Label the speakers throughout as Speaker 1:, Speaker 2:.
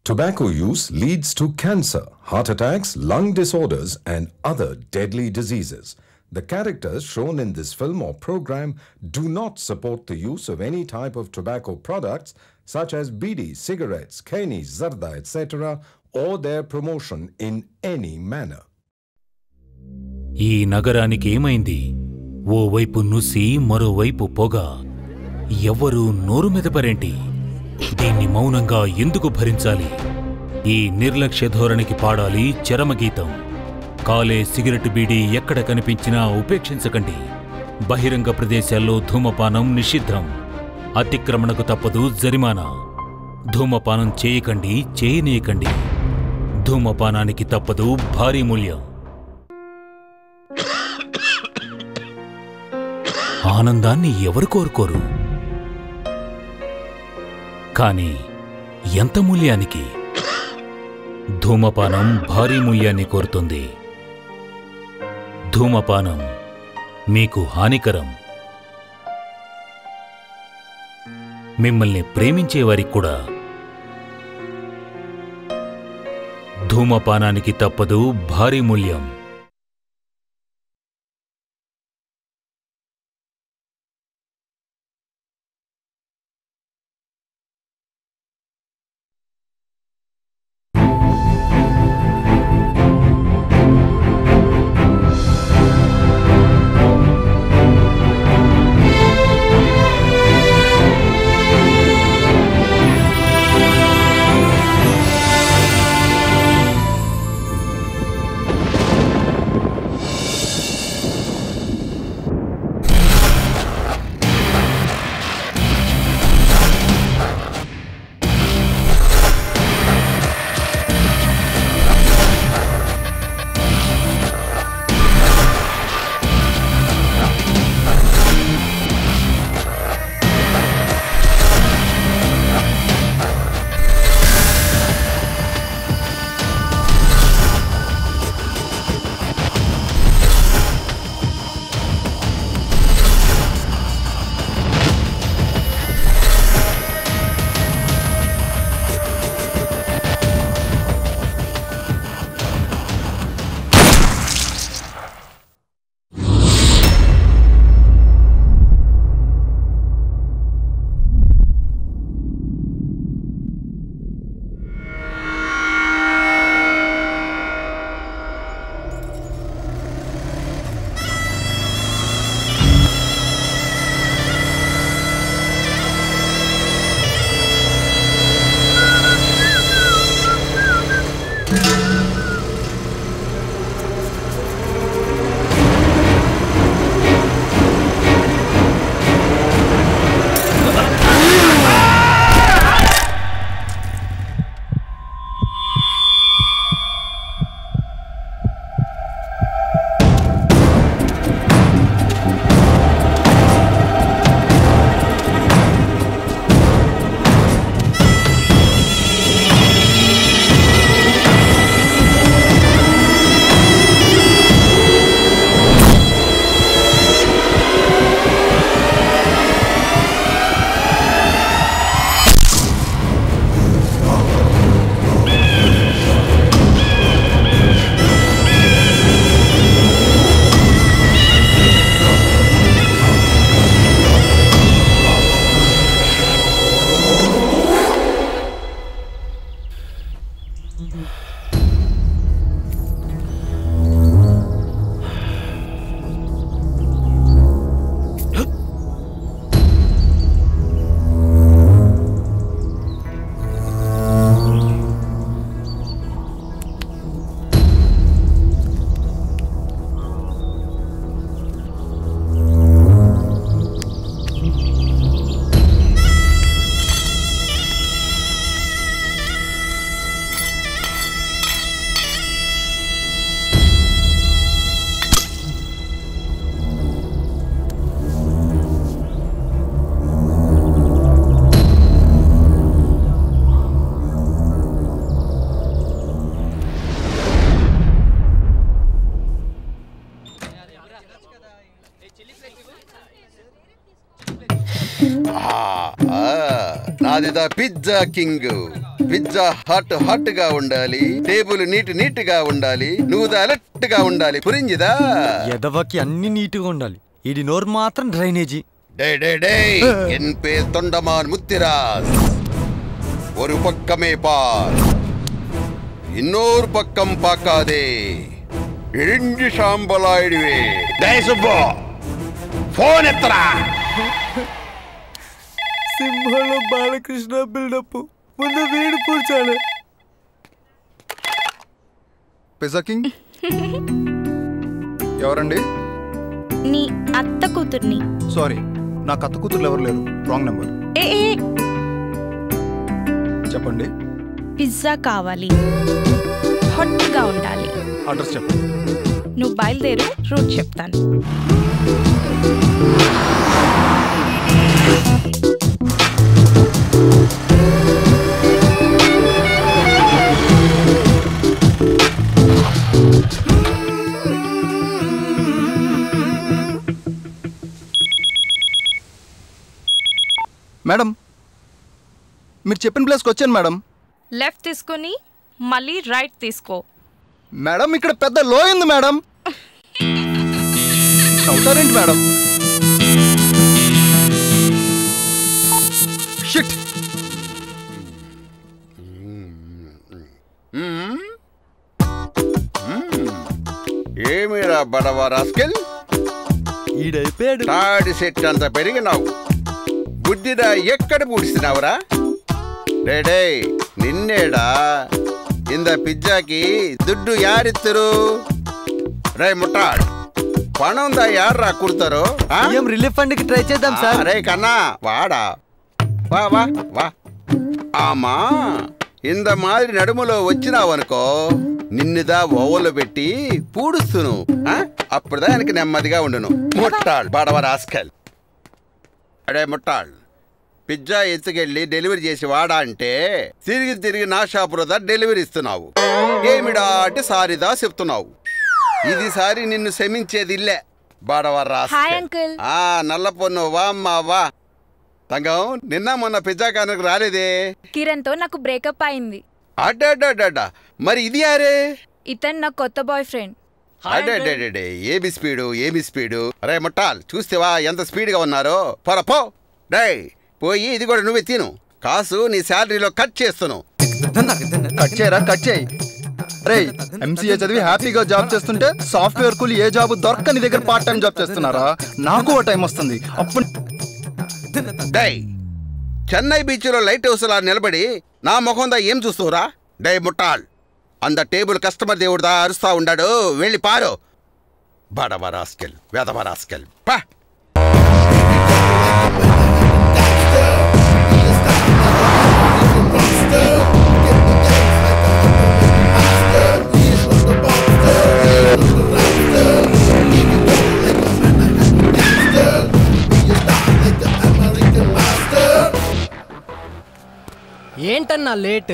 Speaker 1: Tobacco use leads to cancer, heart attacks, lung disorders, and other deadly diseases. The characters shown in this film or program do not support the use of any type of tobacco products such as bidi, cigarettes, keni, zarda, etc., or their promotion in any manner.
Speaker 2: ఈ నగరానికి ఏమైంది ఓవైపు నుసి మరోవైపు పొగ ఎవ్వరూ నోరు మెదపరేంటి దీన్ని మౌనంగా ఎందుకు భరించాలి ఈ నిర్లక్ష్య ధోరణికి పాడాలి చరమగీతం కాలే సిగరెట్ బీడీ ఎక్కడ కనిపించినా ఉపేక్షించకండి బహిరంగ ప్రదేశాల్లో ధూమపానం నిషిద్ధం అతిక్రమణకు తప్పదు జరిమానా ధూమపానం చేయకండి చేయనీయకండి ధూమపానానికి తప్పదు భారీ మూల్యం ఆనందాన్ని ఎవరు కోరుకోరు కాని ఎంత మూల్యానికి ధూమపానం భారీ మూల్యాన్ని కోరుతుంది ధూమపానం మీకు హానికరం మిమ్మల్ని ప్రేమించేవారికి కూడా ధూమపానానికి తప్పదు భారీ మూల్యం
Speaker 3: నాదిదా pizza king pizza hut hot గా ఉండాలి టేబుల్ నీట్ నీట్ గా ఉండాలి నువ్వు అలర్ట్ గా ఉండాలి పురింజిదా
Speaker 4: ఎదవకి అన్ని నీట్గా ఉండాలి ఈడి నోరు మాత్రం డ్రైనేజీ
Speaker 3: டே டே டேய் என் பேர் தொண்டமான் முத்திராஸ் ஒரு பக்கமே பார் இன்னொரு பக்கம் பார்க்காதே இழிஞ்சு சாம்பலாயிடுவே டேய் சுப்போ போன் எத்தரா
Speaker 4: సింహంలో బాలకృష్ణ బిల్డప్ ముందు వీడు కూర్చోాలి
Speaker 5: పిజ్జా కింగ్ ఎవరండి
Speaker 6: నీ అత్త కూతుర్ని
Speaker 5: సారీ నా కత్త కూతుర్లు ఎవరు లేరు రాంగ్ నెంబర్
Speaker 6: ఏ ఏ,
Speaker 5: చెప్పండి
Speaker 6: పిజ్జా కావాలి హాట్గా ఉండాలి
Speaker 5: అడ్రస్ చెప్పండి
Speaker 6: నువ్వు బయలుదేరు రూట్ చెప్తాను
Speaker 5: మేడం మీరు చెప్పిన ప్లేస్కి వచ్చాను మేడం
Speaker 6: లెఫ్ట్ తీసుకొని మళ్ళీ రైట్ తీసుకో
Speaker 5: మేడం ఇక్కడ పెద్ద లో ఉంది మేడం అవుతారేంటి మేడం షిట్
Speaker 3: ఏమిరా బడవా రాస్కెల్
Speaker 4: ఈడైపోయాడు
Speaker 3: తాడి సెట్ అంత పెరిగినావు బుద్ధిదా ఎక్కడ పూడిస్తున్నావురా డేడే నిన్నేడా ఇంద పిజ్జాకి దుడ్డు యారిత్తరు రే ముట్టాడ్ పణందా యార్రా కుడతారు ఆ?
Speaker 4: ఏం రిలీఫ్ ఫండ్ కి ట్రై చేద్దాం సార్
Speaker 3: అరే కన్నా వాడా వా వా వా ఆమా ఇంద మాదిరి నడుములో వచ్చినావనుకో నిన్నుదా ఓవలో పెట్టి పూడుస్తును ఆ? అప్పుడుదా ఆయనకి నెమ్మదిగా ఉండును ముట్టాள் బడవ రాస్కల్ అడే ముట్టాள் పిజ్జా ఎత్తుకెళ్ళి డెలివరీ చేసి వాడా అంటే తిరిగి తిరిగి నా షాపులో డెలివరీ ఇస్తున్నావు ఏమిడా అంటే సారిదా చెప్తున్నావు ఇది సారి నిన్ను క్షమించేది ఇల్లే బడవ రాస్కల్.
Speaker 6: హాయ్ అంకుల్
Speaker 3: ఆ నల్ల పొన్ను వా అమ్మా వా తంగం నిన్న మొన్న పిజ్జా కానుకు రాలేదే
Speaker 6: కిరణ్తో నాకు బ్రేకప్ అయింది
Speaker 3: అడ్డా మరి ఇది యారే
Speaker 6: ఇతను నా కొత్త బాయ్ ఫ్రెండ్
Speaker 3: అడ్డే ఏమి స్పీడు ఏమి స్పీడు రే ముట్టాల్ చూస్తేవా ఎంత స్పీడ్గా ఉన్నారో పొర పో డే పోయి ఇది కూడా నువ్వే తిను కాసు నీ శాలరీలో కట్ చేస్తున్నావు
Speaker 5: కట్ చేయరా కట్ చేయి రే ఎంసీఏ చదివి హ్యాపీగా జాబ్ చేస్తుంటే సాఫ్ట్వేర్ కూలి ఏ జాబ్ దొరకని దగ్గర పార్ట్ టైం జాబ్ చేస్తున్నారా నాకు ఓ టైం వస్తుంది అప్పుడు
Speaker 3: డై చెన్నై బీచ్లో లైట్ హౌస్లా నిలబడి నా ముఖందా ఏం చూస్తువురా డై ముట్టాల్ అంద టేబుల్ కస్టమర్ దేవుడుదా అరుస్తా ఉండాడు వెళ్ళి పారు బడవ రాస్కెల్ వెదవ రాస్కెల్ పా
Speaker 7: ఏంటన్నా లేట్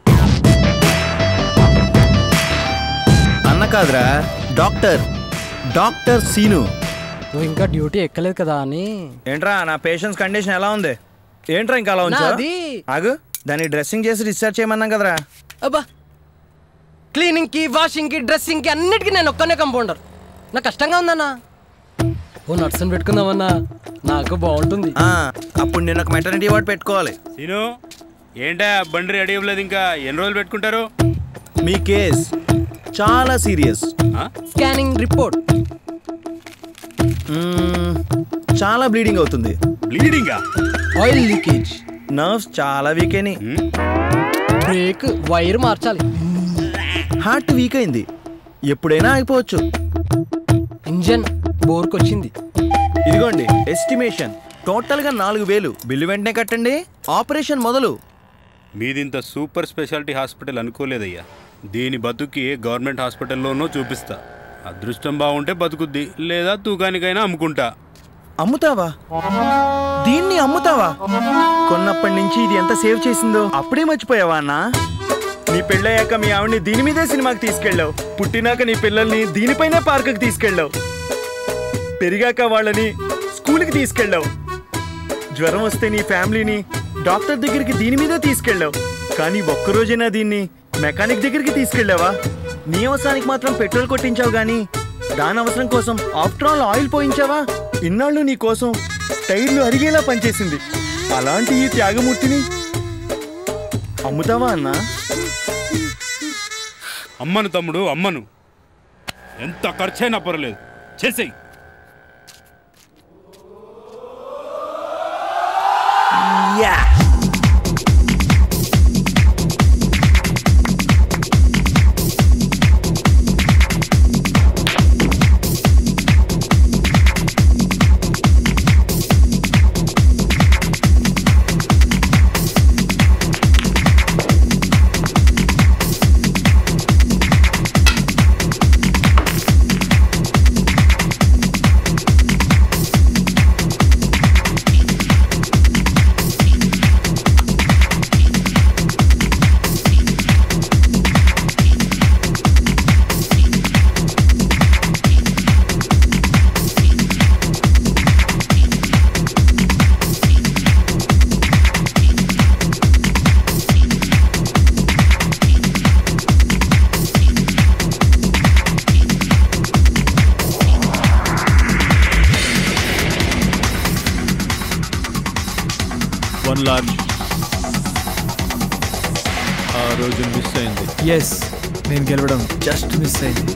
Speaker 8: అన్న కాదురా డాక్టర్ డాక్టర్ సీను
Speaker 7: నువ్వు ఇంకా డ్యూటీ ఎక్కలేదు కదా అని
Speaker 8: ఏంట్రా నా పేషెంట్స్ కండిషన్ ఎలా ఉంది ఏంట్రా ఇంకా అలా ఉంచా
Speaker 7: నాది
Speaker 8: ఆగు దాన్ని డ్రెస్సింగ్ చేసి డిశ్చార్జ్ చేయమన్నాం కదరా
Speaker 7: అబ్బా క్లీనింగ్ కి వాషింగ్ కి డ్రెస్సింగ్ కి అన్నిటికీ నేను ఒక్కనే కంపౌండర్ నాకు కష్టంగా ఉందన్నా ఓ నర్సుని పెట్టుకుందామన్నా నాకు బాగుంటుంది
Speaker 8: ఆ, అప్పుడు నేను ఒక మెటర్నిటీ వార్డ్ పెట్టుకోవాలి
Speaker 9: సీను ఏంటా బండి రెడీ అవ్వలేదు ఇంకా ఎన్ని రోజులు పెట్టుకుంటారు
Speaker 8: మీ కేస్ చాలా సీరియస్
Speaker 9: ఆ?
Speaker 7: స్కానింగ్ రిపోర్ట్
Speaker 8: చాలా బ్లీడింగ్ అవుతుంది
Speaker 9: బ్లీడింగా
Speaker 7: ఆయిల్ లీకేజ్
Speaker 8: నర్వ్స్ చాలా వీక్ అయినాయి
Speaker 7: బ్రేక్ వైర్ మార్చాలి
Speaker 8: హార్ట్ వీక్ అయింది ఎప్పుడైనా ఆగిపోవచ్చు
Speaker 7: ఇంజన్ బోర్కొచ్చింది
Speaker 8: ఇదిగోండి ఎస్టిమేషన్ టోటల్గా నాలుగు వేలు బిల్లు వెంటనే కట్టండి ఆపరేషన్ మొదలు
Speaker 9: మీదింత సూపర్ స్పెషాలిటీ హాస్పిటల్ అనుకోలేదయ్యా దీని బతుకి గవర్నమెంట్ హాస్పిటల్లోనూ చూపిస్తా అదృష్టం బాగుంటే బతుకుద్ది లేదా తూకానికైనా అమ్ముకుంటా
Speaker 8: అమ్ముతావా దీన్ని అమ్ముతావా కొన్నప్పటి నుంచి ఇది ఎంత సేవ్ చేసిందో అప్పుడే మర్చిపోయావా అన్నా నీ పెళ్ళయ్యాక మీ ఆవిడ్ని దీని మీదే సినిమాకి తీసుకెళ్ళావు పుట్టినాక నీ పిల్లల్ని దీనిపైనే పార్కుకి తీసుకెళ్ళావు పెరిగాక వాళ్ళని స్కూల్కి తీసుకెళ్ళావు జ్వరం వస్తే నీ ఫ్యామిలీని డాక్టర్ దగ్గరికి దీని మీదే తీసుకెళ్ళావు కానీ ఒక్కరోజైనా దీన్ని మెకానిక్ దగ్గరికి తీసుకెళ్ళావా నీ అవసరానికి మాత్రం పెట్రోల్ కొట్టించావు గానీ దాని అవసరం కోసం ఆఫ్టర్ ఆల్ ఆయిల్ పోయించావా ఇన్నాళ్ళు నీ కోసం టైర్లు అరిగేలా పనిచేసింది అలాంటి ఈ త్యాగమూర్తిని అమ్ముతావా అన్నా
Speaker 9: అమ్మను తమ్ముడు అమ్మను ఎంత ఖర్చైనా పర్లేదు చేసేయి
Speaker 10: వన్ లార్జ్ ఆ రోజు మిస్ అయింది
Speaker 11: ఎస్ నేను గెలవడం జస్ట్ మిస్ అయింది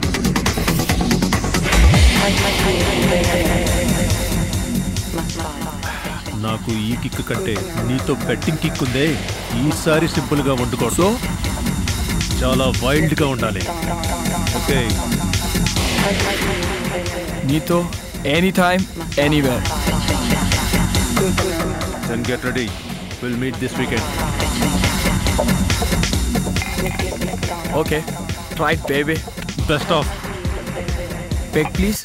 Speaker 10: నాకు ఈ కిక్ కంటే నీతో బెట్టింగ్ కిక్ ఉందే ఈసారి సింపుల్ గా వండుకోవడం చాలా వైల్డ్ గా ఉండాలి ఓకే
Speaker 11: నీతో any time anywhere
Speaker 10: then get ready will meet this weekend
Speaker 11: okay right baby
Speaker 10: best of
Speaker 11: peg please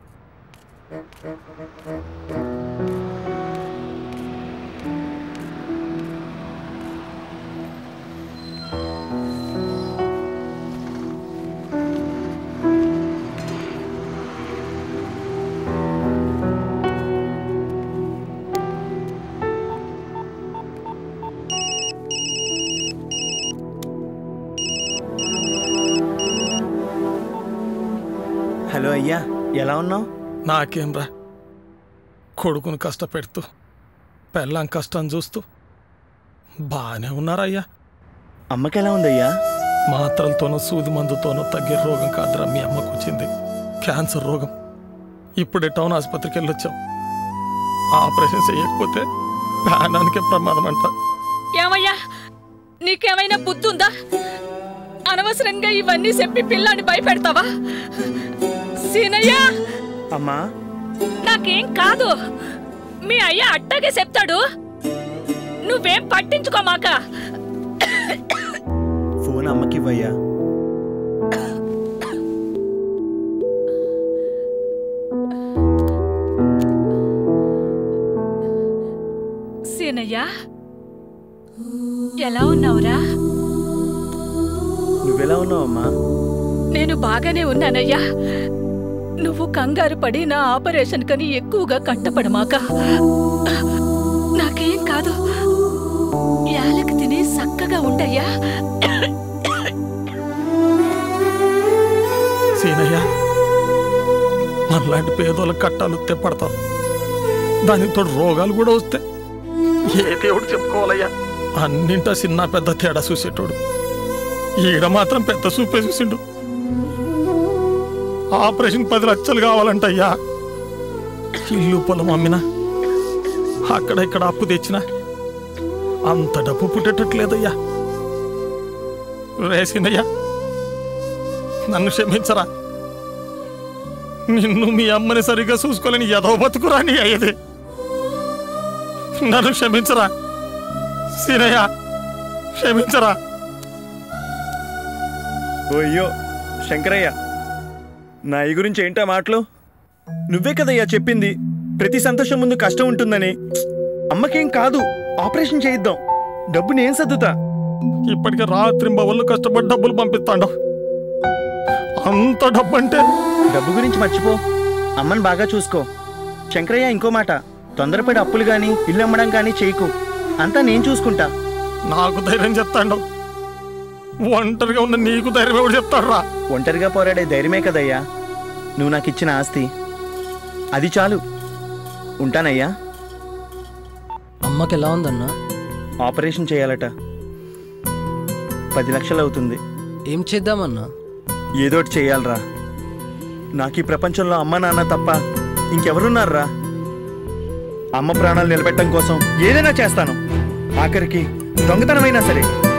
Speaker 8: hello అయ్యా ఎలా ఉన్నావు
Speaker 12: నాకేం రా కొడుకును కష్టపెడుతూ పెళ్ళాం కష్టం చూస్తూ బాగానే ఉన్నారయ్యా
Speaker 8: అమ్మకి ఎలా ఉందయ్యా
Speaker 12: మాత్రలతోనో సూది మందుతోనో తగ్గే రోగం కాదురా మీ అమ్మకు వచ్చింది క్యాన్సర్ రోగం ఇప్పుడే టౌన్ ఆసుపత్రికి వెళ్ళొచ్చాం ఆపరేషన్ చేయకపోతే ప్రాణానికే ప్రమాదం అంట
Speaker 6: ఏమయ్యా నీకేమైనా బుద్ధి ఉందా అనవసరంగా ఇవన్నీ చెప్పి పిల్లాన్ని భయపెడతావా సీనయ్య
Speaker 8: అమ్మా
Speaker 6: నాకేం కాదు మీ అయ్య అట్టాగే చెప్తాడు నువ్వేం పట్టించుకోమాక
Speaker 8: ఫోన్ అమ్మకి ఇవ్వయ్యా
Speaker 6: సీనయ్య ఎలా ఉన్నావురా
Speaker 8: నువ్వెలా ఉన్నావు అమ్మా
Speaker 6: నేను బాగానే ఉన్నానయ్యా నువ్వు కంగారు పడి నా ఆపరేషన్ కని ఎక్కువగా కట్టపడమాక నాకేం కాదు యాలకి తిని చక్కగా ఉండయ్యా
Speaker 12: సీనయ్య మనలాంటి పేదోళ్ళకి కట్టాలు తెప్పడతాం దానికి తోడు రోగాలు కూడా వస్తే ఏ దేవుడు చెప్పుకోవాలయ్యా అన్నింటా చిన్న పెద్ద తేడా చూసేటోడు ఈడ మాత్రం పెద్ద చూపే చూసిండు ఆపరేషన్ పది లక్షలు కావాలంటయ్యా ఇల్లు పొలం అమ్మినా అక్కడ ఇక్కడ అప్పు తెచ్చినా అంత డబ్బు పుట్టేటట్లేదయ్యా రేసినయ్యా నన్ను క్షమించరా నిన్ను మీ అమ్మని సరిగ్గా చూసుకోలేని ఎదో బతుకురా నీ అయ్యది నన్ను క్షమించరా సీనయ్య క్షమించరా
Speaker 8: ఓయ్యో శంకరయ్య నా ఈ గురించి ఏంటా మాటలు నువ్వే కదయ్యా చెప్పింది ప్రతి సంతోషం ముందు కష్టం ఉంటుందని అమ్మకేం కాదు ఆపరేషన్ చేయిద్దాం డబ్బు నేను సర్దుతా
Speaker 12: ఇప్పటికే రాత్రి బవళ్ళు కష్టపడి డబ్బులు పంపిస్తాడు అంత డబ్బు అంటే
Speaker 8: డబ్బు గురించి మర్చిపో అమ్మని బాగా చూసుకో శంకరయ్య ఇంకో మాట తొందరపడి అప్పులు గాని ఇల్లు అమ్మడం గాని చేయకు అంతా నేను చూసుకుంటా
Speaker 12: నాకు ధైర్యం చెప్తాడు ఒంటరిగా ఉన్న నీకు ధైర్యం ఎవడు చెప్తాడురా
Speaker 8: ఒంటరిగా పోరాడే ధైర్యమే కదయ్యా నువ్వు నాకు ఇచ్చిన ఆస్తి అది చాలు ఉంటానయ్యా
Speaker 7: అమ్మకి ఎలా ఉందన్నా
Speaker 8: ఆపరేషన్ చేయాలట పది లక్షలు అవుతుంది
Speaker 7: ఏం చేద్దామన్నా
Speaker 8: ఏదోటి చేయాలరా నాకు ఈ ప్రపంచంలో అమ్మ నాన్న తప్ప ఇంకెవరున్నారా అమ్మ ప్రాణాలు నిలబెట్టడం కోసం ఏదైనా చేస్తాను ఆఖరికి దొంగతనమైనా సరే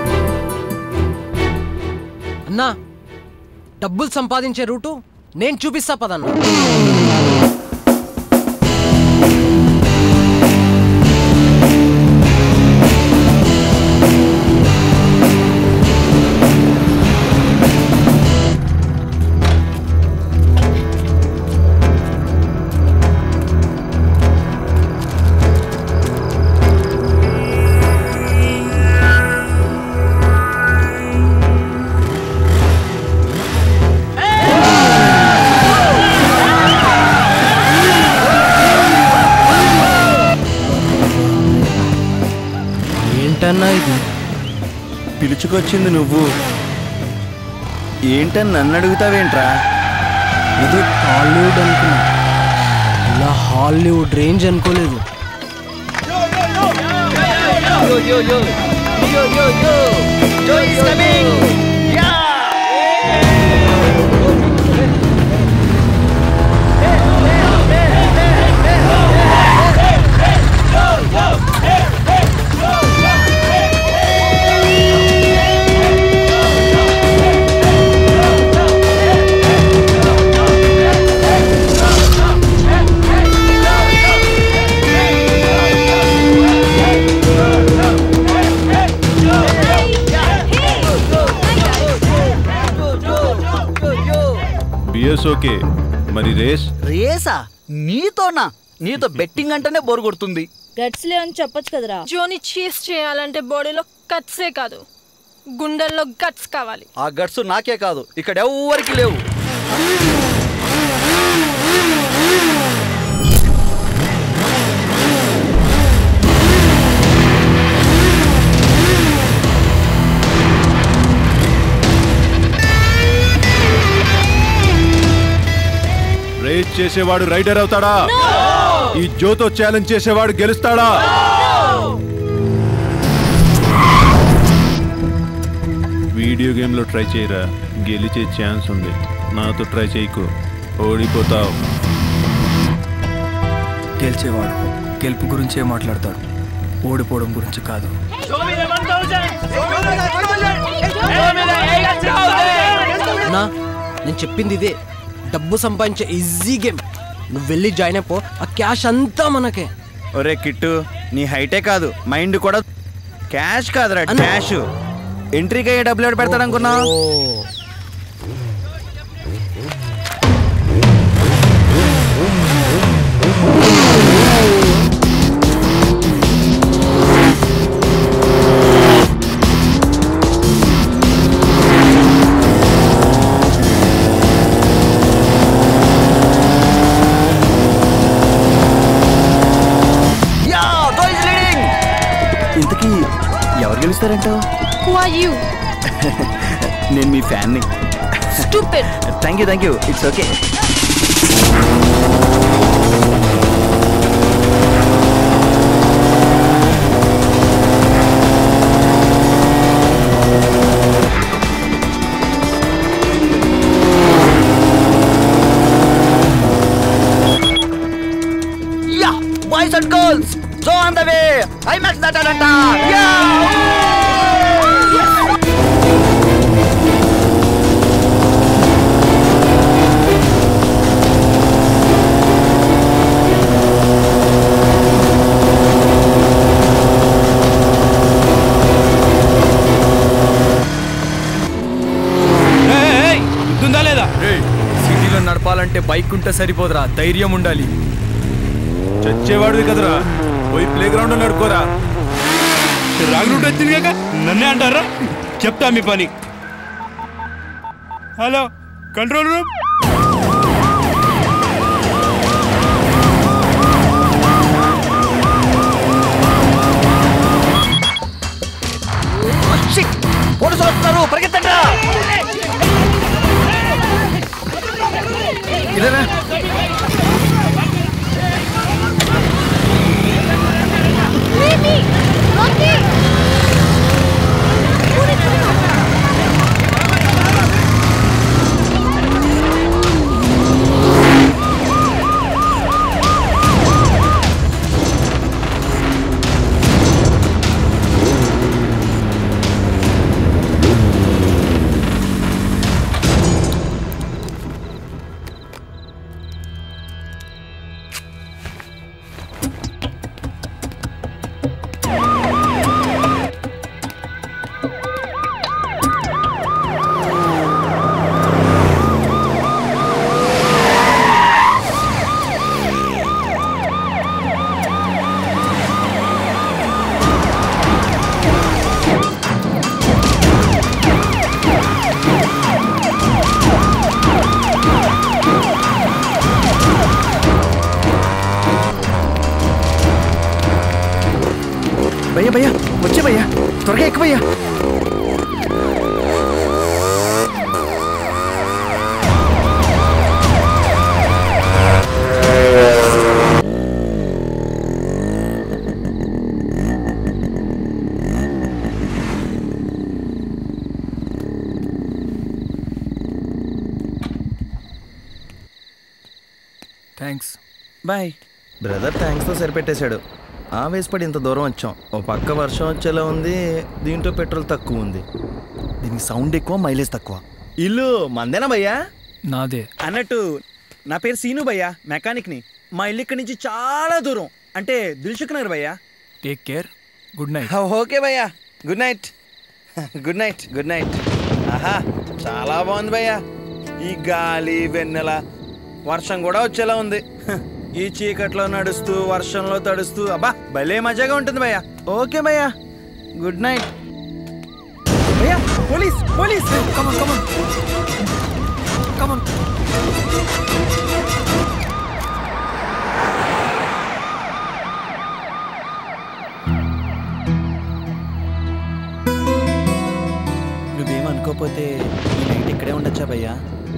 Speaker 7: అన్నా డబ్బులు సంపాదించే రూటు నేను చూపిస్తా పదన్నా ఏంటన్నా ఇది
Speaker 8: పిలుచుకొచ్చింది నువ్వు ఏంటని నన్ను అడుగుతావేంట్రా
Speaker 7: ఇది హాలీవుడ్ అనుకున్నా ఇలా హాలీవుడ్ రేంజ్ అనుకోలేదు
Speaker 13: Yo, yo, yo. Yo, yo, yo. Joy is coming.
Speaker 10: BS okay మరి రేస్
Speaker 14: రేసా నీతోనా నీతో బెట్టింగ్ అంటేనే బోరు కొడుతుంది
Speaker 15: గట్స్ లే అని చెప్పొచ్చు కదరా
Speaker 16: జోని చీస్ చేయాలంటే బాడీలో కట్సే కాదు గుండెల్లో గట్స్ కావాలి
Speaker 14: ఆ గట్స్ నాకే కాదు ఇక్కడ ఎవ్వరికి లేవు
Speaker 10: రేస్ చేసేవాడు రైడర్ అవుతాడా ఈ జోతో ఛాలెంజ్ చేసేవాడు గెలుస్తాడా వీడియో గేమ్లో ట్రై చేయరా గెలిచే ఛాన్స్ ఉంది నాతో ట్రై చేయకు ఓడిపోతావు
Speaker 11: గెలిచేవాడు గెలుపు గురించే మాట్లాడతాడు ఓడిపోవడం గురించి కాదు
Speaker 7: అన్నా నేను చెప్పింది ఇదే డబ్బు సంపాదించే ఈజీ గేమ్ నువ్వు వెళ్ళి జాయిన్ అయిపో ఆ క్యాష్ అంతా మనకే
Speaker 8: ఒరే కిట్టు నీ హైటే కాదు మైండ్ కూడా క్యాష్ కాదురా క్యాష్ ఎంట్రీకి అయ్యే డబ్బులు ఎవడు పెడతాడు అనుకున్నావు
Speaker 14: యా జోయ్ ఇస్ లీడింగ్
Speaker 8: ఇంతకీ ఎవరు గెలుస్తారంటావు
Speaker 16: హూ ఆర్ యూ
Speaker 8: నేను మీ ఫ్యాన్ని
Speaker 16: stupid
Speaker 8: thank you thank you it's okay
Speaker 14: yeah boys and girls Joe on the way IMAX దటాడంట యా
Speaker 11: గుర్తుందా లేదా సిటీలో నడపాలంటే బైక్ ఉంటే సరిపోదురా ధైర్యం ఉండాలి
Speaker 10: చచ్చేవాడివి కదరా పోయి ప్లే గ్రౌండ్ నడుకోరా
Speaker 9: రాంగ్ రూట్ వచ్చింది కాక నన్నే అంటారా చెప్తా మీ పని హలో కంట్రోల్ రూమ్
Speaker 14: అందరూ పరిగెత్తండి
Speaker 8: ఇదరా భయ్యా భయ్యా వచ్చే భయ్యా త్వరగా ఎక్కువ భయ్యా
Speaker 11: థ్యాంక్స్
Speaker 8: బాయ్ బ్రదర్ థ్యాంక్స్తో సరిపెట్టేశాడు ఆవేశపడి ఇంత దూరం వచ్చాం ఓ పక్క వర్షం వచ్చేలా ఉంది దీంట్లో పెట్రోల్ తక్కువ ఉంది దీనికి సౌండ్ ఎక్కువ మైలేజ్ తక్కువ ఇల్లు మందేనా భయ్యా
Speaker 11: నాదే
Speaker 8: అన్నట్టు నా పేరు సీను భయ్యా మెకానిక్ని మా ఇల్లు ఇక్కడి నుంచి చాలా దూరం అంటే దిల్సుఖ్ నగర్ భయ్యా
Speaker 11: take care good night
Speaker 8: okay భయ్యా good night good night good night ఆహా చాలా బాగుంది భయ్యా ఈ గాలి వెన్నెల వర్షం కూడా వచ్చేలా ఉంది హ, ఈ చీకట్లో నడుస్తూ వర్షంలో తడుస్తూ అబ్బా భలే మజాగా ఉంటుంది భయ్యా ఓకే భయ్యా గుడ్ నైట్ భయ్యా police police come on come on come on నువ్వేమనుకోకపోతే ఈ నైట్ ఇక్కడే ఉండొచ్చా భయ్యా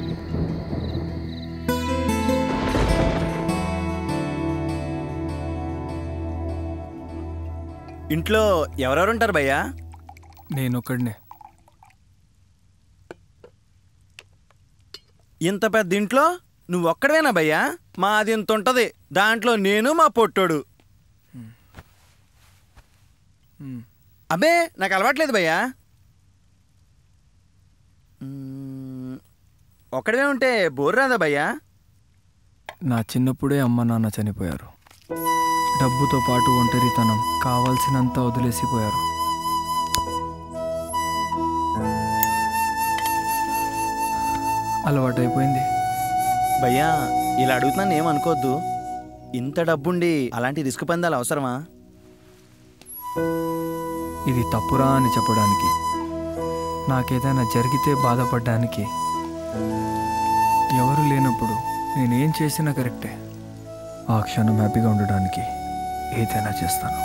Speaker 8: ఇంట్లో ఎవరెవరు ఉంటారు భయ్యా
Speaker 11: నేను ఒక్కడినే
Speaker 8: ఇంత పెద్ద ఇంట్లో నువ్వు ఒక్కడవేనా భయ్యా మాది ఇంత ఉంటది దాంట్లో నేను మా పొట్టోడు అబ్బే నాకు అలవాట్లేదు భయ్యా మ్మ్, ఒక్కడవే ఉంటే బోర్ రాదా భయ్యా
Speaker 11: నా చిన్నప్పుడే అమ్మ నాన్న చనిపోయారు డబ్బుతో పాటు ఒంటరితనం కావాల్సినంత వదిలేసిపోయారు అలవాటైపోయింది
Speaker 8: భయ్యా ఇలా అడుగుతున్నాను ఏమనుకోవద్దు ఇంత డబ్బుండి అలాంటి రిస్క్ పందాలు అవసరమా
Speaker 11: ఇది తప్పురా అని చెప్పడానికి నాకేదైనా జరిగితే బాధపడడానికి ఎవరు లేనప్పుడు నేనేం చేసినా కరెక్టే ఆ క్షణం హ్యాపీగా ఉండడానికి ఏదైనా చేస్తాను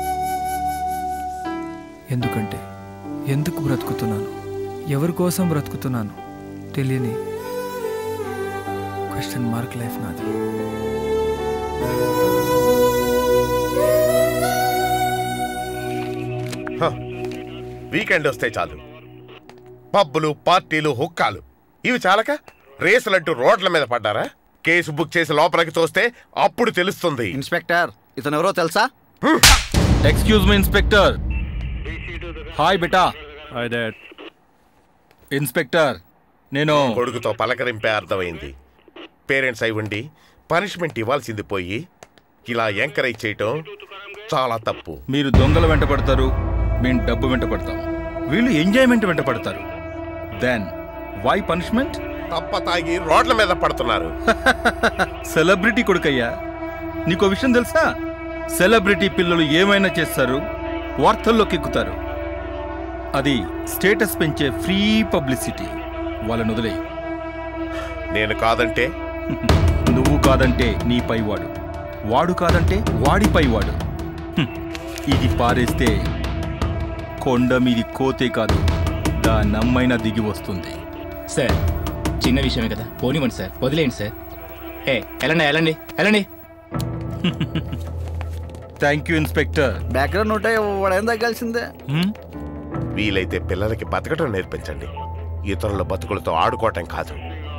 Speaker 11: ఎందుకంటే ఎందుకు బ్రతుకుతున్నాను ఎవరి కోసం బ్రతుకుతున్నాను తెలియని క్వశ్చన్ మార్క్ లైఫ్ నాది
Speaker 17: హ, వీకెండ్ వస్తే చాలు పబ్బులు పార్టీలు హుక్కాలు ఇవి చాలక రేసులంటూ రోడ్ల మీద పడ్డారా కేసు బుక్ చేసి లోపలికి తోస్తే అప్పుడు తెలుస్తుంది
Speaker 5: ఇన్స్పెక్టర్ ఇతను ఎవరో తెలుసా
Speaker 18: ఎక్స్క్యూజ్ మీ ఇన్స్పెక్టర్ హాయ్ బేటా
Speaker 10: హాయ్ డాడ్
Speaker 18: ఇన్స్పెక్టర్ నేను
Speaker 17: కొడుకుతో పలకరింపే అర్థమైంది పేరెంట్స్ అయి ఉండి పనిష్మెంట్ ఇవ్వాల్సింది పోయి ఇలా ఎంకరేజ్ చేయటం చాలా తప్పు
Speaker 18: మీరు దొంగల వెంట పడతారు మేము డబ్బు వెంట పడతాం వీళ్ళు ఎంజాయ్మెంట్ వెంట పడతారు దెన్ వై పనిష్మెంట్
Speaker 17: తప్ప తాగి రోడ్ల మీద పడుతున్నారు
Speaker 18: సెలబ్రిటీ కొడుకయ్యా నీకో విషయం తెలుసా సెలబ్రిటీ పిల్లలు ఏమైనా చేస్తారు వార్తల్లోకి ఎక్కుతారు అది స్టేటస్ పెంచే ఫ్రీ పబ్లిసిటీ వాళ్ళని వదిలే
Speaker 17: నేను కాదంటే
Speaker 18: నువ్వు కాదంటే నీ పైవాడు వాడు కాదంటే వాడి పైవాడు హ్మ్. ఇది పారేస్తే కొండ మీది కోతే కాదు దాని అమ్మైనా దిగి వస్తుంది
Speaker 19: సార్ చిన్న విషయమే కదా పోనివ్వండి సార్ వదిలేయండి సార్ ఏ వెళ్ళండి వెళ్ళండి వెళ్ళండి
Speaker 18: థ్యాంక్ యూ ఇన్స్పెక్టర్
Speaker 5: బ్యాక్గ్రౌండ్ ఉంటే వాడేం తగ్గాల్సిందే
Speaker 17: వీలైతే పిల్లలకి బతకడం నేర్పించండి ఇతరుల బతుకులతో ఆడుకోవటం కాదు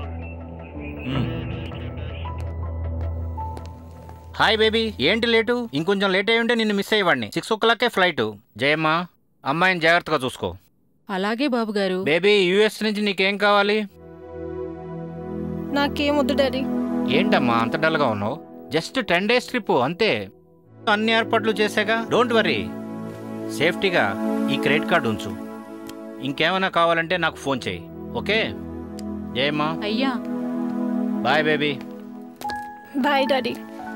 Speaker 20: హాయ్ బేబీ ఏంటి లేటు ఇంకొంచెం లేట్ అయి ఉంటే నిన్ను మిస్ అయ్యేవాడిని సిక్స్ ఓ క్లాకే ఫ్లైట్ జయమ్మ అమ్మాయిని జాగ్రత్తగా చూసుకో
Speaker 6: అలాగే బాబుగారు
Speaker 20: బేబీ యూఎస్ నుంచి నీకేం కావాలి
Speaker 16: నాకేం వద్దు డాడీ
Speaker 20: ఏంటమ్మా అంత డల్గా ఉన్నావు జస్ట్ టెన్ డేస్ ట్రిప్ అంతే అన్ని ఏర్పాట్లు చేశాగా డోంట్ వరీ సేఫ్టీగా ఈ క్రెడిట్ కార్డు ఉంచు ఇంకేమైనా కావాలంటే నాకు ఫోన్ చేయి ఓకే జయమ్మ
Speaker 6: అయ్యా
Speaker 20: బాయ్ బేబీ
Speaker 16: బాయ్ డాడీ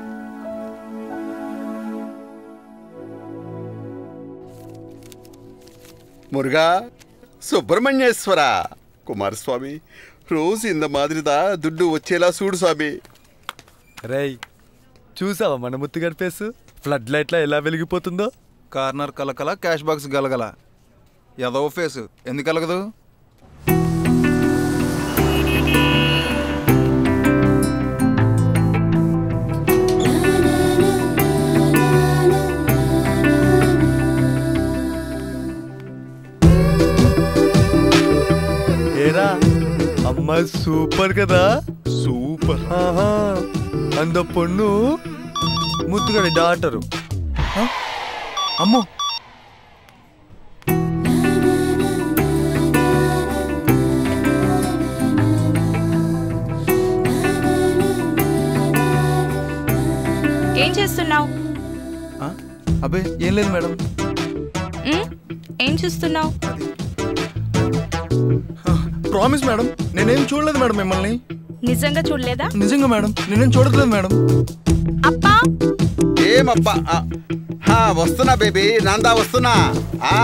Speaker 3: முருகா సుబ్రహ్మణ్యేశ్వర కుమారస్వామి రోజు ఇంత మాదిరిదా దుడ్డు వచ్చేలా చూడు స్వామి
Speaker 4: రేయ్ చూసావా మన ముత్తు గడిపేసు ఫ్లడ్ లైట్లా ఎలా వెలిగిపోతుందో
Speaker 5: కార్నర్ కలకల క్యాష్ బాక్స్ గలగల ఎదవ ఫేస్ ఎందుకు కలగదు
Speaker 4: ఏరా అమ్మాయి సూపర్ కదా సూపర్ అంద పొన్ను ముత్తుగడి డాటరు అమ్మో
Speaker 15: ఏం చేస్తున్నావు
Speaker 5: అబ్బే ఏం లేదు మేడం
Speaker 15: ఏం చూస్తున్నావు
Speaker 5: ప్రామిస్ మేడం నేనేం చూడలేదు మేడం మిమ్మల్ని
Speaker 15: నిజంగా చూడలేదా
Speaker 5: నిజంగా మేడం నేనేం చూడట్లేదు మేడం
Speaker 3: ఏమప్పా ఆ, హా, వస్తున్నా బేబీ నాందా వస్తున్నా ఆ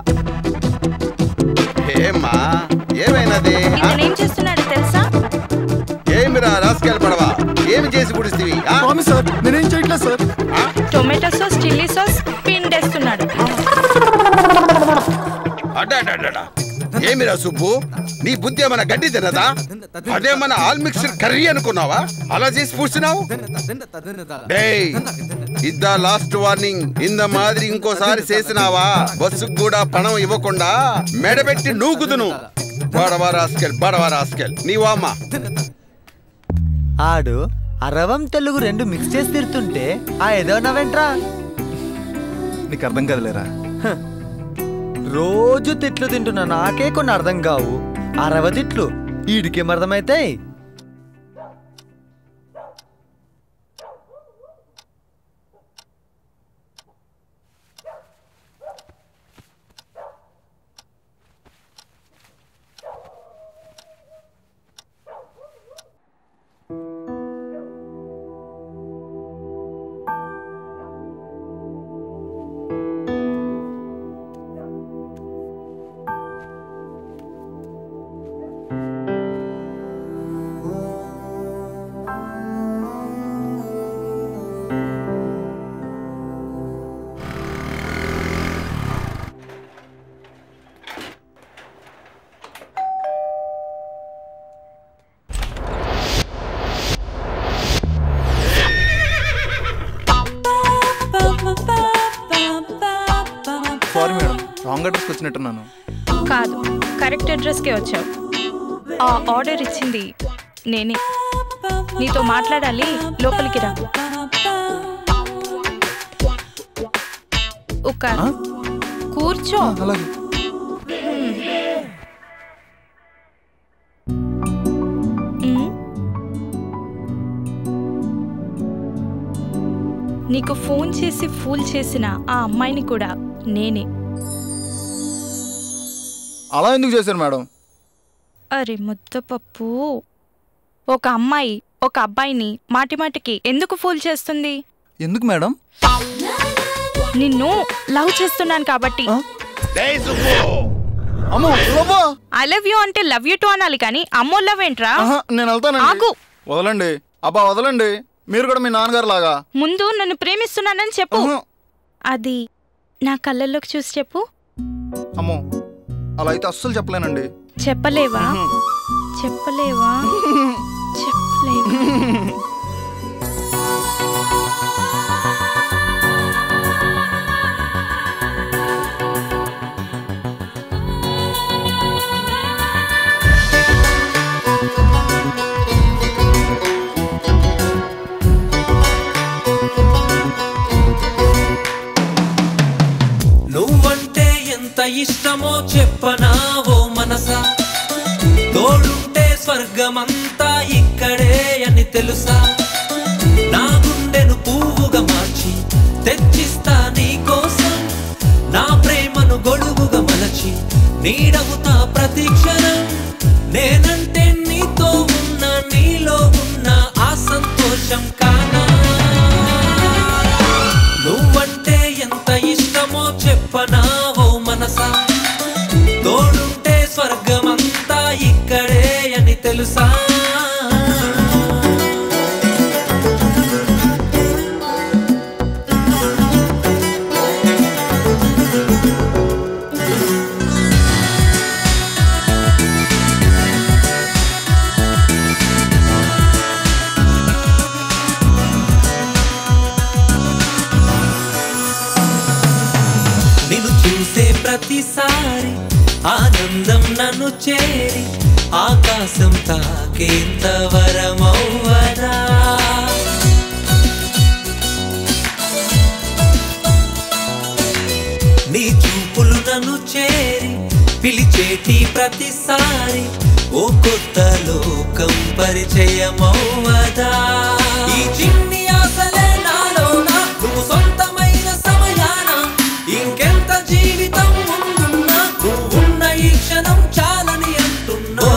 Speaker 3: ఏమ్మా ఏమైనది ఆ,
Speaker 15: నేనేం చేస్తున్నాడో తెలుసా
Speaker 3: ఏమిరా రాసుకెళ్ళి పడవా ఏమి చేసి పుడిస్తివి
Speaker 5: ప్రామిస్ సార్ నేనేం చేయట్లేదు sir
Speaker 15: tomato sauce chilli sauce పిండేస్తున్నాడు
Speaker 3: అడ్డా ఏమిరా సుబ్బు నీ బుద్ధి ఏమైనా గడ్డి తినదా అదేమన్నా ఆల్ మిక్స్డ్ కర్రీ అనుకున్నావా అలా చేసి పూసినావు డేయ్ ఇద్దా లాస్ట్ వార్నింగ్ ఇంద మాదిరి ఇంకోసారి చేసినావా బస్సుకు కూడా పణం ఇవ్వకుండా మెడబెట్టి నూకుదును బడవా రాస్కెల్ బడవా రాస్కెల్ నీవా అమ్మా
Speaker 4: ఆడు అరవం తెలుగు రెండు మిక్స్ చేసి తిరుతుంటే ఆ ఏదో నవ్వేంట్రా
Speaker 5: నీకు అర్థం కదలేరా
Speaker 4: రోజు తిట్లు తింటున్నా నాకే కొన్ని అర్థం కావు అరవ తిట్లు ఈడికేం అర్థమైతాయి
Speaker 5: సారీ మేడం రాంగ్ అడ్రస్కి వచ్చినట్టున్నాను
Speaker 15: కాదు కరెక్ట్ అడ్రస్కే వచ్చావు ఆ ఆర్డర్ ఇచ్చింది నేనే నీతో మాట్లాడాలి లోపలికి రా ఒక కూర్చో
Speaker 5: అలాగే
Speaker 15: మ్మ్. నీకు ఫోన్ చేసి ఫూల్ చేసిన ఆ అమ్మాయిని కూడా నేనే
Speaker 5: అలా ఎందుకు చేశారు మేడం
Speaker 15: అరే ముద్దపప్పు ఒక అమ్మాయి ఒక అబ్బాయిని మాటి మాటికి ఎందుకు ఫూల్ చేస్తుంది
Speaker 5: ఎందుకు మేడం
Speaker 15: నిన్ను లవ్ చేస్తున్నాను కాబట్టి
Speaker 5: అమ్మో లోపా
Speaker 15: ఐ లవ్ యూ అంటే లవ్ యూ టు అనాలి కానీ అమ్మో లవ్ ఏంట్రా
Speaker 5: ఆహా, నేను వెళ్తానండి
Speaker 15: ఆగు
Speaker 5: వదలండి అబ్బా వదలండి మీరు కూడా మీ నాన్నగారు లాగా
Speaker 15: ముందు నన్ను ప్రేమిస్తున్నానని చెప్పు అది నా కళ్ళల్లోకి చూసి చెప్పు
Speaker 5: అమ్మో అలా అయితే అస్సలు చెప్పలేనండి
Speaker 15: చెప్పలేవా చెప్పలేవా చెప్పలేవా
Speaker 21: నువ్వంటే ఎంత ఇష్టమో చెప్పనా ఓ మనసా తోడుంటే స్వర్గమంతా ఇక్కడే అని తెలుసా నా గుండెను పువ్వుగా మార్చి తెచ్చిస్తా నీ కోసం నా ప్రేమను గొడుగుగా మలచి నీడవుతా ప్రతి క్షణం నేనంటే నీతో ఉన్న నీలో ఉన్న ఆ సంతోషం కానా నువ్వంటే ఎంత ఇష్టమో చెప్పనా ఓ మనసా తోడుంటే స్వర్గమంతా ఇక్కడే అని తెలుసా నిన్ను చూసే ప్రతిసారి ఆనందం నన్ను చేరి ఆకాశం తాకేంత వరమౌవరా నీ చూపులు నన్ను చేరి పిలిచేటి ప్రతిసారి ఓ కొత్త లోకం పరిచయమౌవదా ఈ చిన్ని ఆశలే నాలోన నువ్వు సొంతమైన సమయాన ఇంకెంత జీవితం ముందున్నా నువ్వు ఉన్న ఈ క్షణం చాలని అంటున్నా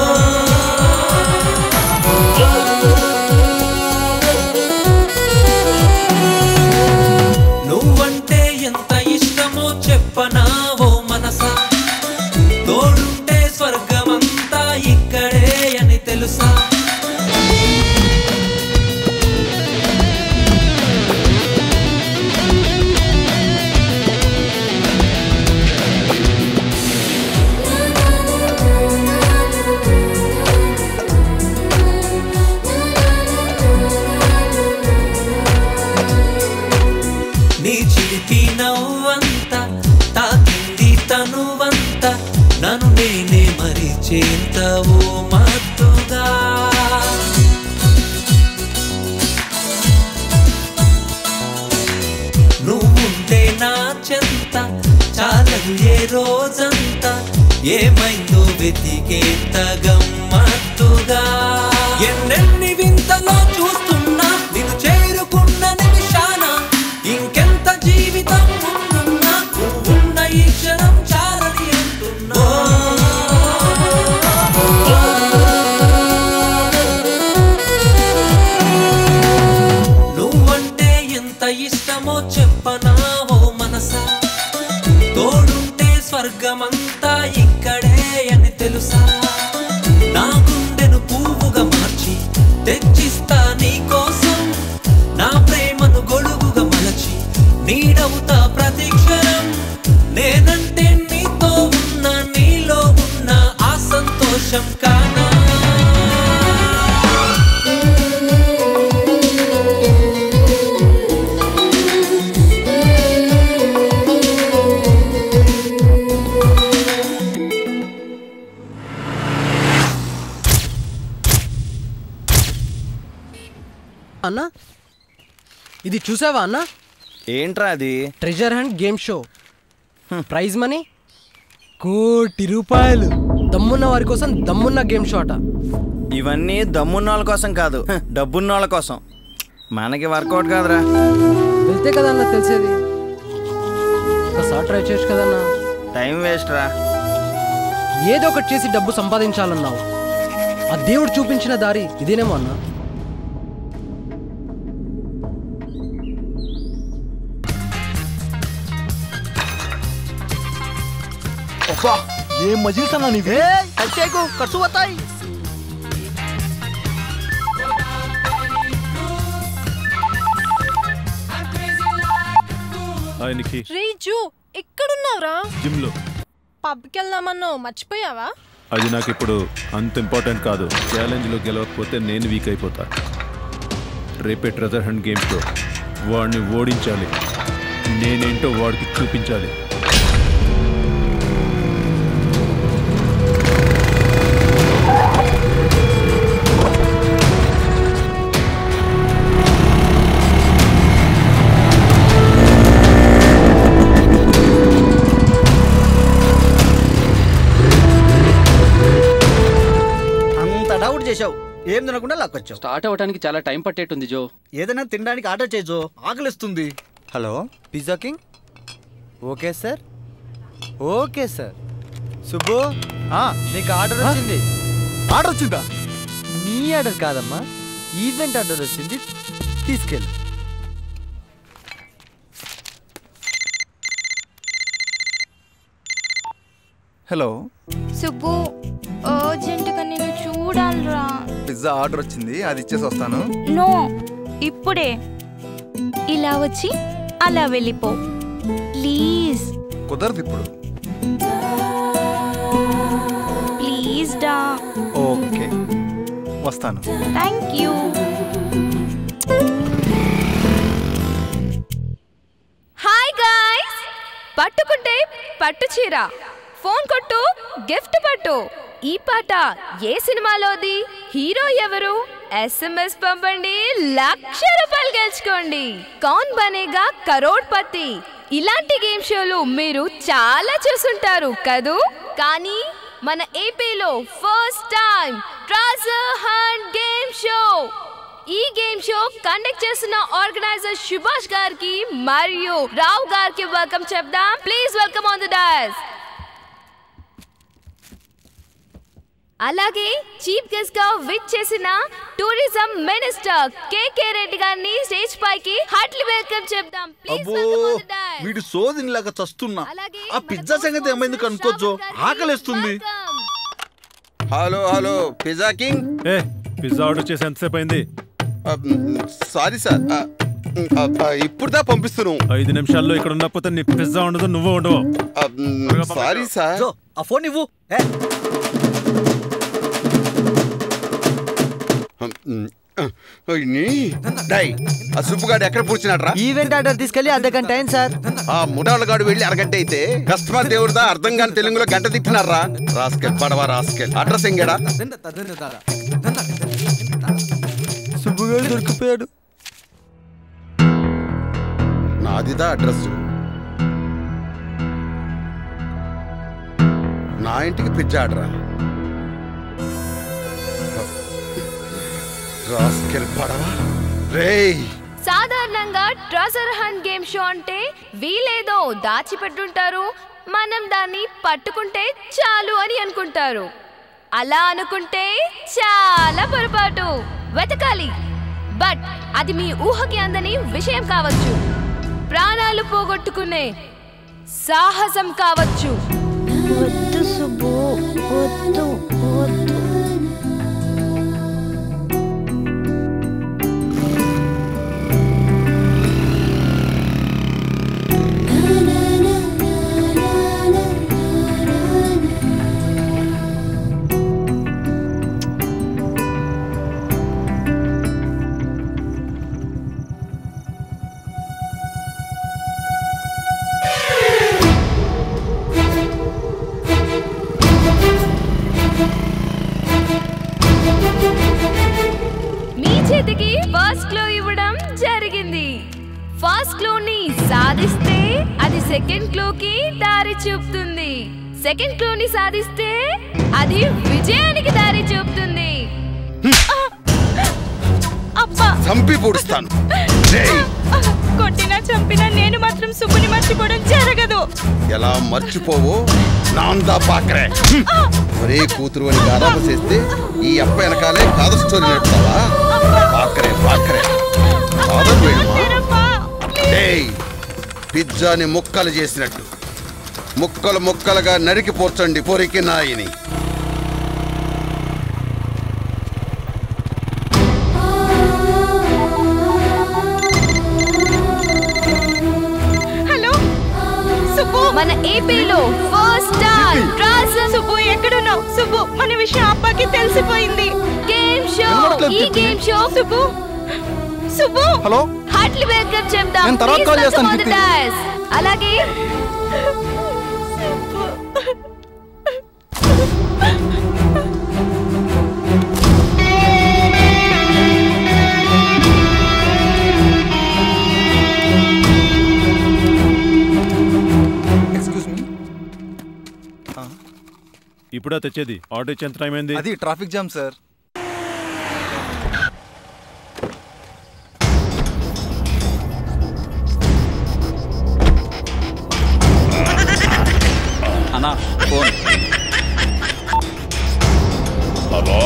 Speaker 21: నువ్వంటే ఎంత ఇష్టమో చెప్పనా ఓ మనసా తోడుంటే స్వర్గమంతా ఇక్కడే అని తెలుసా నీ చిలిపి నవ్వంత తాకింది తనువంత నన్ను నేనే మరిచేంత ఓ మత్తుగా నువ్వుంటే నా చెంత చాలదు ఏ రోజంతా ఏమైందో వెతికేంత గమ్మత్తుగా ఎన్నెన్ని వింతలో చూస్తున్నా నిన్ను చేరుకున్న నిమిషాన ఇంకెంత జీవితం ముందున్నా నువ్వున్న ఈ క్షణం చాలని అంటున్నా నువ్వంటే ఎంత ఇష్టమో చెప్పనా ఓ మనసా తోడుంటే స్వర్గమంతా ఇక్కడే అని తెలుసా నా గుండెను పువ్వుగా మార్చి తెచ్చిస్తా నీ కోసం నా ప్రేమను గొడుగుగా మలచి నీడవుతా ప్రతి క్షణం నేనంటే నీతో ఉన్న నీలో ఉన్న ఆ సంతోషం కానా
Speaker 7: అన్నా ఇది చూసావా అన్నా
Speaker 8: ఏంట్రా అది
Speaker 7: treasure hunt game show prize money కోటి రూపాయలు దమ్మున్న వారి కోసం దమ్మున్న గేమ్ షో అట
Speaker 8: ఇవన్నీ దమ్మున్న వాళ్ళ కోసం కాదు హ, డబ్బున్న వాళ్ళ కోసం మనకి వర్కౌట్ కాదురా
Speaker 7: వెళ్తే కదన్నా తెలిసేది ఒకసారి ట్రై చేయొచ్చు కదన్నా
Speaker 8: టైం వేస్ట్ రా
Speaker 7: ఏదో ఒకటి చేసి డబ్బు సంపాదించాలన్నావు ఆ దేవుడు చూపించిన దారి ఇదేనేమో అన్నా
Speaker 5: అబ్బా ఏం మజిల్స్ అన్నా నీవే కచ్చేకు ఖర్చు వస్తాయి
Speaker 10: ఆయనకి
Speaker 16: రే జూ ఎక్కడున్నావురా
Speaker 10: జిమ్ లో
Speaker 16: పబ్కి వెళ్దామన్నావు మర్చిపోయావా
Speaker 10: అది నాకు ఇప్పుడు అంత ఇంపార్టెంట్ కాదు ఛాలెంజ్లో గెలవకపోతే నేను వీక్ అయిపోతా రేపే ట్రెజర్ హండ్ గేమ్స్లో వాడిని ఓడించాలి నేనేంటో వాడికి చూపించాలి
Speaker 14: అంత డౌట్ చేసావు ఏం తినకుండా లాక్కొచ్చావు
Speaker 1: స్టార్ట్ అవ్వడానికి చాలా టైం పట్టేట్టుంది జో
Speaker 14: ఏదైనా తినడానికి ఆర్డర్ చేయజో ఆకలిస్తుంది
Speaker 4: hello pizza king okay sir okay sir Subbu ఆ, నీకు ఆర్డర్ వచ్చింది ఆర్డర్ వచ్చిందా నీ ఆర్డర్ కాదమ్మా ఈవెంట్ ఆర్డర్ వచ్చింది తీసుకెళ్ళు
Speaker 5: హలో
Speaker 15: సుబ్బు అర్జెంటుగా నేను చూడాలిరా
Speaker 5: పిజ్జా ఆర్డర్ వచ్చింది అది ఇచ్చేసి వస్తాను
Speaker 15: నో ఇప్పుడే ఇలా వచ్చి అలా వెళ్ళిపో ప్లీజ్
Speaker 5: కుదరదు ఇప్పుడు
Speaker 15: ప్లీజ్ డా
Speaker 5: ఓకే వస్తాను
Speaker 15: థ్యాంక్ యూ
Speaker 22: హాయ్ గాయ్స్ పట్టుకుంటే పట్టు చీర ఫోన్ కొట్టు గిఫ్ట్ పట్టు ఈ పాట ఏ సినిమాలోది హీరో ఎవరు ఎస్ఎంఎస్ పంపండి లక్ష రూపాయలు గెలుచుకోండి కౌన్ బనేగా కరోడ్పతి ఇలాంటి గేమ్ షోలు మీరు చాలా చూసుంటారు కదూ కానీ మన ఏపీలో first time treasure hunt game show ఈ గేమ్ షో కండక్ట్ చేస్తున్న ఆర్గనైజర్ సుభాష్ గారికి మరియు రావు గారికి వెల్కమ్ చెప్దాం please welcome on the dais అలాగే చీఫ్ గెస్ట్ గా విచ్ చేసిన టూరిజం మినిస్టర్ కేకే రెడ్డి గారిని స్టేజ్ పైకి హార్ట్లీ వెల్కమ్ చెప్దాం ప్లీజ్
Speaker 23: అబ్బో వీడు సోదినిలాగా చస్తున్నా ఆ పిజ్జా సంగతి ఏమైంది కనుక్కోవచ్చు ఆకలిస్తుంది
Speaker 3: హలో హలో పిజ్జా కింగ్
Speaker 10: ఏ పిజ్జా ఆర్డర్ చేసి ఎంతసేపు అయింది
Speaker 3: సారీ సార్ ఇప్పుడు దా పంపిస్తున్నాం
Speaker 10: ఐదు నిమిషాల్లో ఇక్కడ ఉన్నపోతే నీ పిజ్జా ఉండదు నువ్వు ఉండవు
Speaker 3: సారీ సార్
Speaker 14: ఆ ఫోన్ ఇవ్వు ఏ,
Speaker 3: డై ఆ సుబ్బుగాడు ఎక్కడ పూడ్చినాడ్రా
Speaker 4: ఈవెంట్ ఆర్డర్ తీసుకెళ్ళి అర్ధ గంట అయింది సార్
Speaker 3: ఆ ముఠాలగాడు వెళ్ళి అరగంట అయితే కస్టమర్ దేవుడిదా అర్థం కాని తెలుగులో గంట తిప్పినారా రాస్కెల్ పడవా రాస్కెల్ అడ్రస్ ఎంగడా
Speaker 4: సుబ్బుగాడు దొరికిపోయాడు
Speaker 3: నాదిదా అడ్రస్ నా ఇంటికి పిజ్జాడరా రాస్కెల్ పడవా రేయ్
Speaker 22: సాధారణంగా ట్రెజర్ హంట్ గేమ్ షో అంటే వీలేదో దాచిపెట్టుంటారు మనం దాన్ని పట్టుకుంటే చాలు అని అనుకుంటారు అలా అనుకుంటే చాలా పొరపాటు వెతకాలి బట్ అది మీ ఊహకి అందని విషయం కావచ్చు ప్రాణాలు పోగొట్టుకునే సాహసం కావచ్చు
Speaker 15: వద్దు సుబ్బు వద్దు వద్దు
Speaker 22: మీ చేతికి ఫస్ట్ క్లో ఇవ్వడం జరిగింది ఫస్ట్ క్లోని సాధిస్తే అది సెకండ్ క్లోకి దారి చూపుతుంది సెకండ్ క్లోని సాధిస్తే అది విజయానికి దారి చూపుతుంది అబ్బా
Speaker 3: చంపి పొడుస్తాను రేయ్
Speaker 15: కొట్టినా చంపినా నేను మాత్రం సుబ్బుని మర్చిపోవడం జరగదు
Speaker 3: ఎలా మర్చిపోవో నాందా పాకరే ఒరే కూతురు అని గారాబ చేస్తే ఈ అప్ప వెనకాలే కాదు స్టోరీ నడుపుతావా పాకరే పాకరే కాదం వేణుమా డేయ్ పిజ్జాని ముక్కలు చేసినట్టు ముక్కలు ముక్కలుగా నరికి పోర్చండి పొరికి నాయిని
Speaker 22: హలో సుబ్బు మన ఏపీలో ఫస్ట్ టైం
Speaker 15: విషయం అబ్బాకి తెలిసిపోయింది
Speaker 22: గేమ్ షో
Speaker 15: వినపడట్లేదు,
Speaker 22: ఈ
Speaker 15: Keerthi.
Speaker 22: Game show Subbu Subbu
Speaker 5: hello
Speaker 22: heartily welcome చెప్దాం
Speaker 5: నేను తర్వాత
Speaker 22: Please
Speaker 5: కాల్
Speaker 22: welcome
Speaker 5: చేస్తాను,
Speaker 22: on the
Speaker 5: కీర్తి.
Speaker 22: dais. అలాగే
Speaker 5: ఎక్స్క్యూజ్ మీ
Speaker 10: ఇప్పుడా తెచ్చేది ఆటో ఇచ్చేంత టైం అయింది
Speaker 5: అది ట్రాఫిక్ జామ్ సార్
Speaker 18: అన్నా ఫోన్
Speaker 2: హలో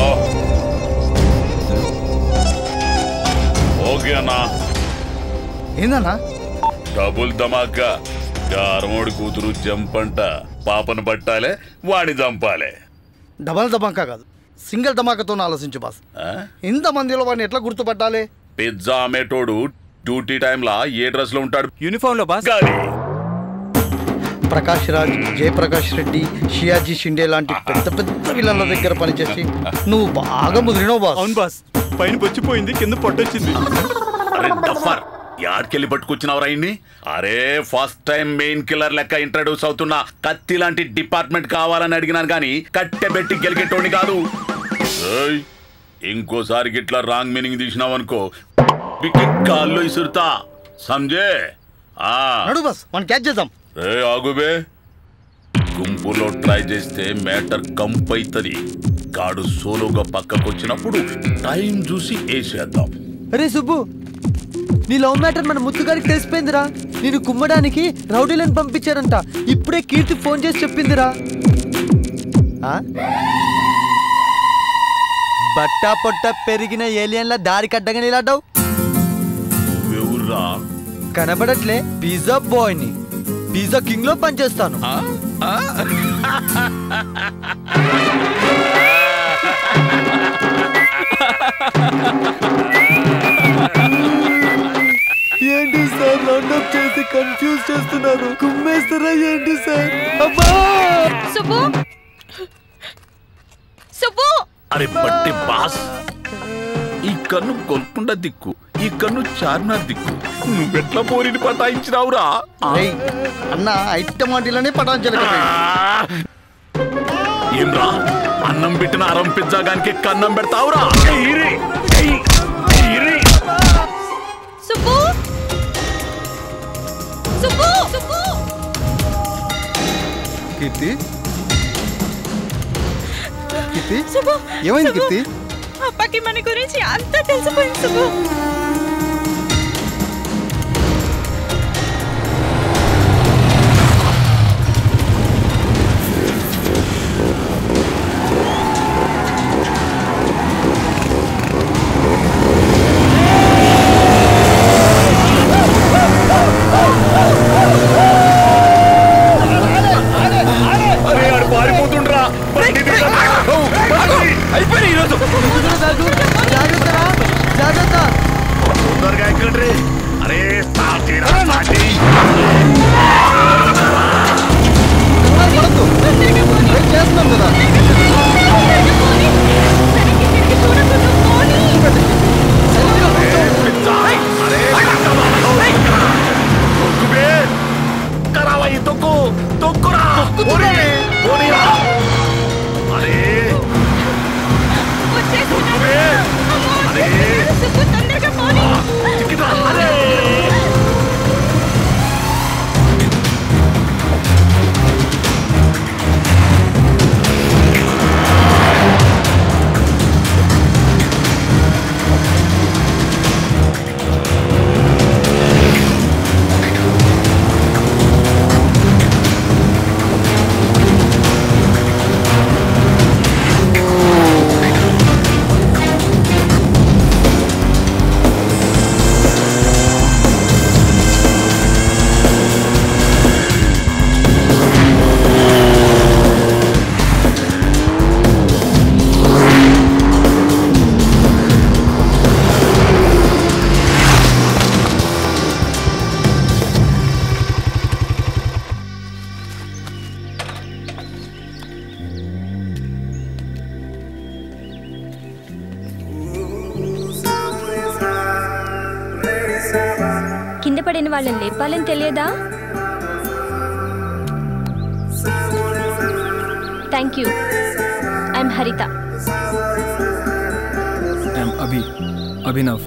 Speaker 2: ఓకే అన్నా
Speaker 5: ఏందన్నా
Speaker 2: డబుల్ ధమాకా గారమోడి కూతురు జంపంట పాపను పట్టాలే వాడి చంపాలే
Speaker 12: డబల్ ధమాకా కాదు సింగిల్ ధమాకాతో ఆలోచించు బాస్ ఇంత మందిలో వాడిని ఎట్లా గుర్తుపట్టాలి
Speaker 2: పిజ్జా అమ్మేటోడు డ్యూటీ టైంలా ఏ డ్రెస్ లో ఉంటాడు
Speaker 4: యూనిఫామ్ లో బాస్
Speaker 12: ప్రకాష్ రాజ్ జయప్రకాష్ రెడ్డి షియాజీ షిండే లాంటి పెద్ద పెద్ద విలన్ల దగ్గర పనిచేసి నువ్వు బాగా ముదిరినావు బాస్
Speaker 4: అవును బాస్ పైన పొచ్చిపోయింది కింద పొట్టొచ్చింది
Speaker 2: అరే డఫర్ యాడ్కెళ్ళి పట్టుకొచ్చినవరా ఇన్ని అరే ఫస్ట్ టైం మెయిన్ కిల్లర్ లెక్క ఇంట్రడ్యూస్ అవుతున్న కత్తి లాంటి డిపార్ట్మెంట్ కావాలని అడిగినాను కానీ కట్టెబెట్టి గెలిగేటోని కాదు ఏయ్, ఇంకోసారి గిట్లా రాంగ్ మీనింగ్ తీసినావనుకో పిక్కి కాల్లో ఇసురుతా సంజే ఆ
Speaker 12: నడు బాస్ మనం క్యాచ్ చేద్దాం
Speaker 2: రే ఆగుబే గుంపులో ట్రై చేస్తే మ్యాటర్ కంపైతది గాడు సోలోగా పక్కకొచ్చినప్పుడు టైం చూసి వేసేద్దాం
Speaker 4: అరే సుబ్బు నీ లవ్ మ్యాటర్ మన ముత్తుగారికి తెలిసిపోయిందిరా నేను కుమ్మడానికి రౌడీలను పంపించారంట ఇప్పుడే కీర్తి ఫోన్ చేసి చెప్పిందిరా ఆ? బట్టా పొట్ట పెరిగిన ఏలియన్ల దారి కడ్డగా నిలాడ్డావు
Speaker 2: ఎవర్రా
Speaker 4: కనబడట్లే పిజ్జా బాయ్ని పిజ్జా కింగ్ లో పనిచేస్తాను ఏంటి సార్ రౌండప్ చేసి కన్ఫ్యూజ్ చేస్తున్నారు కుమ్మేస్తారా ఏంటి సార్ అబ్బా
Speaker 15: సుబ్బు సుబ్బు
Speaker 2: అరే బట్టి బాస్ ఈ కన్ను గొల్కొండ దిక్కు ఈ కన్ను చార్మినార్ దిక్కు నువ్వెట్లా పోరిని పటాయించినావురా
Speaker 12: రేయ్, అన్న ఐటమ్ వాటిలోనే పటాంచలేకపోయింది
Speaker 2: ఏమ్రా అన్నం పెట్టిన అరం పిజ్జాగానికి కన్నం పెడతావురా ఈరి, ఏయ్, ఈరి.
Speaker 15: సుబ్బు సుబ్బు సుబ్బు
Speaker 5: కీర్తి కీర్తి
Speaker 15: సుబ్బు
Speaker 5: ఏమైంది
Speaker 15: సుబ్బు.
Speaker 5: కీర్తి
Speaker 15: అప్పకి మన గురించి అంతా తెలిసిపోయింది సుబ్బు
Speaker 2: అరే ఆడు పారిపోతుండ్రా అయిపోయి ఈరోజు
Speaker 4: జాగ్రత్త
Speaker 2: తొందరగా ఎక్కండి అరే స్టార్ట్ చేయరా స్టార్ట్ చేయి.
Speaker 12: చేస్తున్నాం కదా
Speaker 2: తొక్కుబే. కరావా ఈ తొక్కు తొక్కురా పోనీ, పోనీరా. అరే తొక్కుబే. అరే చిక్కిరా. అరే
Speaker 22: పడిన వాళ్ళని లేపాలని తెలియదా thank you I'm Haritha
Speaker 9: I'm Abhi Abhinav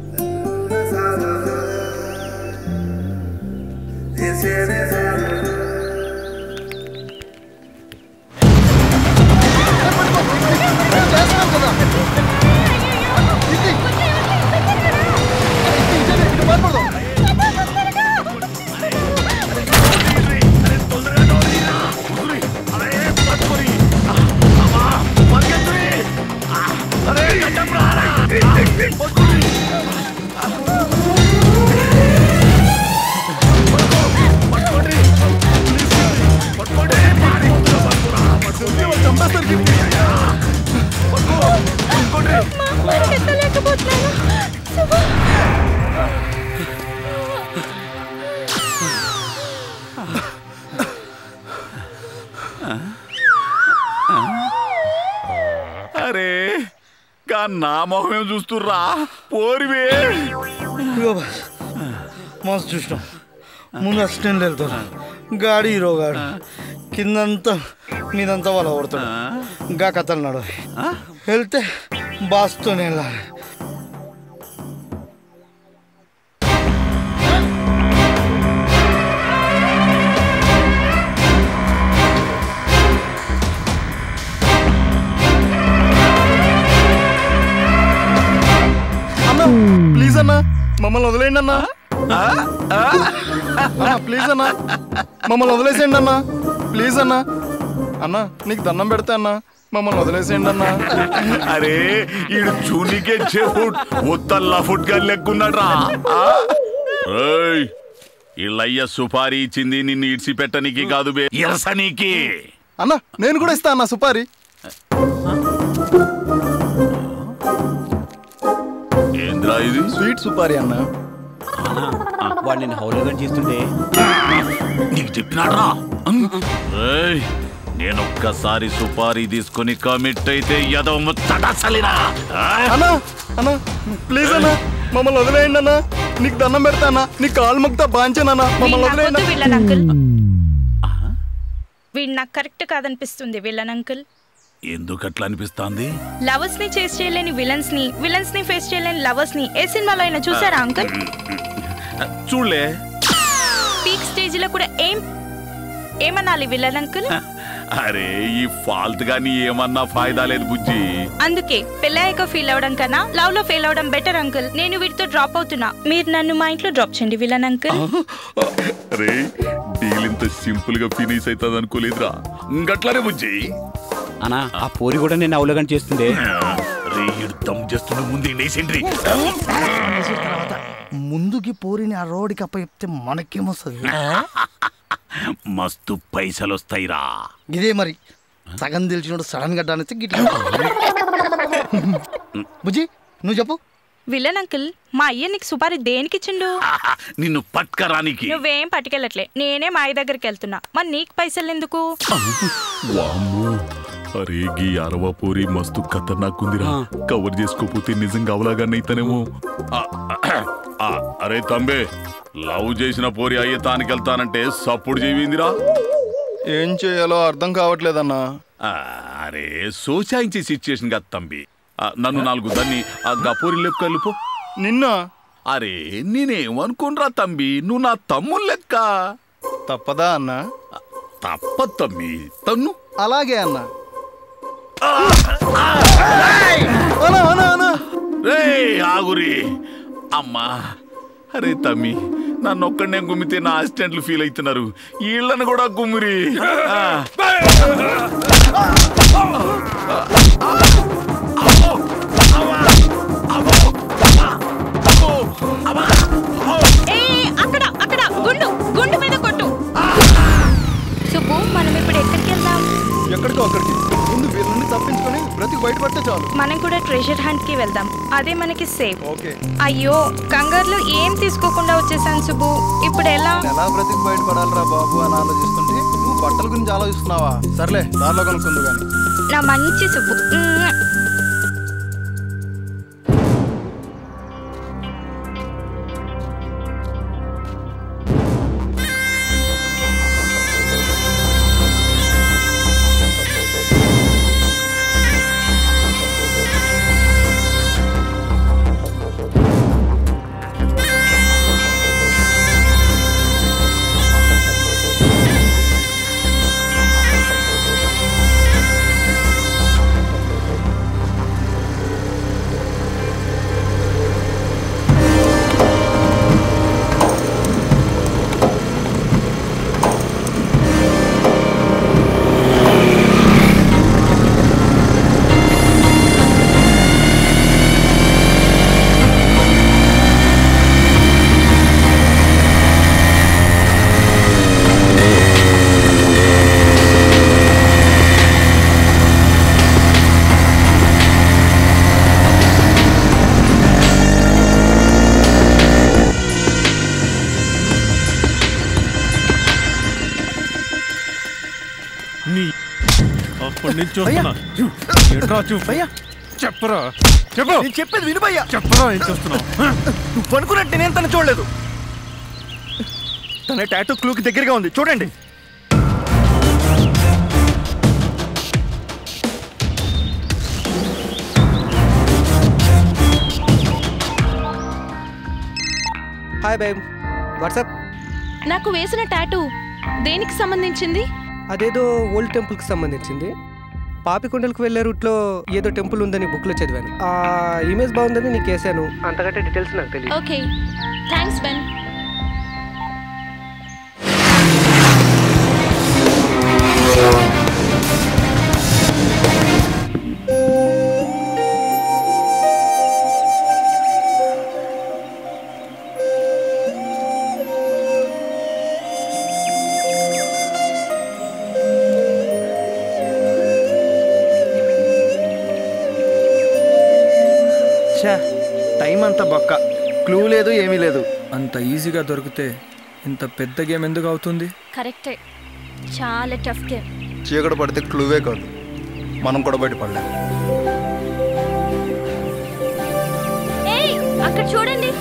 Speaker 2: అరే గా నా మొహమేం చూస్తుర్రా పోరివే
Speaker 12: ఇదిగో బాస్ మస్తు చూసినాం ముందు అసిస్టెంట్ వెళ్తారు గాడి హీరో గాడు కిందంతా మీదంతా వాళ్ళ కొడతాడు గా కథలు నడు వెళ్తే బాస్తోనే వెళ్ళాలి
Speaker 5: అన్న ప్లీజ్ అన్న మమ్మల్ని వదిలేయండి అన్న అన్న ప్లీజ్ అన్న మమ్మల్ని వదిలేసేయండి అన్న ప్లీజ్ అన్న అన్న నీకు దండం పెడతా అన్న మమ్మల్ని వదిలేసేయండి అన్న
Speaker 2: అరే ఈడు చూనికే చెఫుట్ ఉత్తల్లా ఫుడ్ గా లెక్కున్నాడ్రా ఇళ్ళయ్య సుపారీ ఇచ్చింది నిన్ను ఇడిచిపెట్టనికి కాదు బే ఇరసనీకి
Speaker 5: అన్న నేను కూడా ఇస్తా అన్న సుపారి
Speaker 2: ఏంద్రా ఇది
Speaker 5: స్వీట్ సుపారి అన్న
Speaker 11: వాడు నేను హౌలగా చేస్తుంటే
Speaker 2: నీకు చెప్పినాడ్రా ఏయ్, నేనొక్కసారి సుపారీ తీసుకొని కమిట్ అయితే ఎదో ముచ్చటసలిరా
Speaker 5: అన్న అన్న ప్లీజ్ అన్న మమ్మల్ని వదిలేయండి అన్న నీకు దండం పెడతా అన్న నీ కాలు మొక్తా బాంచానన్న మమ్మల్ని వదిలేయండి
Speaker 15: వద్దు వీళ్ళని అంకుల్ వీడు నాకు కరెక్ట్ కాదనిపిస్తుంది విలన్ అంకుల్
Speaker 2: ఎందుకు అట్లా అనిపిస్తాంది
Speaker 15: లవర్స్ ని చేస్ చేయలేని విలన్స్ ని విలన్స్ ని ఫేస్ చేయలేని లవర్స్ ని ఏ సినిమాలో అయినా చూసారా అంకుల్
Speaker 2: చూడలే
Speaker 15: పీక్ స్టేజ్ లో కూడా ఏం ఏమనాలి విలన్ అంకుల్
Speaker 2: అరే ఈ ఫాల్ట్ గాని ఏమన్నా ఫాయిదా లేదు బుజ్జి
Speaker 15: అందుకే పెళ్ళాక ఫీల్ అవడం కన్నా లవ్ లో ఫెయిల్ అవడం బెటర్ అంకుల్ నేను వీటితో డ్రాప్ అవుతున్నా మీరు నన్ను మా ఇంట్లో డ్రాప్ చేయండి విలన్ అంకుల్
Speaker 2: అరే డీల్ ఇంత సింపుల్ గా ఫినిష్ అవుతుంది అనుకోలేదురా ఇంకట్లానే బుజ్జి
Speaker 11: అన్నా ఆ పోరి కూడా నేను అవలగం చేస్తుండే
Speaker 2: రే ఈడు దమ్ చేస్తున్న ముందు నేసిండ్రి
Speaker 12: ముందుకి పోరిని ఆ రోడ్డుకి అప్ప చెప్తే మనకేమొస్తుంది
Speaker 2: మస్తు పైసలు వస్తాయిరా
Speaker 12: ఇదే మరి సగం తెలిసినోడు సడన్ గా డాన్ గిట్ల బుజ్జి నువ్వు చెప్పు
Speaker 15: విలన్ అంకుల్ మా అయ్య నీకు సుపారి దేనికి ఇచ్చిండు
Speaker 2: నిన్ను పట్కరానికి
Speaker 15: నువ్వేం పట్టుకెళ్ళట్లే నేనే మా అయ్య దగ్గరికి వెళ్తున్నా మరి నీకు పైసలు ఎందుకు
Speaker 2: వామ్మో అరే గీ అరవ పూరి మస్తు ఖతర్నాక్ ఉందిరా కవర్ చేసుకోపోతే నిజంగా అవలాగానైతేనేమో ఆ, ఆ, అరే తంబే లవ్ చేసిన పోరి అయ్యే తానికెళ్తానంటే సప్పుడు చేయిందిరా
Speaker 5: ఏం చేయాలో అర్థం కావట్లేదన్నా
Speaker 2: అరే సోచాయించే సిచ్యుయేషన్ కాదు తంబి ఆ, నన్ను నాలుగు దాన్ని ఆ గపూరి లెక్క వెళ్ళిపో
Speaker 5: నిన్న
Speaker 2: అరే నేనేమనుకోనరా తంబి నువ్వు నా తమ్ముడు లెక్క
Speaker 5: తప్పదా అన్న
Speaker 2: తప్ప తమ్మి తన్ను
Speaker 5: అలాగే అన్న
Speaker 2: రే ఆగురి అమ్మా అరే తమ్మి నన్ను ఒక్కడనే గుమ్మితే నా అసిస్టెంట్లు ఫీల్ అవుతున్నారు వీళ్ళని కూడా గుమ్మిరి ఆ.
Speaker 15: ఏ అక్కడ అక్కడ గుండు గుండు మీద కొట్టు సుబ్బు మనం ఇప్పుడు ఎక్కడికి వెళ్దాం
Speaker 5: ఎక్కడికో అక్కడికి ముందు వీళ్ళ నుండి తప్పించుకొని బ్రతికి బయటపడితే చాలు
Speaker 15: మనం కూడా ట్రెజర్ హంట్ కి వెళ్దాం అదే మనకి సేఫ్
Speaker 5: ఓకే
Speaker 15: అయ్యో కంగారులో ఏం తీసుకోకుండా వచ్చేసాను సుబ్బు ఇప్పుడు ఎలా
Speaker 5: ఎలా బ్రతికి బయటపడాలిరా బాబు అని ఆలోచిస్తుంటే నువ్వు బట్టల గురించి ఆలోచిస్తున్నావా సర్లే దారిలో కొనుక్కుందు కానీ
Speaker 15: నా మంచి సుబ్బు మ్మ్.
Speaker 10: నీ అప్పటి నుంచి చూస్తున్నా ఏంట్రా చూపు చెప్పరా చెప్పు
Speaker 8: నేను చెప్పేది విను భయ్యా
Speaker 10: చెప్పరా ఏం చూస్తున్నావు
Speaker 8: నువ్వు అనుకున్నట్టు నేను తను చూడలేదు తన టాటూ క్లూకి దగ్గరగా ఉంది చూడండి
Speaker 7: హాయ్ బేబ్ వాట్సాప్
Speaker 22: నాకు వేసిన టాటూ దేనికి సంబంధించింది
Speaker 7: అదేదో ఓల్డ్ టెంపుల్కి సంబంధించింది పాపికొండలకు వెళ్ళే రూట్లో ఏదో టెంపుల్ ఉందని బుక్లో చదివాను ఆ ఇమేజ్ బాగుందని నీకు వేసాను అంతకంటే డీటెయిల్స్ నాకు తెలియదు
Speaker 22: ఓకే థ్యాంక్స్ బెన్
Speaker 8: ఛా టైం అంతా బొక్క క్లూ లేదు ఏమీ లేదు
Speaker 9: అంత ఈజీగా దొరికితే ఇంత పెద్ద గేమ్ ఎందుకు అవుతుంది
Speaker 22: కరెక్టే చాలా టఫ్ గేమ్
Speaker 5: చీకటి పడితే క్లూవే కాదు మనం కూడా బయటపడలేం
Speaker 22: ఏయ్ అక్కడ చూడండి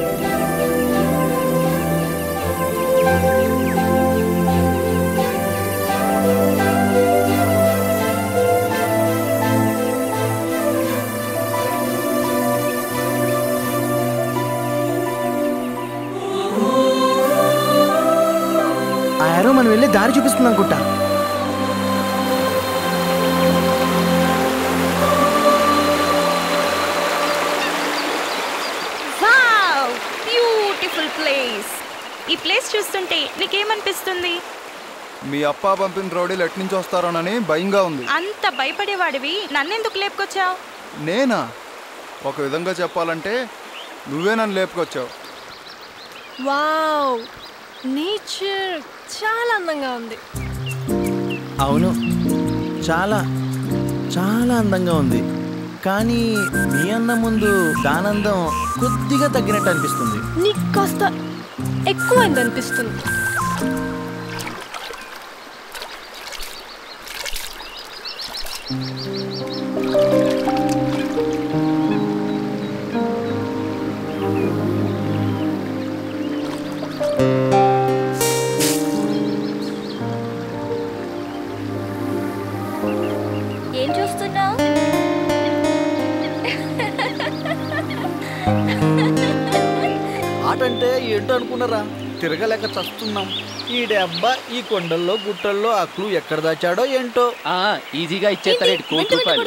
Speaker 8: ఆ యారో మనం వెళ్ళి దారి చూపిస్తుంది అనుకుంటా
Speaker 15: వావ్ బ్యూటిఫుల్ ప్లేస్ ఈ ప్లేస్ చూస్తుంటే నీకేమనిపిస్తుంది
Speaker 5: మీ అప్ప పంపిన రౌడీలు ఎట్నుంచి వస్తారోనని భయంగా ఉంది
Speaker 15: అంత భయపడేవాడివి నన్నెందుకు లేపుకొచ్చావు
Speaker 5: నేనా ఒక విధంగా చెప్పాలంటే నువ్వే నన్ను లేపుకొచ్చావు
Speaker 16: వావ్ నేచర్ చాలా అందంగా ఉంది
Speaker 8: అవును చాలా చాలా అందంగా ఉంది కానీ మీ అందం ముందు దానందం కొద్దిగా తగ్గినట్టు అనిపిస్తుంది
Speaker 16: నీకు కాస్త ఎక్కువైంది అనిపిస్తుంది
Speaker 22: ఏం చూస్తున్నావు
Speaker 12: ఆట అంటే ఏంటో అనుకున్నారా తిరగలేక చస్తున్నాం ఈ డబ్బా ఈ కొండల్లో గుట్టల్లో ఆ క్లూ ఎక్కడ దాచాడో ఏంటో
Speaker 1: ఈజీగా ఇచ్చేస్తారేంటి కోటి రూపాయలు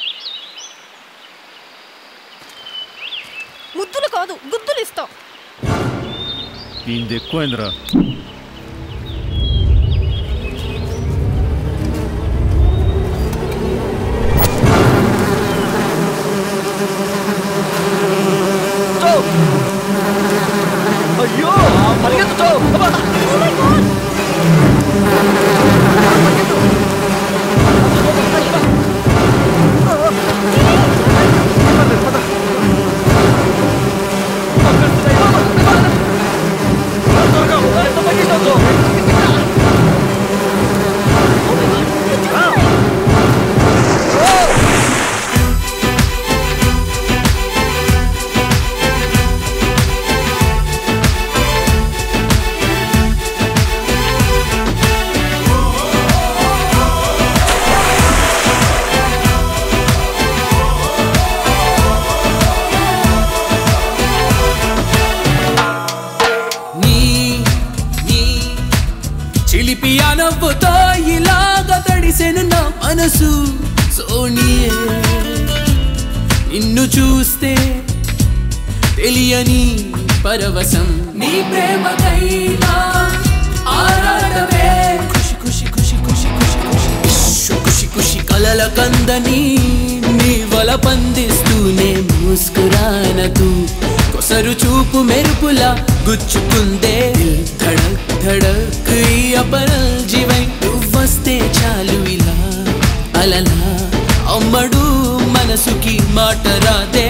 Speaker 16: ముద్దులు కాదు గుద్దులు ఇస్తాం
Speaker 10: దీనిది ఎక్కువైందిరా
Speaker 12: అయ్యో పరిగెత్తు
Speaker 21: నీ నీ చిలిపి నవ్వుతో ఇలాగ తడిసెను నా మనసు సోనియే నిన్ను చూస్తే తెలియని పరవశం నీ ప్రేమకైనా ఆరాటమే ఖుషి ఖుషి ఖుషి ఖుషి ఖుషి ఖుషి ఖుషి ఖుషి ఖుషి కలల కందని నీ వల పందిస్తూనే ముస్కురానతూ కొసరు చూపు మెరుపులా గుచ్చుకుందే దిల్ ధడక్ ధడక్ ఈ అపరల్ జీవై నువ్వొస్తే చాలు ఇలా అలలా అమ్మడు మనసుకి మాట రాదే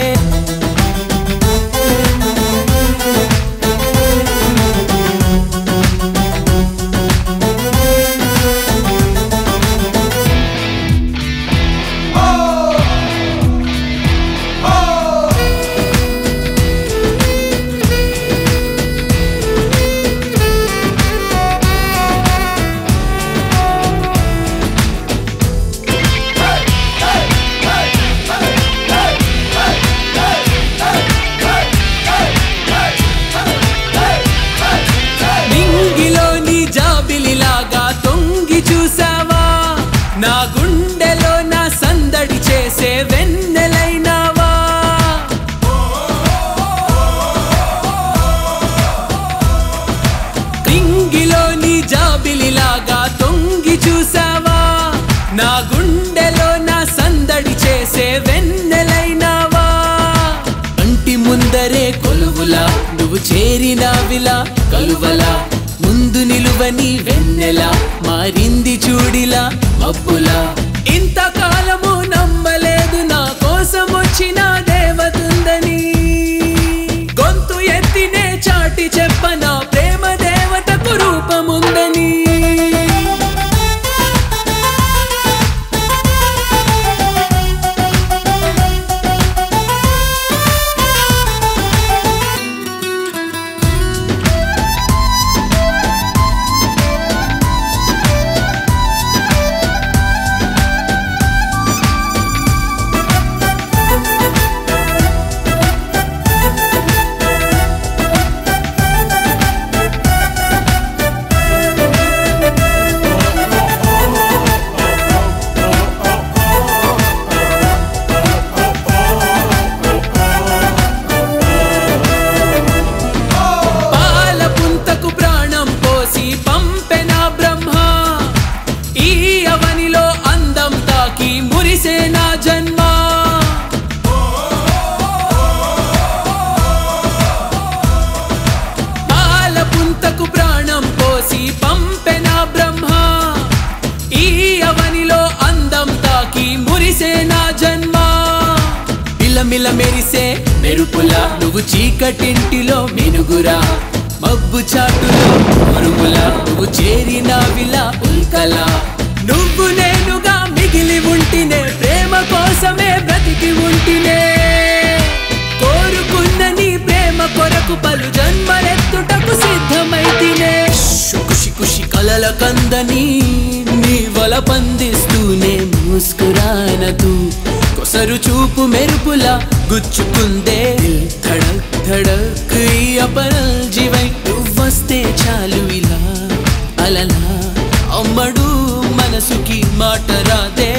Speaker 21: నా గుండెలో నా సందడి చేసే వెన్నెలైనావా రింగిలో నీ జాబిలిలాగా తొంగి చూసావా నా గుండెలో నా సందడి చేసే వెన్నెలైనావా కంటి ముందరే కొలువులా నువ్వు చేరినావిలా కలువలా ముందు నిలువని వెన్నెలా మారింది చూడిలా మబ్బులా ఇంతకాలము నమ్మలేదు నా కోసం వచ్చిన దేవతుందని గొంతు ఎత్తినే చాటి చెప్పన ప్రేమ దేవతకు రూపముందని పాల పుంతకు ప్రాణం పోసి పంపెన బ్రహ్మ ఈ అవనిలో అందం తాకి మురిసే నా జన్మ పాల పుంతకు ప్రాణం పోసి పంపెన బ్రహ్మ ఈ అవనిలో అందం తాకి మురిసే నా జన్మ మిలమిల మెరిసే మెరుపులా నువ్వు చీకటింటిలో మెనుగురా మబ్బు చాటులో మురుగులా నువ్వు చేరినావిలా ఉల్కలా నువ్వు నేనుగా మిగిలి ఉంటినే ప్రేమ కోసమే బ్రతికి ఉంటినే కోరుకున్న నీ ప్రేమ కొరకు పలు జన్మలెత్తుటకు సిద్ధమైతినే ఖుషి ఖుషి కలల కందని నీ వల పందిస్తూనే ముస్కురానతూ కొసరు చూపు మెరుపులా గుచ్చుకుందే దిల్ ధడక్ ధడక్ ఈ అపరల్ జీవై నువ్వొస్తే చాలు ఇలా అలలా అమ్మడు మనసుకి మాట రాదే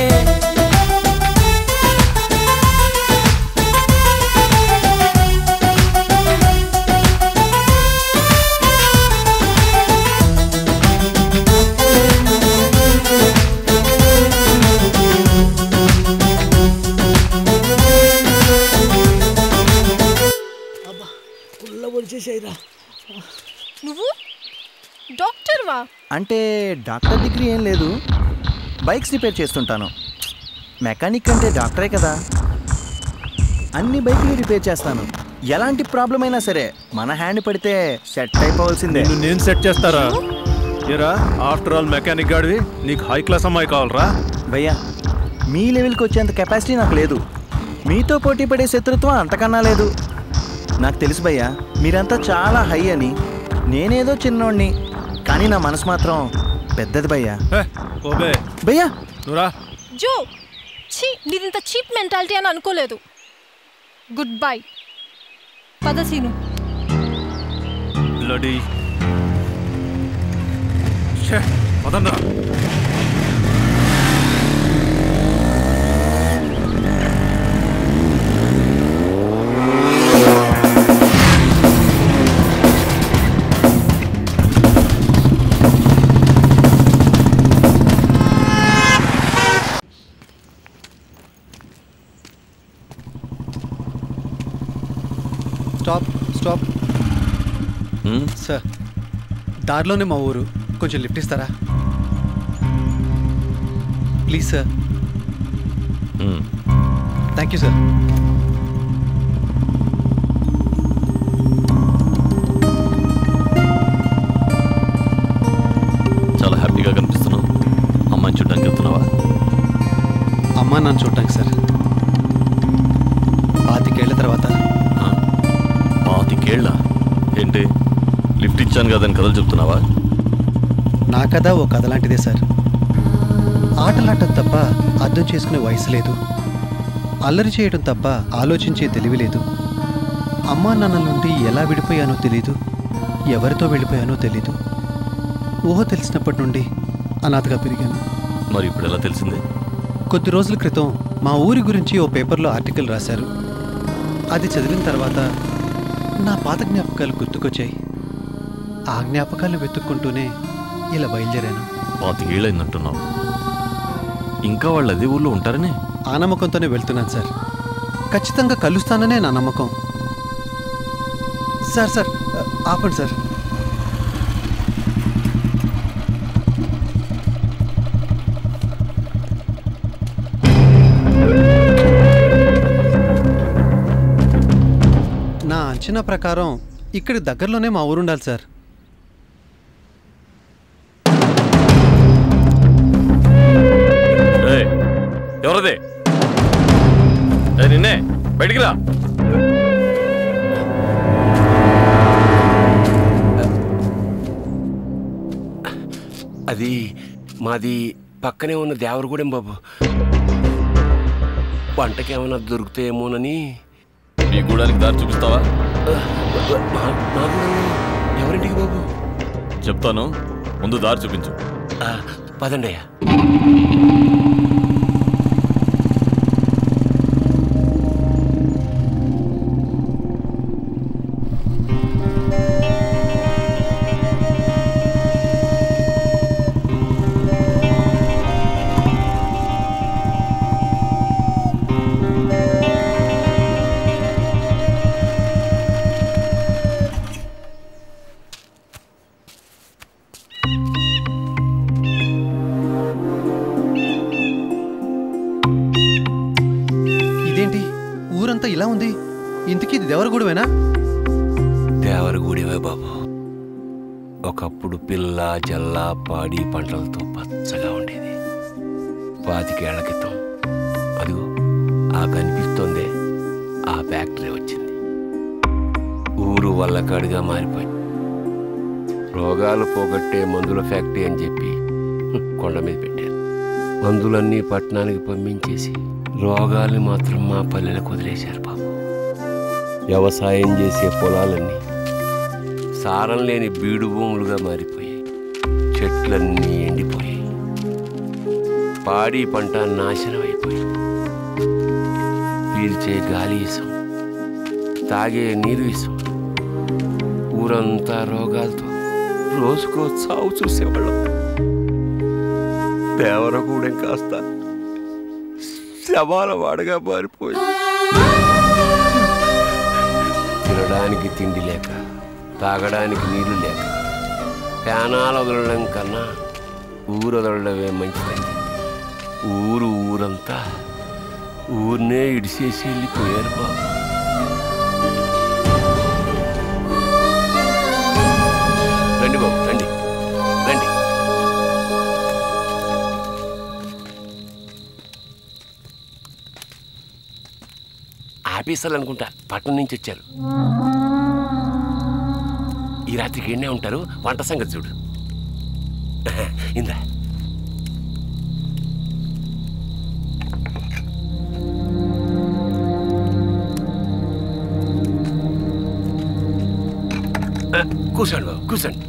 Speaker 16: నువ్వు డాక్టర్ వా
Speaker 12: అంటే డాక్టర్ డిగ్రీ ఏం లేదు బైక్స్ రిపేర్ చేస్తుంటాను మెకానిక్ అంటే డాక్టరే కదా అన్ని బైక్లు రిపేర్ చేస్తాను ఎలాంటి ప్రాబ్లం అయినా సరే మన హ్యాండ్ పడితే సెట్ అయిపోవాల్సిందే
Speaker 10: నిన్ను నేను సెట్ చేస్తారా ఏరా ఆఫ్టర్ ఆల్ మెకానిక్ గాడివి నీకు హై క్లాస్ అమ్మాయి కావాలరా
Speaker 12: భయ్యా మీ లెవెల్కి వచ్చేంత కెపాసిటీ నాకు లేదు మీతో పోటీ పడే శత్రుత్వం అంతకన్నా లేదు నాకు తెలుసు భయ్యా మీరంతా చాలా హై అని నేనేదో చిన్నోడిని కానీ నా మనసు మాత్రం పెద్దది భయ్యా
Speaker 10: ఓబే
Speaker 12: భయ్యా
Speaker 10: నువ్వురా
Speaker 16: జో ఛీ నీదింత చీప్ మెంటాలిటీ అని అనుకోలేదు గుడ్ బై పద సీను
Speaker 10: బ్లడీ పదండ్రా
Speaker 13: స్టాప్ స్టాప్ సార్ దారిలోనే మా ఊరు కొంచెం లిఫ్ట్ ఇస్తారా please sir thank you sir
Speaker 17: చాలా హ్యాపీగా కనిపిస్తున్నావు అమ్మాయిని చూడడానికి వెళ్తున్నావా
Speaker 13: అమ్మా నన్ను చూడటానికి సార్ పాతికేళ్ల తర్వాత
Speaker 17: పాతికేళ్ళ ఏంటి లిఫ్ట్ ఇచ్చాను కదని కథలు చెప్తున్నావా
Speaker 13: నా కథ ఓ కథ లాంటిదే సార్ ఆటలాడటం తప్ప అర్థం చేసుకునే వయసు లేదు అల్లరి చేయడం తప్ప ఆలోచించే తెలివి లేదు అమ్మా నాన్నల నుండి ఎలా విడిపోయానో తెలీదు ఎవరితో వెళ్ళిపోయానో తెలీదు ఊహ తెలిసినప్పటి నుండి అనాథగా పెరిగాను
Speaker 17: మరి ఇప్పుడు ఎలా తెలిసింది
Speaker 13: కొద్ది రోజుల క్రితం మా ఊరి గురించి ఓ పేపర్లో ఆర్టికల్ రాశారు అది చదివిన తర్వాత నా పాత జ్ఞాపకాలు గుర్తుకొచ్చాయి ఆ జ్ఞాపకాలను వెతుక్కుంటూనే ఇలా బయలుదేరాను
Speaker 17: పాతికేళ్ళైందంటున్నావు ఇంకా వాళ్ళు అదే ఊళ్ళో ఉంటారనే
Speaker 13: ఆ నమ్మకంతోనే వెళ్తున్నాను సార్ ఖచ్చితంగా కలుస్తాననే నా నమ్మకం సార్ సార్ ఆపండి సార్ నా అంచనా ప్రకారం ఇక్కడి దగ్గరలోనే మా ఊరుండాలి సార్
Speaker 17: ఏయ్, ఎవరది ఏ నిన్నే బయటికి రా
Speaker 6: అది మాది పక్కనే ఉన్న దేవరగూడెం బాబు వంటకి ఏమైనా దొరుకుతాయేమోనని
Speaker 17: మీ గూడానికి దారి చూపిస్తావా
Speaker 6: ఎవరింటికి బాబు
Speaker 17: చెప్తాను ముందు దారి చూపించు
Speaker 6: ఆ, పదండి అయ్యా
Speaker 13: ఇదేంటి ఊరంతా ఇలా ఉంది ఇంతకీ ఇది దేవరగూడమేనా
Speaker 6: దేవరగూడెవే బాబు ఒకప్పుడు పిల్ల జల్ల పాడి పంటలతో పచ్చగా ఉండేది పాతికేళ్ల క్రితం అదిగో ఆ కనిపిస్తోందే ఆ ఫ్యాక్టరీ వచ్చింది ఊరు వల్లకాడిగా మారిపోయి రోగాలు పోగొట్టే మందుల ఫ్యాక్టరీ అని చెప్పి హ్మ్, కొండ మీద పెట్టారు మందులన్నీ పట్టణానికి పంపించేసి రోగాల్ని మాత్రం మా పల్లెలకు వదిలేశారు బాబు వ్యవసాయం చేసే పొలాలన్నీ సారం లేని బీడు భూములుగా మారిపోయాయి చెట్లన్నీ ఎండిపోయాయి పాడి పంట నాశనం అయిపోయింది పీల్చే గాలి ఇసం తాగే నీరు ఇసం ఊరంతా రోగాలతో రోజుకో చావు చూసేవాళ్ళం దేవరగూడెం కాస్త శవాల వాడగా మారిపోయి తినడానికి తిండి లేక తాగడానికి నీళ్లు లేక ప్యానాలు వదలడం కన్నా ఊరు వదలడమే మంచిదండి ఊరు ఊరంతా ఊరినే ఇడిసేసి వెళ్ళిపోయారు బాబు రండి బాబు రండి రండి ఆఫీసర్లు అనుకుంటా పట్నం నుంచి వచ్చారు ఈ రాత్రికి ఎన్నే ఉంటారు వంట సంగతి చూడు ఇందా ఆ, కూర్చోండి బాబు కూర్చోండి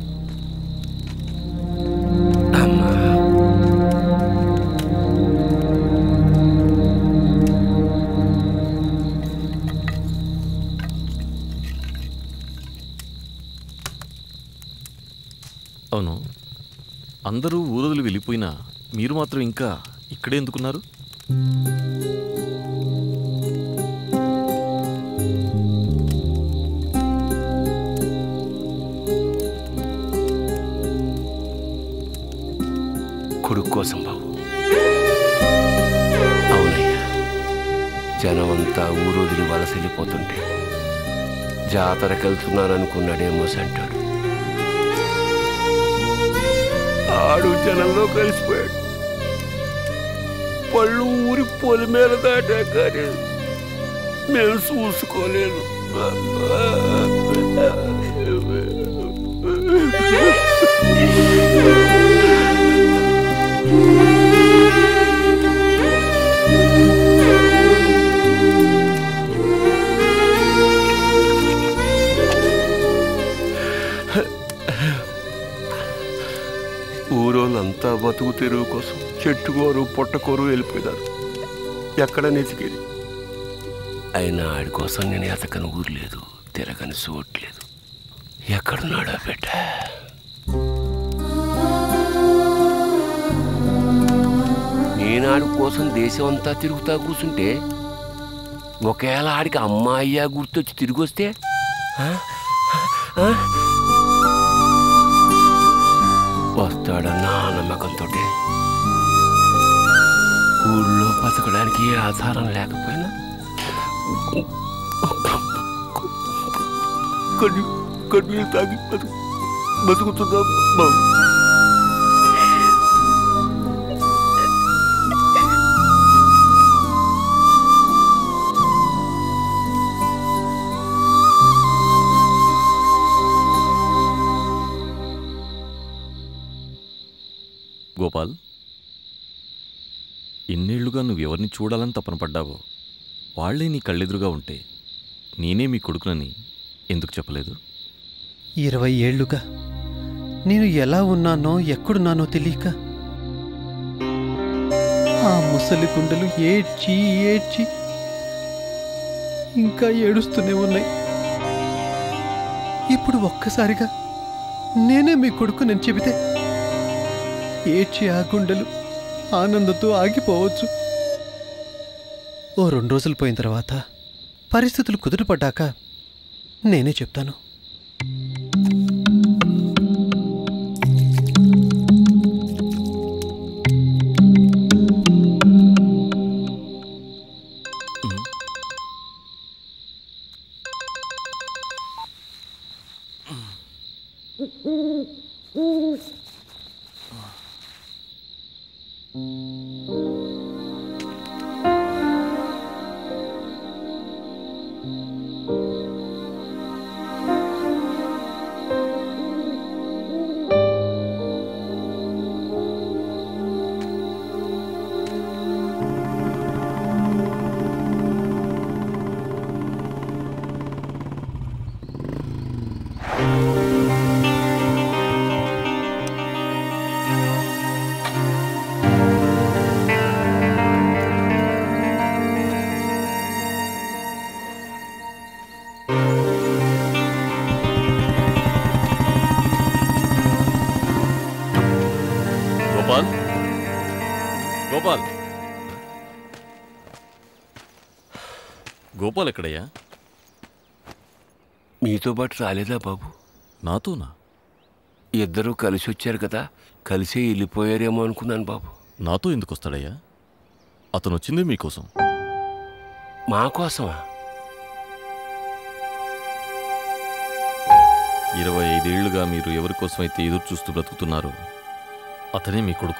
Speaker 6: అమ్మా
Speaker 17: అవును అందరూ ఊరదులు వెళ్ళిపోయినా మీరు మాత్రం ఇంకా ఇక్కడే ఎందుకున్నారు
Speaker 6: కొడుకు కోసం బాబు అవునయ్యా జనమంతా ఊరొదిలి వలస వెళ్ళిపోతుంటే జాతరకి వెళ్తున్నారనుకున్నాడేమో సంటాడు ఆడు జనంలో కలిసిపోయాడు పళ్ళు ఊరి పొలి మీద దాటా కానీ మేము చూసుకోలేదు ఊరోళ్ళంతా బతుకుతూ తెరువు కోసం చెట్టుకోరు పొట్టకోరు వెళ్ళిపోయినారు ఎక్కడ నెతికేది అయినా ఆడి కోసం నేను ఎతకని ఊరు లేదు తిరగని చోట్లేదు ఎక్కడున్నాడా బిడ్డ నేను ఆడి కోసం దేశం అంతా తిరుగుతా కూర్చుంటే ఒకవేళ ఆడికి అమ్మాయ్యా గుర్తొచ్చి తిరిగి వస్తే ఆ? ఆ? వస్తాడన్న ఆ నమ్మకంతో ఊళ్ళో బతకడానికి ఏ ఆధారం లేకపోయినా కన్నీ కన్నీళ్ళు తాగి బతుకు బతుకుతున్నాం బాబు
Speaker 17: గోపాల్ ఇన్నేళ్లుగా నువ్వెవరిని చూడాలని తపన పడ్డావో వాళ్లే నీ కళ్ళెదురుగా ఉంటే నేనే మీ కొడుకునని ఎందుకు చెప్పలేదు
Speaker 13: ఇరవై ఏళ్లుగా నేను ఎలా ఉన్నానో ఎక్కడున్నానో తెలియక ఆ ముసలి గుండెలు ఏడ్చి ఏడ్చి ఇంకా ఏడుస్తూనే ఉన్నాయి ఇప్పుడు ఒక్కసారిగా నేనే మీ కొడుకు నేను చెబితే ఏడ్చి ఆ గుండెలు ఆనందంతో ఆగిపోవచ్చు ఓ రెండు రోజులు పోయిన తర్వాత పరిస్థితులు కుదురుపడ్డాక నేనే చెప్తాను
Speaker 17: గోపాల్ గోపాల్ గోపాల్ ఎక్కడయ్యా
Speaker 6: మీతో పాటు రాలేదా బాబు
Speaker 17: నాతోనా
Speaker 6: ఇద్దరూ కలిసి వచ్చారు కదా కలిసే వెళ్ళిపోయారేమో అనుకున్నాను బాబు
Speaker 17: నాతో ఎందుకు వస్తాడయ్యా అతను వచ్చిందే మీకోసం
Speaker 6: మా కోసమా
Speaker 17: ఇరవై ఐదేళ్లుగా మీరు ఎవరి కోసమైతే ఎదురు చూస్తూ బ్రతుకుతున్నారో అతనే మీ కొడుకు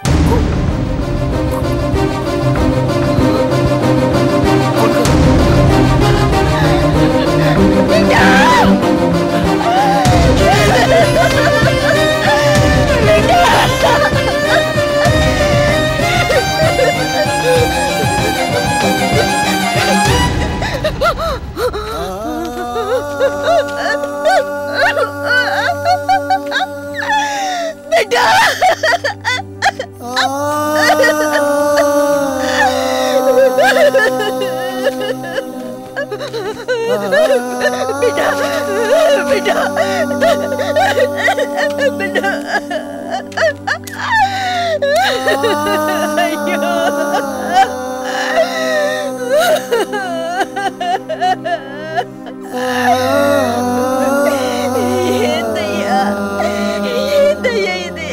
Speaker 21: బిడ్డ బిడ్డ బిడ్డ బిడ్డ అయ్యో ఏందయ్యా ఏందయ్యా ఇది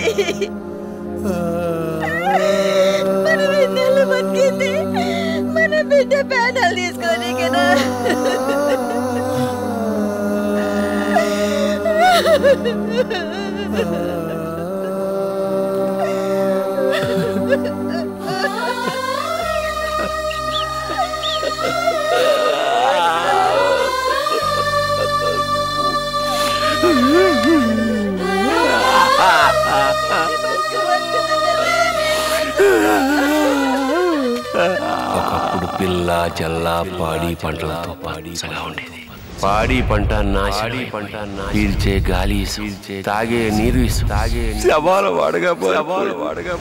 Speaker 21: మన బిడ్డలు బతికింది మన బిడ్డ పేనాలు తీసుకొని కదా
Speaker 6: ఒకప్పుడు పిల్ల జల్ల పాడి పంటలతో పాడి సగా ఉండేది పాడి పంట నాశనం పంట పీల్చే గాలి ఇసు. తాగే నీరు ఇసు. తాగే శవాల వాడగా శవాల వాడగా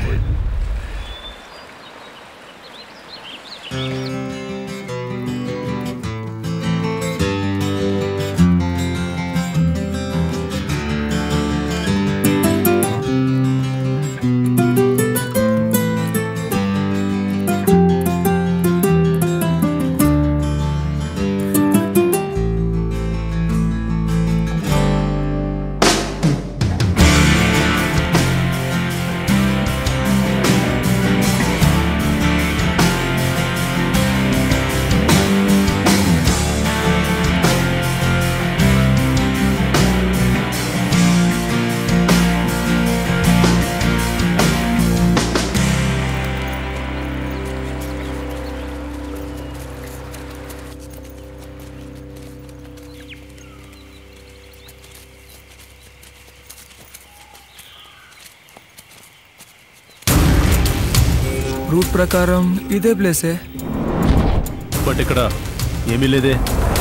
Speaker 9: రూట్ ప్రకారం ఇదే ప్లేసే
Speaker 10: బట్ ఇక్కడ ఏమీ లేదే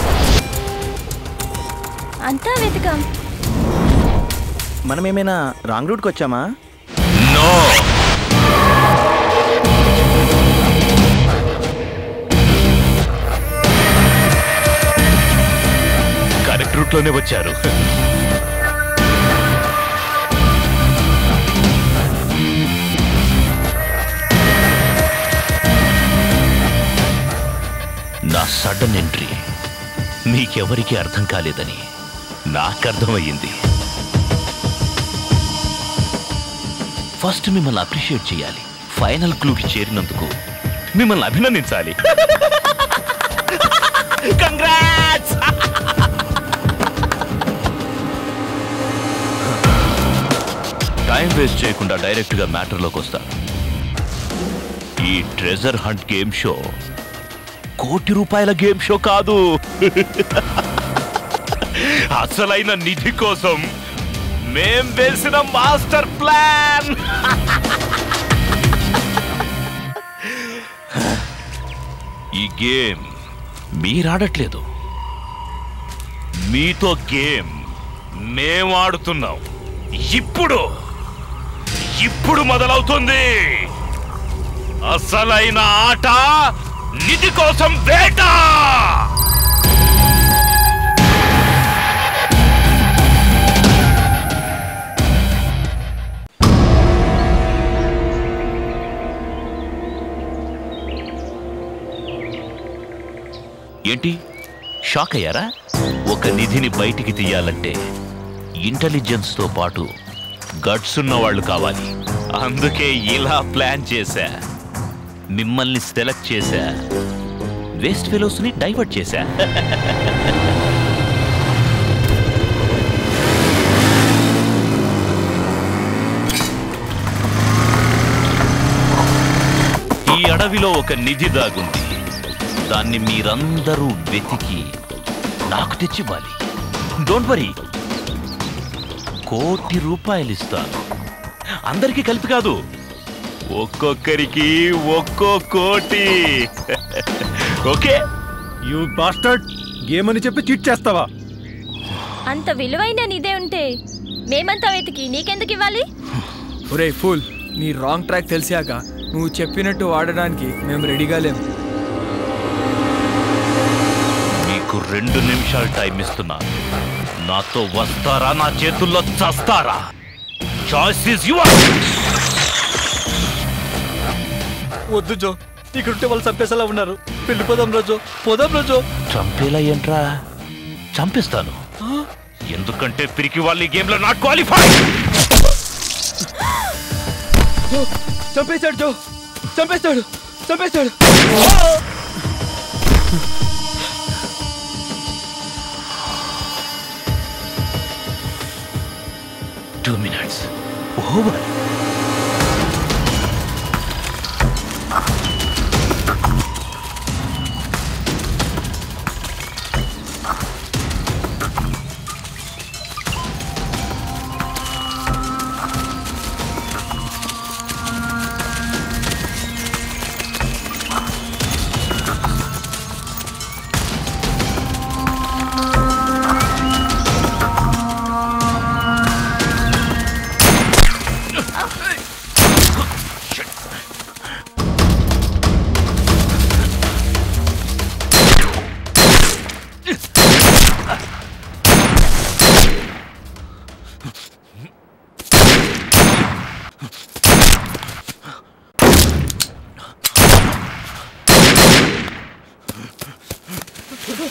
Speaker 21: అంతా వెతకాం
Speaker 12: మనం ఏమైనా రాంగ్ రూట్కి వచ్చామా
Speaker 19: కరెక్ట్ రూట్లోనే వచ్చారు నా సడన్ ఎంట్రీ మీకెవరికీ అర్థం కాలేదని నాకు అర్థమయ్యింది ఫస్ట్ మిమ్మల్ని అప్రిషియేట్ చేయాలి ఫైనల్ క్లూకి చేరినందుకు మిమ్మల్ని అభినందించాలి కంగ్రాట్స్ టైం వేస్ట్ చేయకుండా డైరెక్ట్గా మ్యాటర్లోకి వస్తాను ఈ ట్రెజర్ హంట్ గేమ్ షో కోటి రూపాయల గేమ్ షో కాదు అసలైన నిధి కోసం మేం వేసిన మాస్టర్ ప్లాన్ ఈ గేమ్ మీరాడట్లేదు మీతో గేమ్ మేం ఆడుతున్నాం ఇప్పుడు ఇప్పుడు మొదలవుతుంది అసలైన ఆట నిధి కోసం వేట ఏంటి షాక్ అయ్యారా ఒక నిధిని బయటికి తీయాలంటే ఇంటెలిజెన్స్తో పాటు గట్స్ ఉన్న వాళ్ళు కావాలి అందుకే ఇలా ప్లాన్ చేశా మిమ్మల్ని సెలెక్ట్ చేశా వేస్ట్ ఫెలోస్ని డైవర్ట్ చేశా ఈ అడవిలో ఒక నిధి దాగుంది దాన్ని మీరందరూ వెతికి నాకు తెచ్చివ్వాలి డోంట్ వరీ కోటి రూపాయలు ఇస్తాను అందరికీ కలిపి కాదు ఒక్కొక్కరికి ఒక్కో కోటి ఓకే
Speaker 10: యూ బాస్టర్డ్ గేమ్ అని చెప్పి చీట్ చేస్తావా
Speaker 21: అంత విలువైన నిదే ఉంటే మేమంతా వెతికి నీకెందుకు ఇవ్వాలి
Speaker 9: ఒరే ఫుల్ నీ రాంగ్ ట్రాక్ తెలిసాక నువ్వు చెప్పినట్టు వాడడానికి మేము రెడీగా లేం
Speaker 19: మీకు రెండు నిమిషాలు టైం ఇస్తున్నాను నాతో వస్తారా నా చేతుల్లో చస్తారా చాయిస్ ఇస్ యువర్
Speaker 4: వద్దు జో ఇక్కడుంటే వాళ్ళు చంపేసేలా ఉన్నారు వెళ్ళిపోదాం రోజు పోదాం రోజు
Speaker 19: చంపేలా ఏంట్రా చంపిస్తాను ఎందుకంటే పిరికి వాళ్ళు ఈ గేమ్ లో నాట్ క్వాలిఫై
Speaker 4: జో చంపేశాడు జో చంపేస్తాడు చంపేస్తాడు
Speaker 19: టూ మినిట్స్ ఓవర్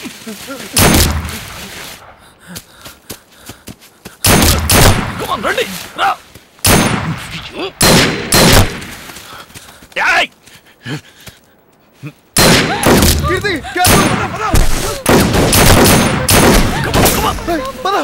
Speaker 19: రండి రా ఏయ్!
Speaker 5: కీర్తి పద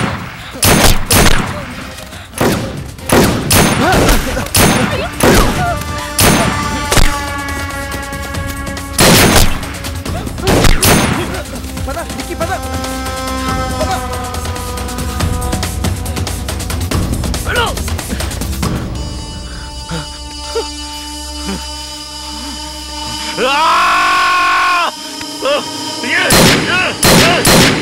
Speaker 8: పద డిక్కి పద
Speaker 19: ఆ! ఏ! ఏ! ఏ!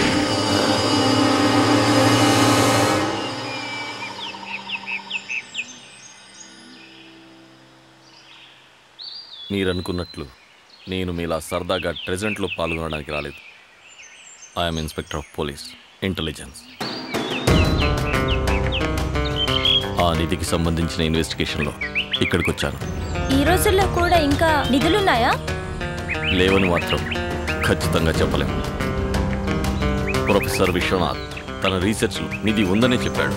Speaker 17: మీరనుకున్నట్లు నేను మీలా సరదాగా ట్రెజెంట్లో పాల్గొనడానికి రాలేదు I'm inspector of police intelligence ఆ నిధికి సంబంధించిన ఇన్వెస్టిగేషన్లో ఇక్కడికి వచ్చాను
Speaker 21: ఈ రోజుల్లో కూడా ఇంకా నిధులున్నాయా
Speaker 17: లేవని మాత్రం ఖచ్చితంగా చెప్పలేము ప్రొఫెసర్ విశ్వనాథ్ తన రీసెర్చ్లో నిధి ఉందని చెప్పాడు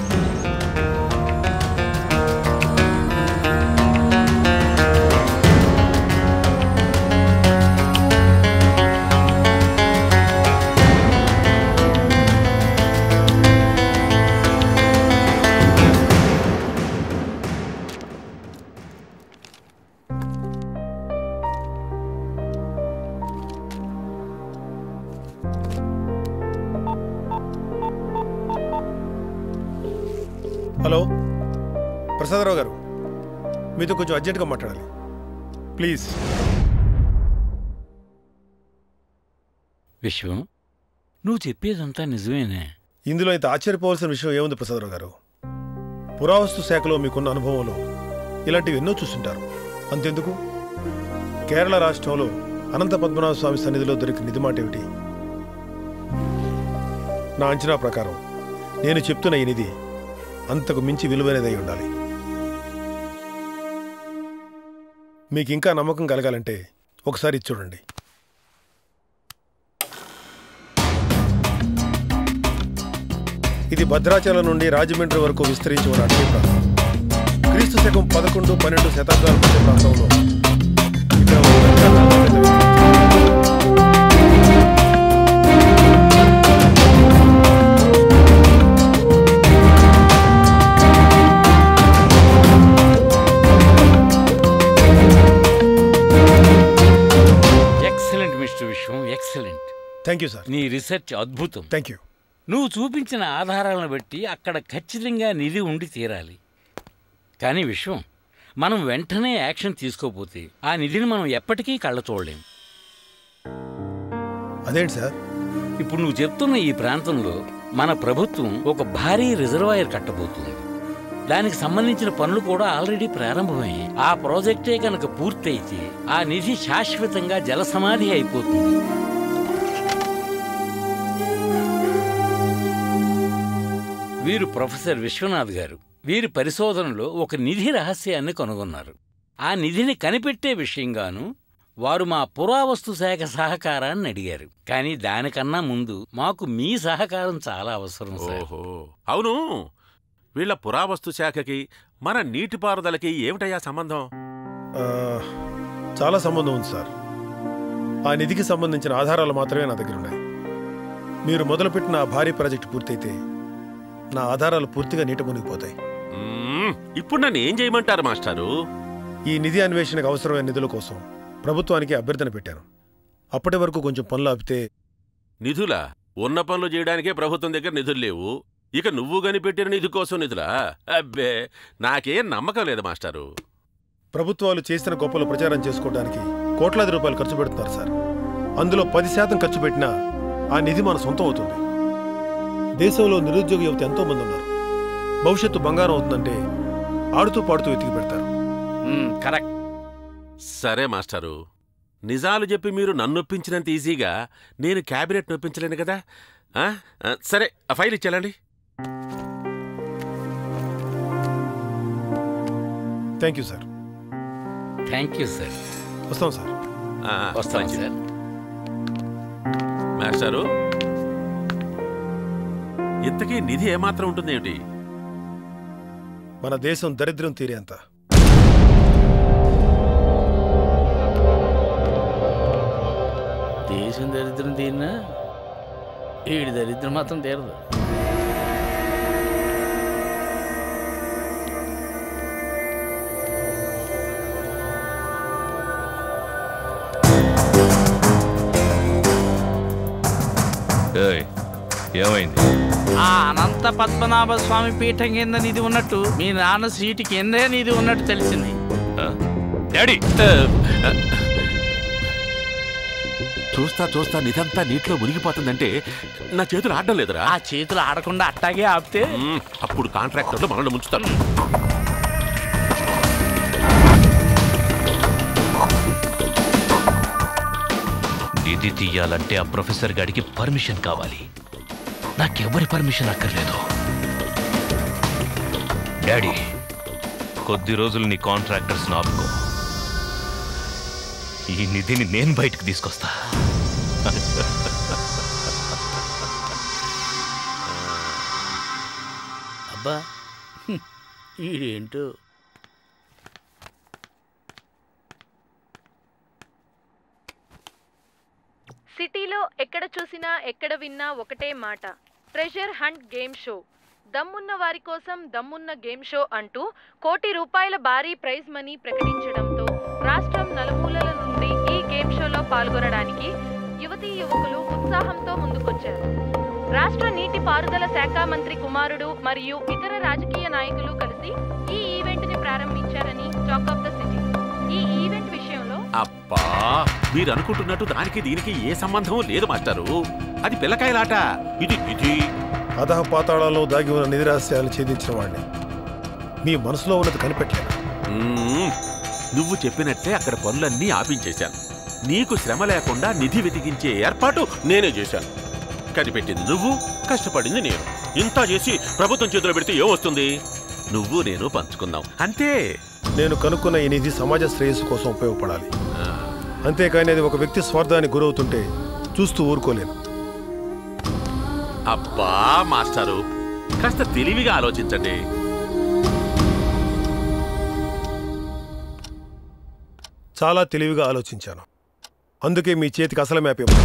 Speaker 14: హలో ప్రసాదరావు గారు మీతో కొంచెం అర్జెంటుగా మాట్లాడాలి ప్లీజ్
Speaker 20: విశ్వం నువ్వు చెప్పేదంతా నిజమేనే
Speaker 14: ఇందులో ఇంత ఆశ్చర్యపోవాల్సిన విషయం ఏముంది ప్రసాదరావు గారు పురావస్తు శాఖలో మీకున్న అనుభవంలో ఇలాంటివి ఎన్నో చూస్తుంటారు అంతెందుకు కేరళ రాష్ట్రంలో అనంత పద్మనాభ స్వామి సన్నిధిలో దొరికిన నిధి మాట ఏమిటి నా అంచనా ప్రకారం నేను చెప్తున్న ఈ నిధి అంతకు మించి విలువైనదై ఉండాలి మీకు ఇంకా నమ్మకం కలగాలంటే ఒకసారి ఇది చూడండి ఇది భద్రాచలం నుండి రాజమండ్రి వరకు విస్తరించి ఉన్న అటవీ ప్రాంతం క్రీస్తు శకం పదకొండు పన్నెండు శతాబ్దాల మధ్య ప్రాంతంలో ఇక్కడ ఒక పెద్ద పెద్ద
Speaker 20: excellent mister Viswam excellent
Speaker 14: thank you sir
Speaker 20: నీ రీసెర్చ్ అద్భుతం
Speaker 14: థ్యాంక్ యూ
Speaker 20: నువ్వు చూపించిన ఆధారాలను బట్టి అక్కడ ఖచ్చితంగా నిధి ఉండి తీరాలి కానీ విశ్వం మనం వెంటనే యాక్షన్ తీసుకోపోతే ఆ నిధిని మనం ఎప్పటికీ కళ్ళ చూడలేం
Speaker 14: అదేంటి సార్
Speaker 20: ఇప్పుడు నువ్వు చెప్తున్న ఈ ప్రాంతంలో మన ప్రభుత్వం ఒక భారీ రిజర్వాయర్ కట్టబోతుంది దానికి సంబంధించిన పనులు కూడా ఆల్రెడీ ప్రారంభమయ్యాయి ఆ ప్రాజెక్టే కనుక పూర్తయితే ఆ నిధి శాశ్వతంగా జలసమాధి అయిపోతుంది వీరు ప్రొఫెసర్ విశ్వనాథ్ గారు వీరి పరిశోధనలో ఒక నిధి రహస్యాన్ని కనుగొన్నారు ఆ నిధిని కనిపెట్టే విషయంగాను వారు మా పురావస్తు శాఖ సహకారాన్ని అడిగారు కానీ దానికన్నా ముందు మాకు మీ సహకారం చాలా అవసరం సార్
Speaker 23: ఓహో అవును వీళ్ళ పురావస్తు శాఖకి మన నీటిపారుదలకి ఏమిటయ్యా సంబంధం
Speaker 14: ఆ, చాలా సంబంధం ఉంది సార్ ఆ నిధికి సంబంధించిన ఆధారాలు మాత్రమే నా దగ్గర ఉన్నాయి మీరు మొదలుపెట్టిన ఆ భారీ ప్రాజెక్ట్ పూర్తయితే నా ఆధారాలు పూర్తిగా నీట మునిగిపోతాయి
Speaker 23: మ్మ్, ఇప్పుడు నన్ను ఏం చేయమంటారు మాస్టారు
Speaker 14: ఈ నిధి అన్వేషణకు అవసరమైన నిధుల కోసం ప్రభుత్వానికి అభ్యర్థన పెట్టాను అప్పటి వరకు కొంచెం పనులు ఆపితే
Speaker 23: నిధులా ఉన్న పనులు చేయడానికే ప్రభుత్వం దగ్గర నిధులు లేవు ఇక నువ్వు కనిపెట్టిన నిధి కోసం నిధులా అబ్బే నాకేం నమ్మకం లేదు మాస్టారు
Speaker 14: ప్రభుత్వాలు చేసిన గొప్పలు ప్రచారం చేసుకోవడానికి కోట్లాది రూపాయలు ఖర్చు పెడుతున్నారు సార్ అందులో పది శాతం ఖర్చు పెట్టినా ఆ నిధి మన సొంతం అవుతుంది దేశంలో నిరుద్యోగ యువత ఎంతో మంది ఉన్నారు భవిష్యత్తు బంగారం అవుతుందంటే ఆడుతూ పాడుతూ వెతికి పెడతారు
Speaker 20: కరెక్ట్
Speaker 23: సరే మాస్టారు నిజాలు చెప్పి మీరు నన్ను ఒప్పించినంత ఈజీగా నేను క్యాబినెట్ నొప్పించలేను కదా ఆ? ఆ, సరే ఆ ఫైల్ ఇచ్చేయాలండి
Speaker 14: thank you sir
Speaker 20: thank you sir
Speaker 14: వస్తాం సార్
Speaker 20: వస్తాం సార్
Speaker 23: మాస్టారు ఇంతకీ నిధి ఏమాత్రం ఉంటుంది ఏమిటి
Speaker 14: మన దేశం దరిద్రం తీరేంత
Speaker 3: దేశం దరిద్రం తీరినా ఈడి దరిద్రం మాత్రం తీరదు
Speaker 17: ఏయ్, ఏమైంది
Speaker 3: ఆ అనంత పద్మనాభ స్వామి పీఠం కింద నిధి ఉన్నట్టు మీ నాన్న సీటు కిందే నిధి ఉన్నట్టు తెలిసింది
Speaker 23: డాడీ చూస్తా చూస్తా నిదంతా నీటిలో మునిగిపోతుందంటే నా చేతులు ఆడడం లేదురా
Speaker 3: ఆ చేతులు ఆడకుండా అట్టాగే ఆపితే
Speaker 23: అప్పుడు కాంట్రాక్టర్లు మనల్ని ముంచుతారు
Speaker 19: నిధి తీయాలంటే ఆ ప్రొఫెసర్ గాడికి పర్మిషన్ కావాలి నాకెవరి పర్మిషన్ అక్కర్లేదు డాడీ కొద్ది రోజులు నీ కాంట్రాక్టర్స్ ఆపుకో ఈ నిధిని నేను బయటకు తీసుకొస్తా
Speaker 3: అబ్బా హ్మ్, ఈడేంటో
Speaker 11: సిటీలో ఎక్కడ చూసినా ఎక్కడ విన్నా ఒకటే మాట ట్రెజర్ హంట్ గేమ్ షో దమ్మున్న వారి కోసం దమ్మున్న గేమ్ షో అంటూ కోటి రూపాయల భారీ ప్రైజ్ మనీ ప్రకటించడంతో రాష్ట్రం నలుమూలల నుండి ఈ గేమ్ షోలో పాల్గొనడానికి యువతీ యువకులు ఉత్సాహంతో ముందుకొచ్చారు రాష్ట్ర నీటి పారుదల శాఖ మంత్రి కుమారుడు మరియు ఇతర రాజకీయ నాయకులు కలిసి ఈ ఈవెంట్ ని ప్రారంభించారని టాక్ ఆఫ్ ద సిటీ ఈ ఈవెంట్ విషయంలో
Speaker 23: అబ్బా మీరు అనుకుంటున్నట్టు దానికి దీనికి ఏ సంబంధం లేదు మాస్టారు అది పిల్లకాయలాట ఇది నిధి
Speaker 14: అధహ పాతాళాల్లో దాగి ఉన్న నిధి రహస్యాలు ఛేదించిన వాడిని మీ మనసులో ఉన్నది కనిపెట్టలేదు
Speaker 23: మ్మ్. నువ్వు చెప్పినట్టే అక్కడ పనులన్నీ ఆపించేశాను నీకు శ్రమ లేకుండా నిధి వెతికించే ఏర్పాటు నేనే చేశాను కనిపెట్టింది నువ్వు కష్టపడింది నేను ఇంత చేసి ప్రభుత్వం చేతిలో పెడితే ఏమొస్తుంది నువ్వు నేను పంచుకుందాం అంతే
Speaker 14: నేను కనుక్కున్న ఈ నిధి సమాజ శ్రేయస్సు కోసం ఉపయోగపడాలి అంతేకాని అది ఒక వ్యక్తి స్వార్థానికి గురవుతుంటే చూస్తూ ఊరుకోలేను
Speaker 23: అబ్బా మాస్టారు కాస్త తెలివిగా ఆలోచించండి
Speaker 14: చాలా తెలివిగా ఆలోచించాను అందుకే మీ చేతికి అసలు మ్యాప్ ఇవ్వను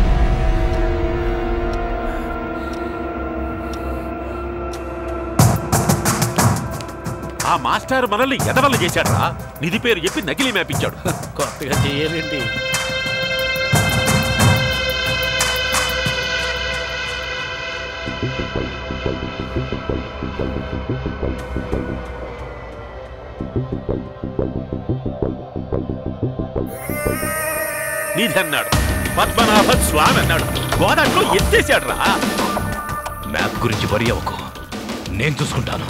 Speaker 23: ఆ మాస్టర్ మనల్ని ఎదవల్ల చేశాడ్రా నిధి పేరు చెప్పి నకిలీ మ్యాప్ ఇచ్చాడు
Speaker 3: కొత్తగా చేయాలండి
Speaker 23: నిధి అన్నాడు పద్మనాభ స్వామి అన్నాడు గోదాట్లో ఎత్తేసాడ్రా
Speaker 19: మ్యాప్ గురించి వరి అవ్వకు నేను చూసుకుంటాను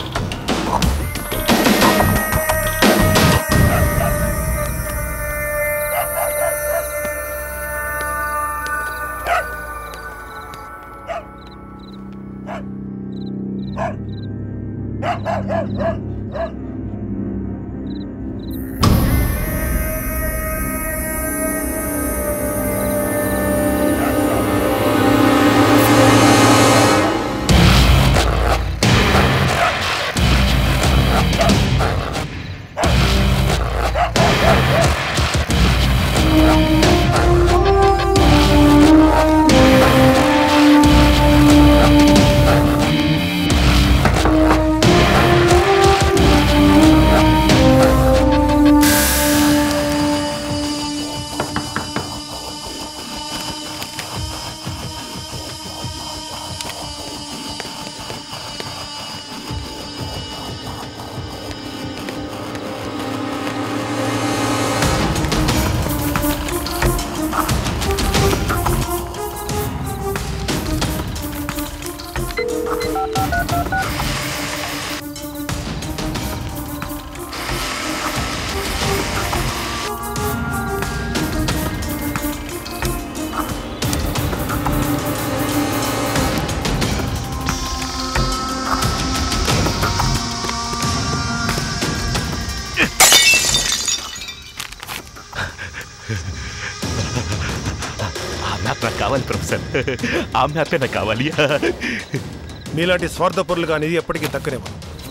Speaker 23: మ్యాప్ నాకు కావాలి ప్రొఫెసర్ ఆ మ్యాపే నాకు కావాలి
Speaker 14: మీలాంటి స్వార్థపరులుగా నిధి ఎప్పటికీ దక్కనేమో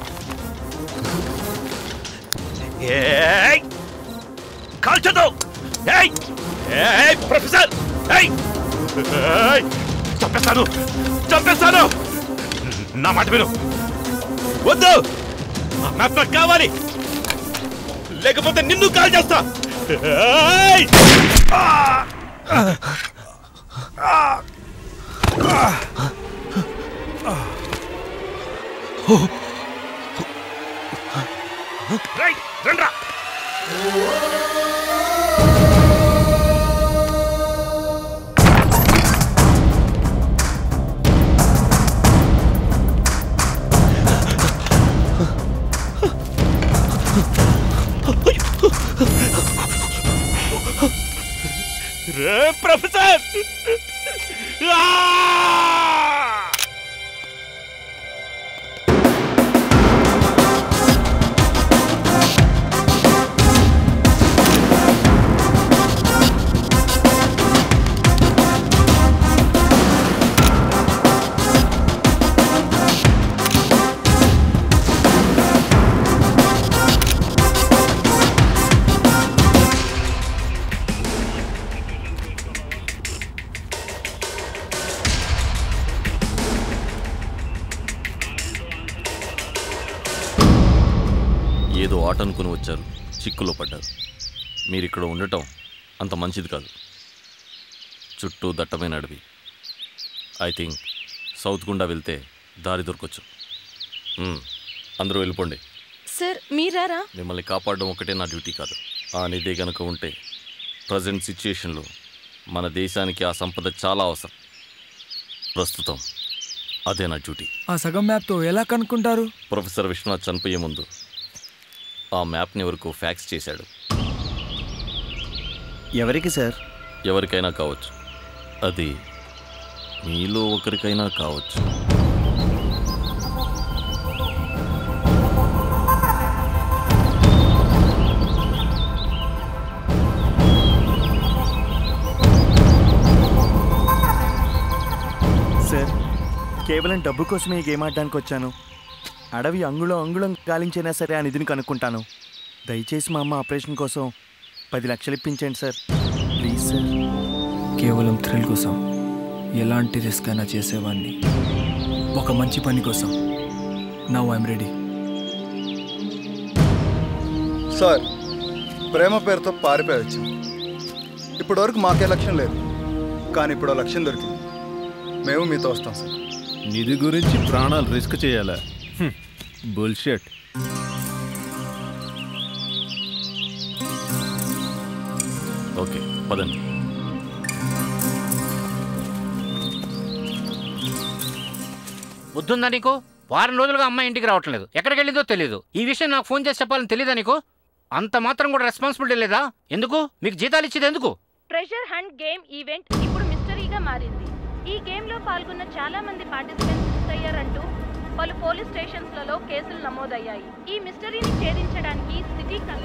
Speaker 23: ఏయ్! కాల్చదు ఏయ్! ఏయ్, ప్రొఫెసర్ ఏయ్! ఏయ్! చంపేస్తాను చంపేస్తాను నా మాట విను వద్దు ఆ మ్యాప్ నాకు కావాలి లేకపోతే నిన్ను కాల్ చేస్తా ఏయ్! ఆ! ఆ! రైట్ రండ్రా రే ప్రొఫెసర్ ఆ!
Speaker 17: ఏదో ఆట అనుకుని వచ్చారు చిక్కులో పడ్డారు మీరు ఇక్కడ ఉండటం అంత మంచిది కాదు చుట్టూ దట్టమైన అడవి ఐ థింక్ సౌత్ గుండా వెళ్తే దారి దొరకొచ్చు మ్మ్. అందరూ వెళ్ళిపోండి
Speaker 22: సార్ మీరారా
Speaker 17: మిమ్మల్ని కాపాడడం ఒకటే నా డ్యూటీ కాదు ఆ నిధి గనుక ఉంటే ప్రజెంట్ సిచ్యుయేషన్లో మన దేశానికి ఆ సంపద చాలా అవసరం ప్రస్తుతం అదే నా డ్యూటీ
Speaker 9: ఆ సగం మ్యాప్తో ఎలా కనుక్కుంటారు
Speaker 17: ప్రొఫెసర్ విశ్వనాథ్ చనిపోయే ముందు ఆ మ్యాప్ని వరకు ఫ్యాక్స్ చేశాడు
Speaker 12: ఎవరికి సార్
Speaker 17: ఎవరికైనా కావచ్చు అది మీలో ఒకరికైనా కావచ్చు
Speaker 12: సార్ కేవలం డబ్బు కోసమే ఈ గేమ్ ఆడడానికి వచ్చాను అడవి అంగుళం అంగుళం గాలించైనా సరే ఆ నిధిని కనుక్కుంటాను దయచేసి మా అమ్మ ఆపరేషన్ కోసం పది లక్షలు ఇప్పించండి సార్ ప్లీజ్ సార్
Speaker 9: కేవలం థ్రిల్ కోసం ఎలాంటి రిస్క్ అయినా చేసేవాడిని ఒక మంచి పని కోసం నవ్ ఐఎమ్ రెడీ
Speaker 5: సార్ ప్రేమ పేరుతో పారిపోయొచ్చు ఇప్పటి వరకు మాకే లక్ష్యం లేదు కానీ ఇప్పుడు ఆ లక్ష్యం దొరికింది మేము మీతో వస్తాం సార్
Speaker 10: నిధి గురించి ప్రాణాలు రిస్క్ చేయాలా బుల్షెట్
Speaker 17: ఓకే పదండి
Speaker 2: బుద్ధుందా నీకు వారం రోజులుగా అమ్మాయి ఇంటికి రావట్లేదు ఎక్కడికి వెళ్ళిందో తెలియదు ఈ విషయం నాకు ఫోన్ చేసి చెప్పాలని తెలియదా నీకు అంత మాత్రం కూడా రెస్పాన్సిబిలిటీ లేదా ఎందుకు మీకు జీతాలు ఇచ్చేది ఎందుకు
Speaker 11: ట్రెజర్ హంట్ గేమ్ ఈవెంట్ ఇప్పుడు మిస్టరీగా మారింది ఈ గేమ్లో పాల్గొన్న చాలా మంది పార్టిసిపెంట్స్ మిస్ అయ్యారంటూ పలు పోలీస్ స్టేషన్స్లలో కేసులు నమోదయ్యాయి ఈ మిస్టరీని ఛేదించడానికి సిటీ కన్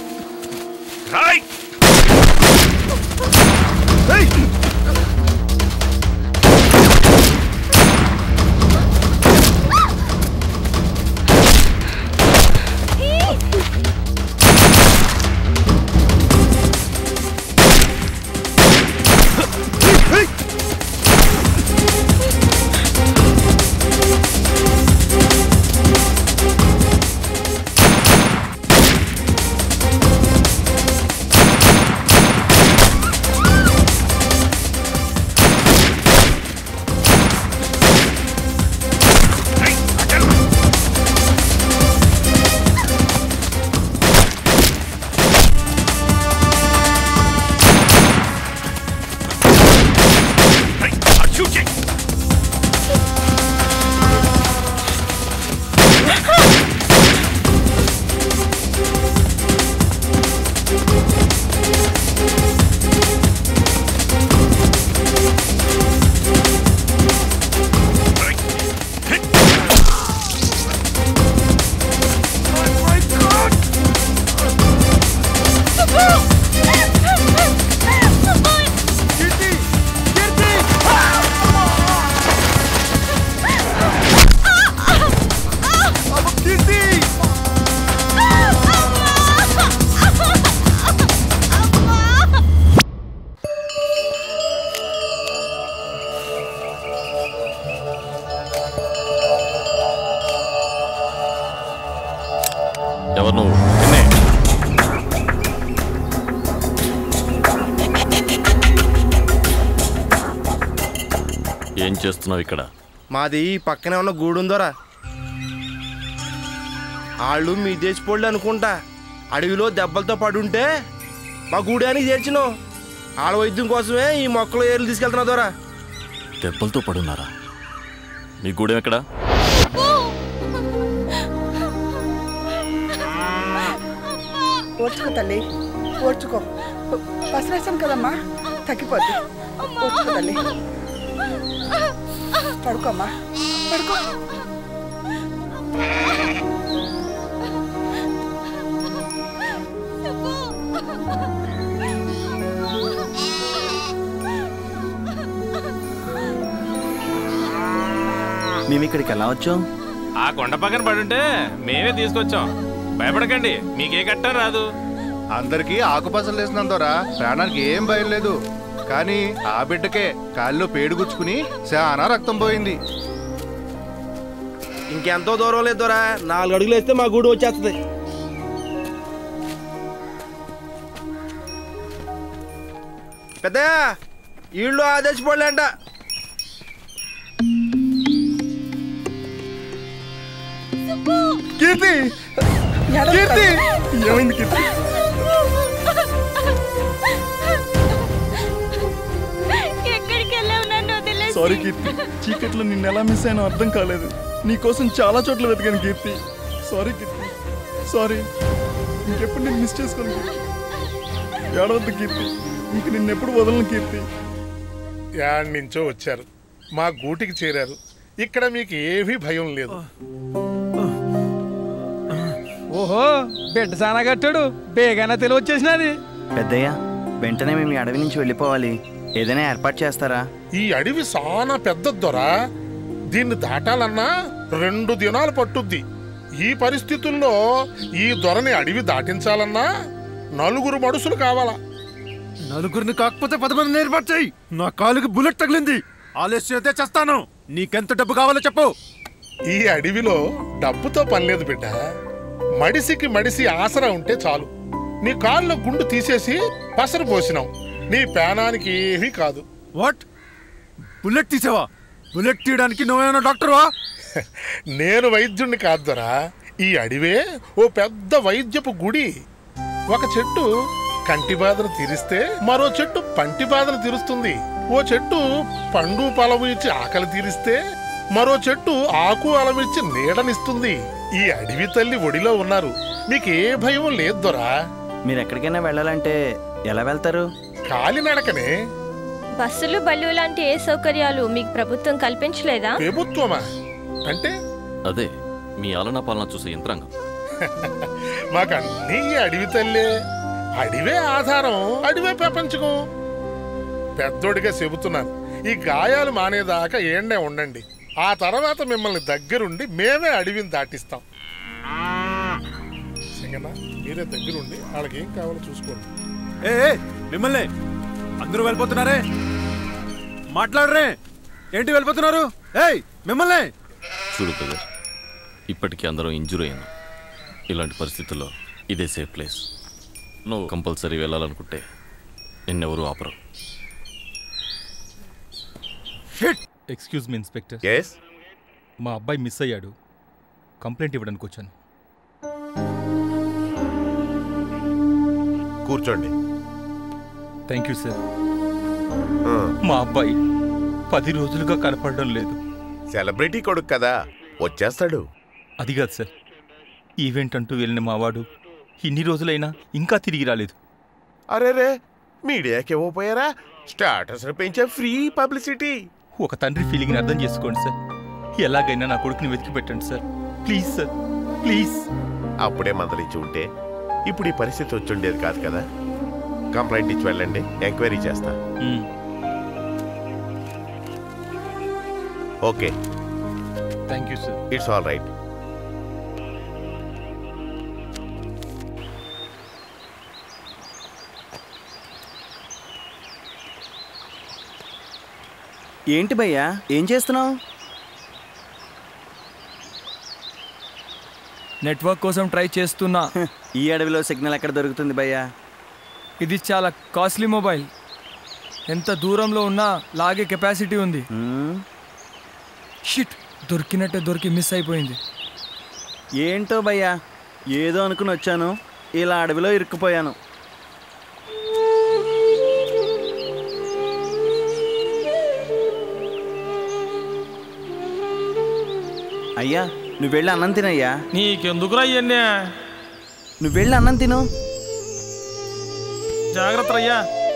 Speaker 23: రైట్
Speaker 17: ఎవరు నువ్వు నిన్నే ఏం చేస్తున్నావు ఇక్కడ
Speaker 7: మాది పక్కనే ఉన్న గూడుందోరా వాళ్ళు మీ దేశపోళ్ళు అనుకుంటా అడవిలో దెబ్బలతో పడుంటే మా గూడానికి చేర్చిను ఆడ వైద్యం కోసమే ఈ మొక్కలు ఏర్లు తీసుకెళ్తున్నా దోరా
Speaker 17: దెబ్బలతో పడున్నారా మీ గూడెం ఎక్కడ
Speaker 15: ఓర్చుకో తల్లి ఓర్చుకో పసరేసాం కదమ్మా తగ్గిపోద్ది ఓర్చుకో తల్లి పడుకోమ్మా పడుకో
Speaker 12: మేము ఇక్కడికి ఎలా వచ్చాం
Speaker 18: ఆ కొండ పక్కన పడుంటే మేమే తీసుకొచ్చాం భయపడకండి మీకే కట్టం రాదు
Speaker 5: అందరికీ ఆకుపసలు వేసినందోరా ప్రాణానికి ఏం భయం లేదు కానీ ఆ బిడ్డకే కాల్లో పేడు గుచ్చుకుని చాలా రక్తం పోయింది
Speaker 7: ఇంకెంతో దూరం లేదు దోరా నాలుగు అడుగులు వేస్తే మా గూడు వచ్చేస్తుంది పెద్ద వీళ్ళు ఆదేశపడలేంట
Speaker 8: కీర్తి కీర్తి ఏమైంది కీర్తి
Speaker 21: ఎక్కడికి వెళ్ళావు నన్ను వదిలేసి
Speaker 8: సారీ కీర్తి చీకట్లో నిన్ను ఎలా మిస్ అయినా అర్థం కాలేదు నీకోసం చాలా చోట్ల వెతికాను కీర్తి సారీ కీర్తి సారీ ఇంకెప్పుడు నేను మిస్ చేసుకోను కీర్తి ఏడవద్దు కీర్తి ఇంక నిన్నెప్పుడు వదలను కీర్తి
Speaker 24: యాడ్ నుంచో వచ్చారు మా గూటికి చేరారు ఇక్కడ మీకు ఏమీ భయం లేదు
Speaker 25: ఓహో బిడ్డ సానా కట్టాడు బేగానే తెలివి వచ్చేసినది
Speaker 12: పెద్దయ్య వెంటనే మేము ఈ అడవి నుంచి వెళ్ళిపోవాలి ఏదైనా ఏర్పాటు చేస్తారా
Speaker 24: ఈ అడవి చాలా పెద్ద దొరా దీన్ని దాటాలన్నా రెండు దినాలు పట్టుద్ది ఈ పరిస్థితుల్లో ఈ దొరని అడవి దాటించాలన్నా నలుగురు మనుషులు కావాలా
Speaker 10: నలుగురిని కాకపోతే పది మంది ఏర్పాటు చేయి నా కాలుకి బుల్లెట్ తగిలింది ఆలస్యం అయితే చేస్తాను నీకెంత డబ్బు కావాలో చెప్పు
Speaker 24: ఈ అడవిలో డబ్బుతో పనిలేదు బిడ్డ మడిసికి మడిసి ఆసరా ఉంటే చాలు నీ కాళ్ళలో గుండు తీసేసి పసరు పోసినాం నీ పేనానికి ఏమీ కాదు
Speaker 10: వాట్ బుల్లెట్ తీసావా బుల్లెట్ తీయడానికి నువ్వేమైనా డాక్టర్వా
Speaker 24: నేను వైద్యుణ్ణి కాదురా ఈ అడివే ఓ పెద్ద వైద్యపు గుడి ఒక చెట్టు కంటి బాధను తీరిస్తే మరో చెట్టు పంటి బాధను తీరుస్తుంది ఓ చెట్టు పండు పొలము ఇచ్చి ఆకలి తీరిస్తే మరో చెట్టు ఆకు అలమిచ్చి నీడనిస్తుంది ఈ అడవి తల్లి ఒడిలో ఉన్నారు మీకే భయం లేదు దొరా
Speaker 12: మీరు ఎక్కడికైనా వెళ్ళాలంటే ఎలా వెళ్తారు
Speaker 24: కాలినడకనే
Speaker 21: బస్సులు బళ్ళు లాంటి ఏ సౌకర్యాలు మీకు ప్రభుత్వం కల్పించలేదా
Speaker 24: ప్రభుత్వమా అంటే
Speaker 17: అదే మీ ఆలనా పాలన చూసే యంత్రాంగం
Speaker 24: మాకన్నీ ఈ అడవి తల్లే అడివే ఆధారం అడివే ప్రపంచకం పెద్దోడిగా చెబుతున్నాను ఈ గాయాలు మానేదాకా ఏండే ఉండండి ఆ తర్వాత మిమ్మల్ని దగ్గరుండి మేమే అడవిని దాటిస్తాం సింగన్న మీరే దగ్గరుండి వాళ్ళకి ఏం కావాలో చూసుకోండి
Speaker 10: ఏ ఏ, మిమ్మల్ని అందరూ వెళ్ళిపోతున్నారే మాట్లాడరే ఏంటి వెళ్ళిపోతున్నారు ఏయ్ మిమ్మల్ని
Speaker 17: చూడు బ్రదర్ ఇప్పటికీ అందరం ఇంజూర్ అయ్యాను ఇలాంటి పరిస్థితుల్లో ఇదే సేఫ్ ప్లేస్ నువ్వు కంపల్సరీ వెళ్ళాలనుకుంటే నిన్నెవరూ ఆపరు
Speaker 26: ఎక్స్క్యూజ్ మీ ఇన్స్పెక్టర్ మా అబ్బాయి మిస్ అయ్యాడు కంప్లైంట్ ఇవ్వడానికి వచ్చాను
Speaker 27: కూర్చోండి
Speaker 26: థ్యాంక్ యూ సార్ మా అబ్బాయి పది రోజులుగా కనపడడం లేదు
Speaker 27: సెలబ్రిటీ కొడుకు కదా వచ్చేస్తాడు
Speaker 26: అది కాదు సార్ ఈవెంట్ అంటూ వెళ్ళిన మావాడు ఇన్ని రోజులైనా ఇంకా తిరిగి రాలేదు
Speaker 27: అరే రే మీడియాకి ఇవ్వకపోయారా స్టాటస్ పెంచే ఫ్రీ పబ్లిసిటీ
Speaker 26: ఒక తండ్రి ఫీలింగ్ని అర్థం చేసుకోండి సార్ ఎలాగైనా నా కొడుకుని వెతికి పెట్టండి సార్ ప్లీజ్ సార్ ప్లీజ్
Speaker 27: అప్పుడే మందలించి ఉంటే ఇప్పుడు ఈ పరిస్థితి వచ్చుండేది కాదు కదా కంప్లైంట్ ఇచ్చి వెళ్ళండి ఎంక్వైరీ చేస్తా okay
Speaker 26: thank you sir
Speaker 27: it's all right
Speaker 12: ఏంటి భయ్యా ఏం చేస్తున్నావు
Speaker 9: నెట్వర్క్ కోసం ట్రై చేస్తున్నా
Speaker 12: ఈ అడవిలో సిగ్నల్ ఎక్కడ దొరుకుతుంది భయ్యా
Speaker 9: ఇది చాలా కాస్ట్లీ మొబైల్ ఎంత దూరంలో ఉన్నా లాగే కెపాసిటీ ఉంది షిట్ దొరికినట్టే దొరికి మిస్ అయిపోయింది
Speaker 12: ఏంటో భయ్యా ఏదో అనుకుని వచ్చాను ఇలా అడవిలో ఇరుక్కుపోయాను అయ్యా నువ్వు వెళ్ళి అన్నం తినయ్యా
Speaker 1: నీకెందుకురా ఇవన్నీ
Speaker 12: నువ్వు వెళ్ళి అన్నం తిను
Speaker 1: జాగ్రత్త అయ్యా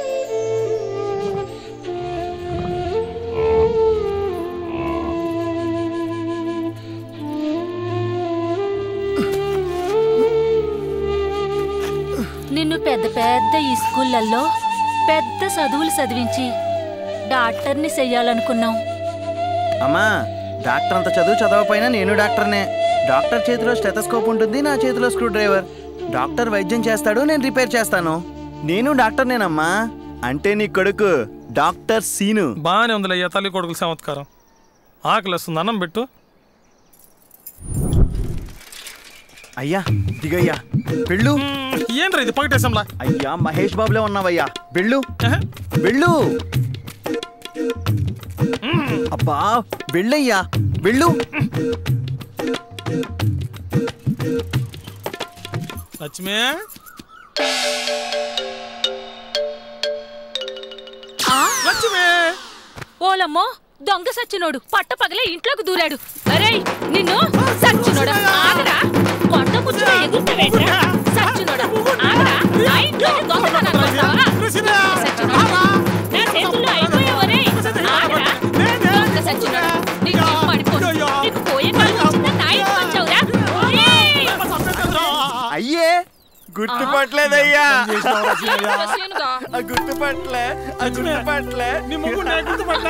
Speaker 3: నిన్ను పెద్ద పెద్ద ఈ స్కూళ్ళల్లో పెద్ద చదువులు చదివించి డాక్టర్ని చెయ్యాలనుకున్నాం
Speaker 12: అమ్మా డాక్టర్ అంత చదువు చదవకపోయినా నేను డాక్టర్నే డాక్టర్ చేతిలో స్టెథస్కోప్ ఉంటుంది నా చేతిలో స్క్రూ డ్రైవర్ డాక్టర్ వైద్యం చేస్తాడు నేను రిపేర్ చేస్తాను నేను డాక్టర్నేనమ్మా అంటే నీ కొడుకు డాక్టర్ సీను
Speaker 1: బాగానే ఉందిలే అయ్యా తల్లి కొడుకుల చమత్కారం ఆకలి వస్తుంది అన్నం పెట్టు
Speaker 12: అయ్యా దిగయ్యా వెళ్ళు
Speaker 1: ఏంట్రా ఇది పగటేసంలా
Speaker 12: అయ్యా మహేష్ బాబులే ఉన్నావయ్యా వెళ్ళు వెళ్ళు అబ్బా వెళ్ళయ్యా వెళ్ళు
Speaker 1: లక్ష్మి
Speaker 3: లక్ష్మి ఓలమ్మో దొంగ సచ్చినోడు పట్ట పగలే ఇంట్లోకి దూరాడు అరే నిన్ను సచ్చినోడు ఆగరా కొండ కూర్చుని ఎగురుతావేంట్రా సచ్చినోడు ఆగరా ఆ ఇంట్లోకి దొంగతనాలు చేస్తావా? సచ్చినోడా. నా చేతుల్లో అయిపోయావు ఒరేయ్. ఆగరా దొంగ సచ్చినోడా. నీకు నిప్పు పడిపోదు. నీకు పోయే కాలం వచ్చిందా నా ఇంటికి వచ్చావురా? ఒరేయ్.
Speaker 12: అయ్యే గుర్తుపట్టలేదయ్యా
Speaker 3: సీనుగా.
Speaker 12: ఆ గుర్తుపట్లే ఆ గుర్తుపట్లే
Speaker 1: నీ ముగ్గు నేను గుర్తుపట్టా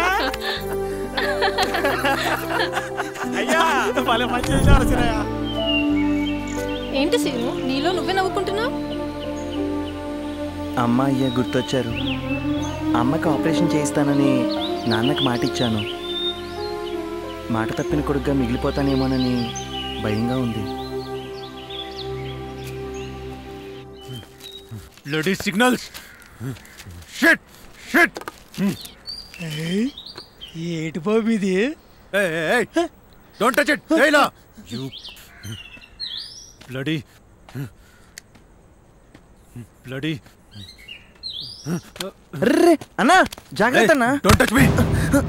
Speaker 12: అయ్యా
Speaker 1: భలే మంచి చేశారు సిరయ్య
Speaker 4: ఏంటి సీను నీలో నువ్వే నవ్వుకుంటున్నావు
Speaker 12: అమ్మ అయ్యా గుర్తొచ్చారు అమ్మకి ఆపరేషన్ చేయిస్తానని నాన్నకి మాట ఇచ్చాను మాట తప్పిన కొడుకుగా మిగిలిపోతానేమోనని భయంగా ఉంది
Speaker 10: బ్లడీ సిగ్నల్స్ షిట్ షిట్
Speaker 25: ఏటి బాబు ఇది
Speaker 10: డోంట్ టచ్ ఇట్ ఏలా యు బ్లడీ బ్లడీ
Speaker 12: అర్రే అన్నా జాగ్రత్త అన్నా
Speaker 10: డోంట్ టచ్ మీ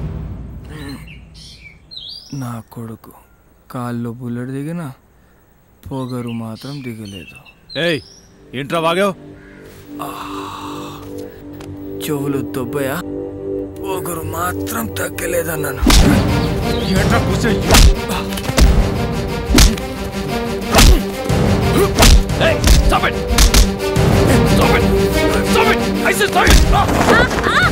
Speaker 9: నా కొడుకు కాల్లో బుల్లెట్ దిగినా పొగరు మాత్రం దిగలేదు
Speaker 10: ఏయ్ ఏంట్రా వాగావు
Speaker 9: చెవులు దొబ్బయా పొగరు మాత్రం తగ్గలేదన్నాను
Speaker 10: ఏంట్రా కూర్చో
Speaker 19: Hey, stop it! Stop it! Stop it! I said stop it!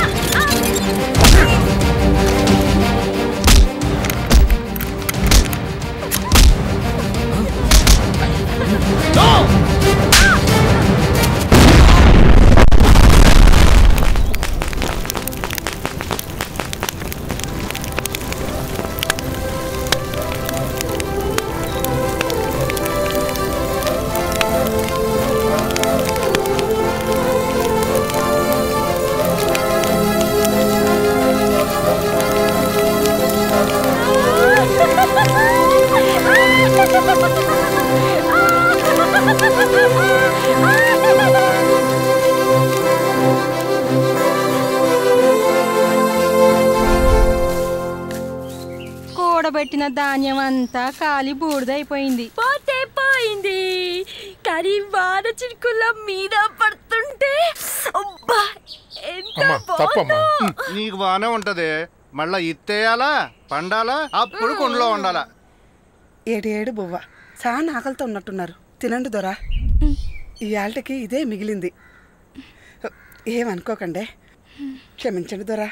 Speaker 4: కూడబెట్టిన ధాన్యం అంతా కాలి బూడిదైపోయింది
Speaker 21: పోతే పోయింది కానీ వాన చిరుకుల మీద పడుతుంటే అబ్బా ఎంత
Speaker 5: అమ్మా తప్పమ్మా
Speaker 21: బాగుందో.
Speaker 5: నీకు బాగానే ఉంటది మళ్ళా ఇత్తేయాలా పండాలా అప్పుడు కొండలో ఉండాలా
Speaker 15: ఏడు ఏడు బువ్వ చాలా ఆకలితో ఉన్నట్టున్నారు తినండి దొరా ఇవాళకి ఇదే మిగిలింది ఏమనుకోకండి క్షమించండి దొరా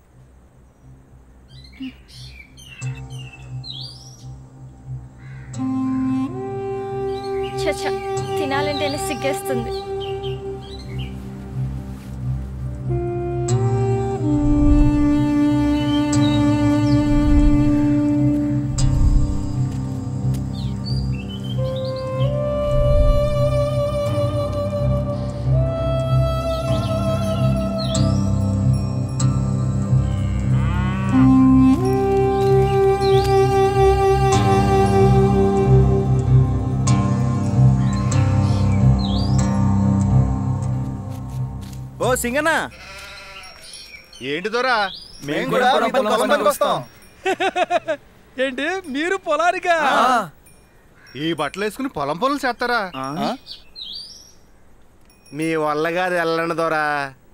Speaker 21: చచ్చ తినాలంటేనే సిగ్గేస్తుంది
Speaker 12: సింగనా
Speaker 5: ఏంటి దొరా
Speaker 12: మేము కూడా మీతో పొలం పనికి వస్తాం.
Speaker 25: ఏంటి మీరు పొలానికా
Speaker 5: ఈ బట్టలు వేసుకుని పొలం పనులు చేస్తారా
Speaker 7: మీ వల్ల కాదు వెళ్ళండి దొరా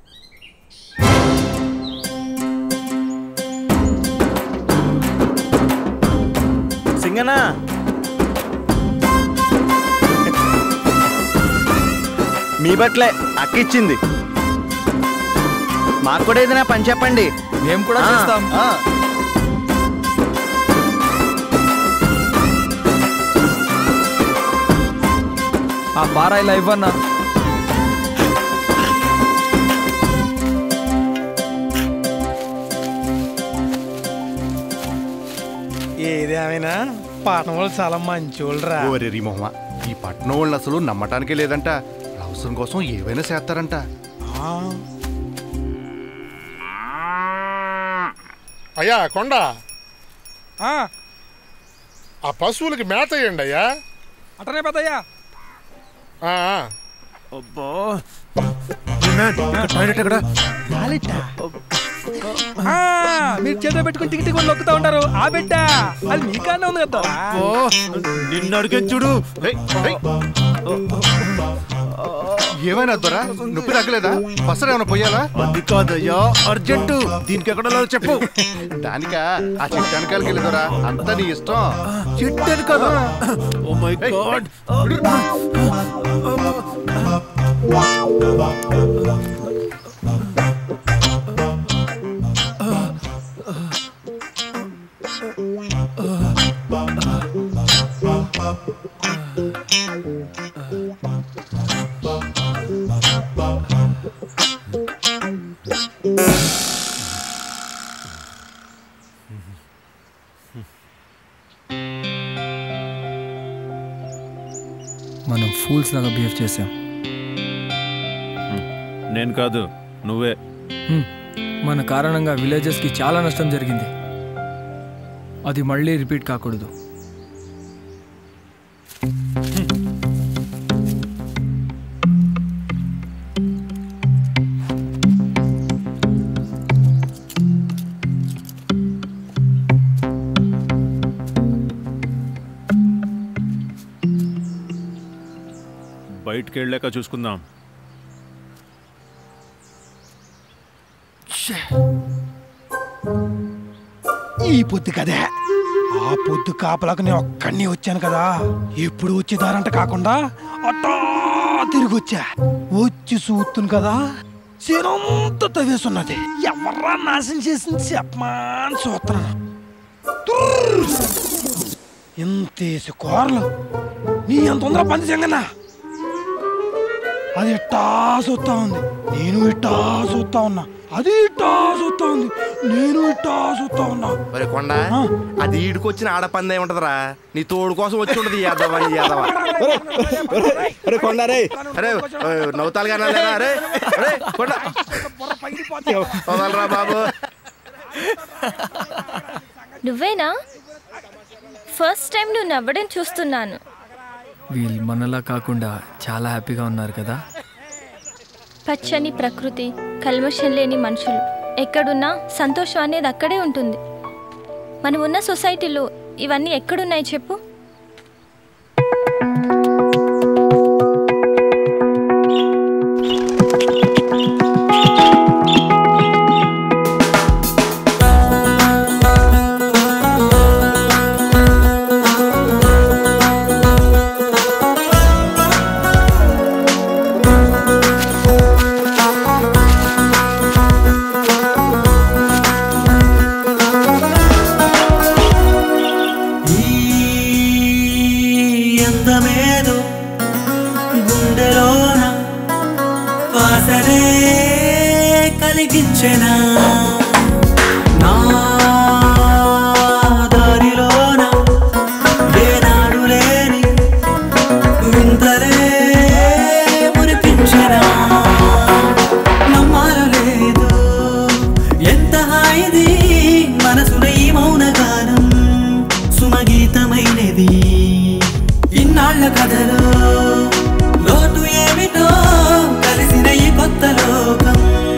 Speaker 12: సింగనా మీ బట్లే అక్క ఇచ్చింది మాకు కూడా ఏదైనా పని చెప్పండి
Speaker 9: మేము కూడా
Speaker 12: ఆ,
Speaker 9: చేస్తాం.
Speaker 12: ఆ.
Speaker 9: ఆ పారా ఇలా ఇవ్వన్నా
Speaker 25: ఏదేమైనా పాఠం వాళ్ళు చాలా మంచోళ్ళరా
Speaker 5: ఓరి రీ మొహమ ఈ పట్నం వాళ్ళని అసలు నమ్మటానికే లేదంట అవసరం కోసం ఏవైనా చేస్తారంట
Speaker 24: అయ్యా కొండ ఆ పశువులకి మేత వేయండి అయ్యా
Speaker 25: అటనే పెద్దయ్యా
Speaker 24: ఆ, ఆ.
Speaker 5: టాయిలెట్ ఎక్కడ
Speaker 25: ఆ, మీరు చేతిలో పెట్టుకుని టికి టికి నొక్కుతా ఉంటారు ఆ బిడ్డ అది మీకన్నా ఉంది కదా
Speaker 5: నిన్ను అడిగే చూడు ఏమైనా దొరా నొప్పి తగ్గలేదా బస్సు ఏమైనా పోయాలా అది కాదయ్యా అర్జెంటు దీనికి ఎక్కడ చెప్పు దానిక ఆ చెట్టు వెనకాలకి వెళ్ళి దొరా అంతా నీ ఇష్టం చెట్టు కదా ఓ మై గాడ్
Speaker 9: మనం ఫూల్స్ లాగా బిహేవ్ చేసాం
Speaker 10: నేను కాదు నువ్వే
Speaker 9: హ్మ్. మన కారణంగా విలేజెస్కి చాలా నష్టం జరిగింది అది మళ్ళీ రిపీట్ కాకూడదు
Speaker 10: బయటికి వెళ్ళాక చూసుకుందాం
Speaker 25: ఈ పొద్దు కదే ఆ పొద్దు కాపలకు నేను ఒక్కడిని వచ్చాను కదా ఎప్పుడు వచ్చేదారంట కాకుండా అట్టా తిరిగి వచ్చా వచ్చి చూస్తును కదా శరంతా తవ్వేసున్నది ఎవర్రా నాశనం చేసింది చెప్పమాని చూస్తున్నాను తుర్ర్. ఇంతేసి కూరలు నీ ఎంత ఉందరా పంది చెంగన్నా అది ఇట్టా చూస్తా ఉంది నేను ఇట్టా చూస్తా ఉన్నా అది ఇట్టా చూస్తా ఉంది నేను ఇట్టా చూస్తా ఉన్నా
Speaker 7: మరి కొండ అది ఈడుకొచ్చిన ఆడపందే ఉంటదిరా నీ తోడు కోసం వచ్చి ఉంటది ఈ యాదవ ఈ యాదవ అరే కొండ రే అరే ఓ, నవ్వుతాలు కానీ లేరా అరే అరే కొండ వదలరా బాబు
Speaker 21: నువ్వేనా ఫస్ట్ టైం నువ్వు నవ్వడం చూస్తున్నాను
Speaker 9: వీళ్ళు మనలా కాకుండా చాలా హ్యాపీగా ఉన్నారు కదా
Speaker 21: పచ్చని ప్రకృతి కల్మషం లేని మనుషులు ఎక్కడున్నా సంతోషం అనేది అక్కడే ఉంటుంది మనం ఉన్న సొసైటీలో ఇవన్నీ ఎక్కడున్నాయి చెప్పు
Speaker 2: ఎంతమేదో గుండెలోన వాసనే కలిగించెనా నా దారిలోన ఏనాడు లేని వింతలే మురిపించెనా నమ్మాలు లేదు ఎంత హాయిది మనసున ఈ మౌనగానం సుమగీతమైనది ఇన్నాళ్ళ కథలో లోతు ఏమిటో కలిసిన ఈ కొత్త లోకం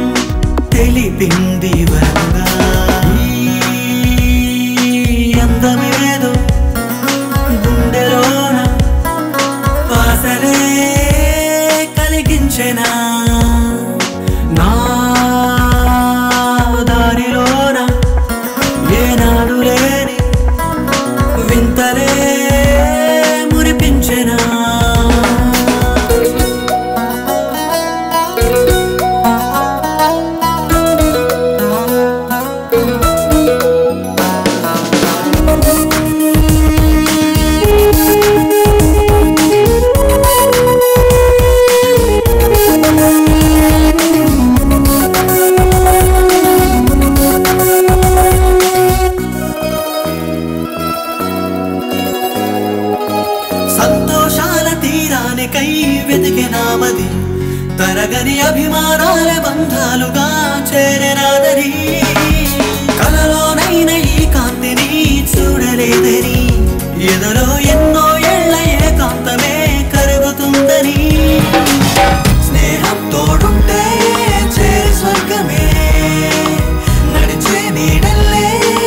Speaker 2: దానికై వెతికినామది తరగని అభిమానాల బంధాలుగా చేరనాదని కలలోనైన ఈ కాంతిని చూడలేదని ఎదలో ఎన్నో ఏళ్ల ఏకాంతమే కరుగుతుందని స్నేహం తోడుంటే చేరి స్వర్గమే నడిచే నీడల్లే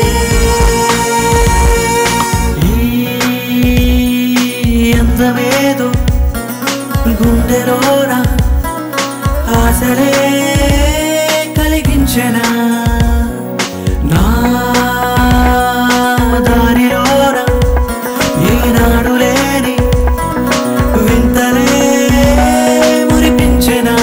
Speaker 2: ఈ అందమేదో గుండెలోన ఆశలే కలిగించెనా నా దారిలోన ఈనాడు లేని వింతలే మురిపించెనా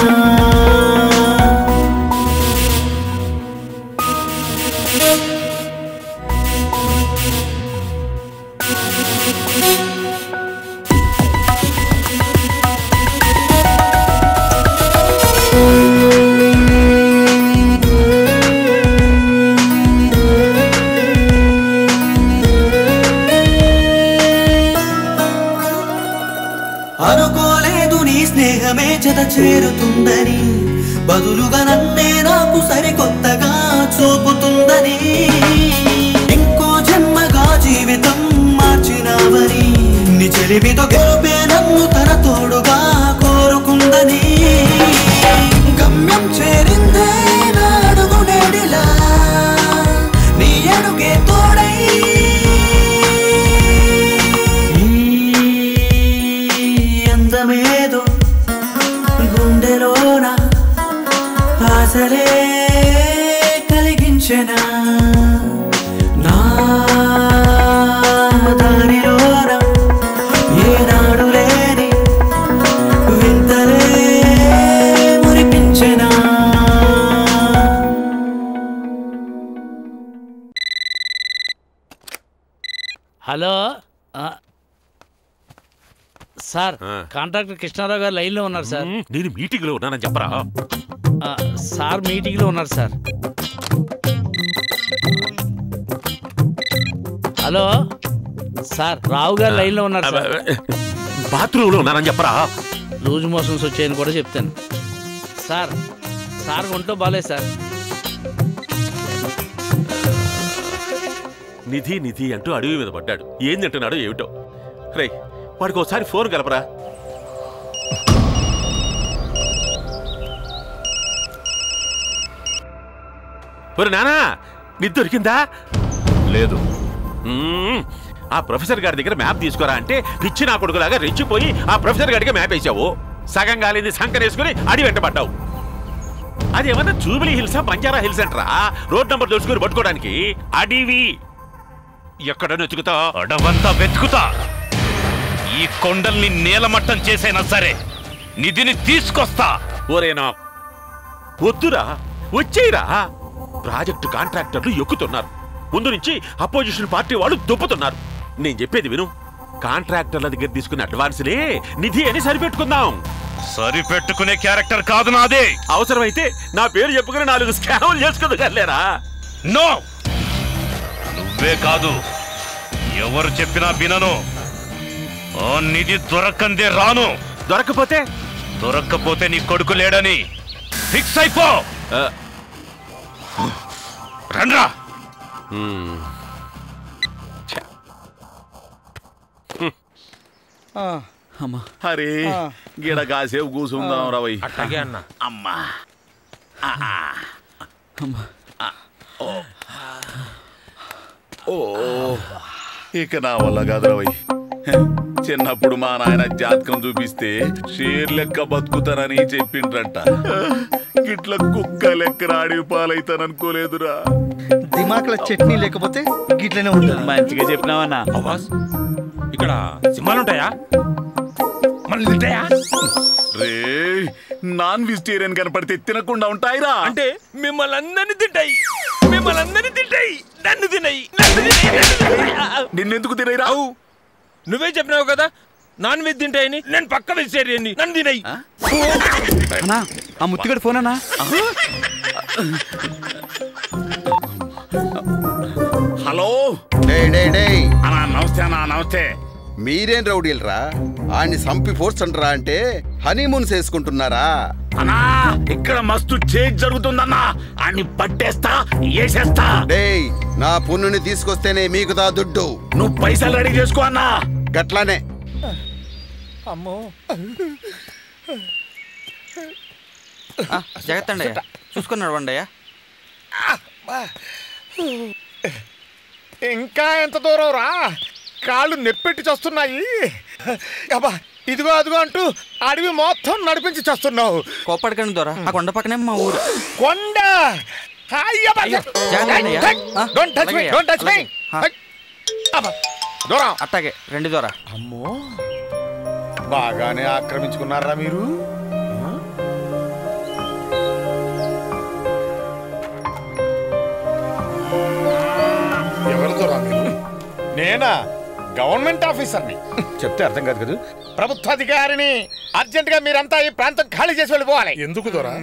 Speaker 2: అనుకోలేదు నీ స్నేహమే జత చేరుతుందని బదులుగా నన్నే నాకు సరికొత్తగా చూపుతుందని ఇంకో జన్మగా జీవితం మార్చినావని నీ చెలిమితో గెలుపే నన్ను తన తోడుగా కోరుకుందని గమ్యం చేరిందే నా అడుగు నేడిలా నీ అడుగే తోడై ఈ అందమేదో గుండెలోన ఆశలే కలిగించెనా నా దారిలోన ఏనాడు లేని వింతలే మురిపించెనా
Speaker 6: హలో ఆ, సార్ కాంట్రాక్టర్ కృష్ణారావు గారు లైన్లో ఉన్నారు సార్
Speaker 23: నేను మీటింగ్ లో ఉన్నానని చెప్పరా
Speaker 6: ఆ, సార్ మీటింగ్లో ఉన్నారు సార్ హలో సార్ రావు గారు లైన్లో ఉన్నారు సార్
Speaker 23: బాత్రూమ్ లో ఉన్నానని చెప్పరా
Speaker 6: లూజ్ మోషన్స్ వచ్చాయని కూడా చెప్తాను సార్ సార్ ఒంట్లో బాగాలేదు సార్
Speaker 23: నిధి నిధి అంటూ అడవి మీద పడ్డాడు ఏం తింటున్నాడో ఏమిటో రే వాడికి ఒకసారి ఫోన్ కలపరా ఒరే నానా నిధి దొరికిందా
Speaker 10: లేదు
Speaker 23: ఆ ప్రొఫెసర్ గారి దగ్గర మ్యాప్ తీసుకోరా అంటే పిచ్చి నా కొడుకులాగా రెచ్చిపోయి ఆ ప్రొఫెసర్ గారికి మ్యాప్ వేసావు సగం గాలింది సంకరేసుకుని అడి వెంట పడ్డావు అది ఏమన్నా జూబిలీ హిల్సా బంజారా హిల్స్ అంటరా రోడ్ నంబర్ దోచుకుని పట్టుకోవడానికి అడివి ఎక్కడ వెతుకుతా
Speaker 19: అడవంతా వెతుకుతా ఈ కొండల్ని నేలమట్టం చేసైనా సరే నిధిని తీసుకొస్తా
Speaker 23: ఓరేనా వద్దురా వచ్చేయరా ప్రాజెక్టు కాంట్రాక్టర్లు ఎక్కుతున్నారు ముందు నుంచి అపోజిషన్ పార్టీ వాళ్ళు దుప్పుతున్నారు నేను చెప్పేది విను కాంట్రాక్టర్ల దగ్గర తీసుకున్న అడ్వాన్స్లే నిధి అని సరిపెట్టుకుందాం
Speaker 19: సరిపెట్టుకునే క్యారెక్టర్ కాదు నాదే
Speaker 23: అవసరమైతే నా పేరు చెప్పుకుని నాలుగు స్కామ్లు చేసుకోగలేరా
Speaker 19: నో నువ్వే కాదు ఎవరు చెప్పినా వినను ఆ నిధి దొరకందే రాను
Speaker 23: దొరకపోతే
Speaker 19: దొరక్కపోతే నీ కొడుకు లేడని ఫిక్స్ అయిపో రండ్రా
Speaker 27: అరే గిడ కాసేపు కూసుందాం రవై
Speaker 18: అట్టాగే అన్న
Speaker 27: అమ్మా ఓ ఇక నా వల్ల కాదు రవై చిన్నప్పుడు మా నాయన జాతకం చూపిస్తే షేర్ లెక్క బతుకుతానని చెప్పిండ్రంట గిట్ల కుక్క లెక్క రాడి పాలైతాననుకోలేదురా
Speaker 8: దిమాకుల చట్నీ లేకపోతే గిట్లనే ఉంటుంది
Speaker 27: మంచిగా చెప్పినావన్నా
Speaker 18: ఇక్కడ సింహాలు ఉంటాయా మళ్ళీ తింటాయా
Speaker 27: రే నాన్ వెజిటేరియన్ కనపడితే తినకుండా ఉంటాయిరా
Speaker 18: అంటే మిమ్మల్ని అందరినీ తింటాయి మిమ్మల్ని అందరినీ తింటాయి నన్ను తినాయి నన్ను తినాయి, నన్ను తినాయి. ఆ, ఆ.
Speaker 27: నిన్నెందుకు తినైరా
Speaker 18: నువ్వే చెప్పినావు కదా నాన్ వెజ్ తింటాయని నేను పక్క వెజిటేరియన్ నన్ను తినాయి
Speaker 8: అన్నా ఆ ముత్తిగడు ఫోన్ అన్నా
Speaker 27: హలో డే డే డే అన్నా నమస్తే అన్నా నమస్తే
Speaker 11: మీరేం రౌడీలరా ఆయన్ని సంపి ఫోర్స్ అంటారా అంటే హనీమూన్ చేసుకుంటున్నారా
Speaker 13: అన్నా ఇక్కడ మస్తు చేజ్ జరుగుతుందన్నా అన్ని పట్టేస్తా వేసేస్తా
Speaker 11: డేయ్ నా పున్నుని తీసుకొస్తేనే మీకు దా దుడ్డు
Speaker 13: నువ్వు పైసలు రెడీ చేసుకో అన్నా
Speaker 11: గట్లానే
Speaker 8: అమ్మో
Speaker 14: జాగ్రత్త అండి చూసుకుని నడవండి అయ్యా
Speaker 8: ఇంకా ఎంత దూరం రా కాళ్ళు నెప్పెట్టి చస్తున్నాయి అబ్బా ఇదిగో అదిగో అంటూ అడవి మొత్తం నడిపించి చస్తున్నావు
Speaker 14: కోపడకండి దొర ఆ కొండ పక్కనే మా ఊరు
Speaker 8: కొండ అయ్యబ్బా!
Speaker 14: జాగ్రత్త అండి అయ్యా. ఆ,
Speaker 8: Don't touch me,
Speaker 14: అలాగే
Speaker 8: don't touch me.
Speaker 14: అలాగే. ఆ.
Speaker 8: దూరం
Speaker 14: అట్టాగే రండి దొర
Speaker 8: అమ్మో బాగానే ఆక్రమించుకున్నారా మీరు ఎవరితో రా మీరు నేనా గవర్నమెంట్ ఆఫీసర్ని చెప్తే అర్థం కాదు కదా ప్రభుత్వాధికారిని అర్జెంట్ గా మీరంతా ఈ ప్రాంతం ఖాళీ చేసి వెళ్ళిపోవాలి ఎందుకు దొరా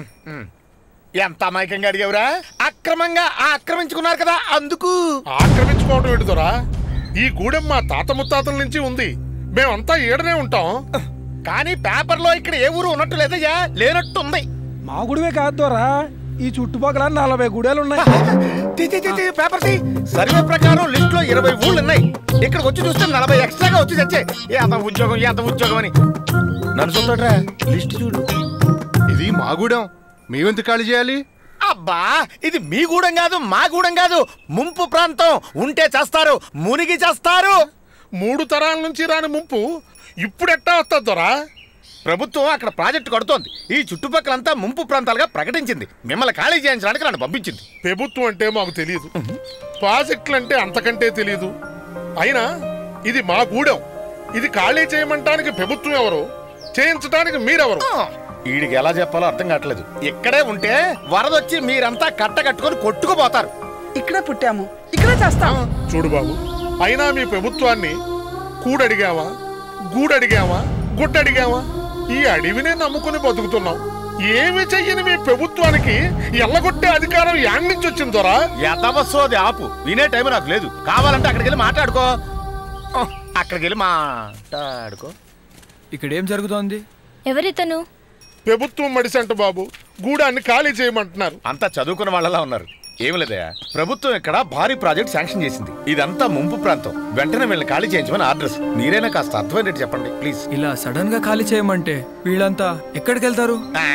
Speaker 8: ఎంత అమాయకంగా అడిగావురా అక్రమంగా ఆక్రమించుకున్నారు కదా అందుకు
Speaker 24: ఆక్రమించుకోవడం ఏంటిదోరా ఈ గూడెం మా తాత ముత్తాతల నుంచి ఉంది మేమంతా ఈడనే ఉంటాం
Speaker 8: కానీ పేపర్లో ఇక్కడ ఏ ఊరు ఉన్నట్టు లేదయ్యా లేనట్టు ఉంది
Speaker 25: మా గుడివే కాదు దొరా ఈ చుట్టుపక్కల నలభై గుడేలు ఉన్నాయి
Speaker 8: తీ, తీ, తీ, తీ, పేపర్ తీ. సర్వే ప్రకారం లిస్ట్ లో ఇరవై ఊళ్ళు ఉన్నాయి ఇక్కడికి వచ్చి చూస్తే నలభై ఎక్స్ట్రాగా వచ్చి తెచ్చే ఎంత ఉద్యోగం ఎంత ఉద్యోగం అని నన్ను చూడరా లిస్ట్ చూడు
Speaker 5: ఇది మా గూడెం మేమెందుకు ఖాళీ చేయాలి
Speaker 8: అబ్బా ఇది మీ గూడెం కాదు మా గూడెం కాదు ముంపు ప్రాంతం ఉంటే చేస్తారు మునిగి చేస్తారు
Speaker 24: మూడు తరాల నుంచి రాని ముంపు ఇప్పుడు ఎట్టా వస్తుంది దొరా
Speaker 8: ప్రభుత్వం అక్కడ ప్రాజెక్టు కడుతోంది ఈ చుట్టుపక్కలంతా ముంపు ప్రాంతాలుగా ప్రకటించింది మిమ్మల్ని ఖాళీ చేయించడానికి నన్ను పంపించింది
Speaker 24: ప్రభుత్వం అంటే మాకు తెలియదు ప్రాజెక్టులు అంటే అంతకంటే తెలియదు అయినా ఇది మా గూడెం ఇది ఖాళీ చేయమంటానికి ప్రభుత్వం ఎవరు చేయించడానికి మీరెవరు
Speaker 8: వీడికి ఎలా చెప్పాలో అర్థం కావట్లేదు ఇక్కడే ఉంటే వరదొచ్చి మీరంతా కట్ట కట్టుకొని కొట్టుకుపోతారు
Speaker 15: ఇక్కడే పుట్టాము ఇక్కడే చేస్తాం
Speaker 24: చూడు బాబు అయినా మీ ప్రభుత్వాన్ని కూడడిగావా గూడడిగావా గుడ్డడిగావా ఈ అడవినే నమ్ముకుని బతుకుతున్నాం ఏమి చెయ్యని మీ ప్రభుత్వానికి ఎల్లగొట్టే అధికారం యాడ్ నుంచి వచ్చింది దొరా
Speaker 8: యథవసోది ఆపు వినే టైం నాకు లేదు కావాలంటే అక్కడికి వెళ్ళి మాట్లాడుకో ఆ, అక్కడికి వెళ్ళి మాట్లాడుకో
Speaker 9: ఇక్కడ ఏం జరుగుతోంది
Speaker 21: ఎవరితను
Speaker 24: ప్రభుత్వం మడిసంట బాబు గూడాన్ని ఖాళీ చేయమంటున్నారు
Speaker 8: అంతా చదువుకున్న వాళ్ళలా ఉన్నారు ఏమి లేదయ్యా ప్రభుత్వం ఇక్కడ భారీ ప్రాజెక్ట్ శాంక్షన్ చేసింది ఇదంతా ముంపు ప్రాంతం వెంటనే వీళ్ళని ఖాళీ చేయించమని ఆర్డర్స్ మీరైనా కాస్త అర్థమైనట్టు చెప్పండి ప్లీజ్
Speaker 9: ఇలా సడన్ గా ఖాళీ చేయమంటే వీళ్ళంతా ఎక్కడికి వెళ్తారు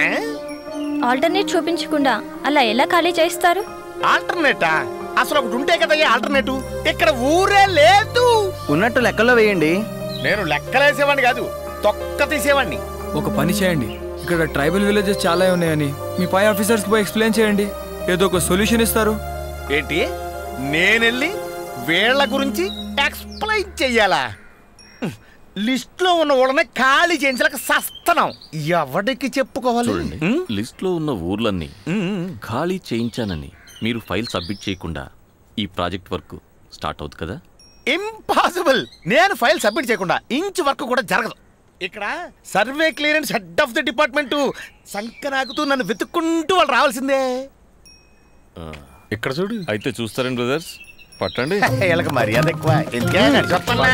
Speaker 21: ఆల్టర్నేట్ చూపించకుండా అలా ఎలా ఖాళీ చేస్తారు
Speaker 8: ఆల్టర్నేటా అసలు ఒకటి ఉంటే కదయ్యా ఆల్టర్నేటివ్ ఇక్కడ ఊరే లేదు
Speaker 12: ఉన్నట్టు లెక్కలో వేయండి
Speaker 8: నేను లెక్కలేసేవాడిని కాదు తొక్క తీసేవాడిని
Speaker 9: ఒక పని చేయండి ఇక్కడ ట్రైబల్ విలేజెస్ చాలా ఉన్నాయని మీ పై ఆఫీసర్స్ పోయి ఎక్స్ప్లెయిన్ చేయండి ఏదో ఒక సొల్యూషన్ ఇస్తారు
Speaker 8: ఏంటి నేనెళ్ళి వీళ్ళ గురించి ఎక్స్ప్లెయిన్ చెయ్యాలా లిస్ట్ లో ఉన్న వాళ్ళని ఖాళీ చేయించలేక సస్తనం ఎవడికి చెప్పుకోవాలి
Speaker 16: చూడండి లిస్ట్ లో ఉన్న ఊర్లన్నీ ఖాళీ చేయించానని మీరు ఫైల్ సబ్మిట్ చేయకుండా ఈ ప్రాజెక్ట్ వర్క్ స్టార్ట్ అవుతుంది కదా
Speaker 8: ఇంపాసిబుల్ నేను ఫైల్ సబ్మిట్ చేయకుండా ఇంచ్ వర్క్ కూడా జరగదు ఇక్కడ survey clearance head of the department సంకనాకుతూ నన్ను వెతుక్కుంటూ వాళ్ళు రావాల్సిందే ఇక్కడ చూడు
Speaker 16: అయితే చూస్తారండి బ్రదర్స్ పట్టండి
Speaker 8: వీళ్ళకి మర్యాద ఎక్కువ ఎందుకే నన్ను చెప్పాలా?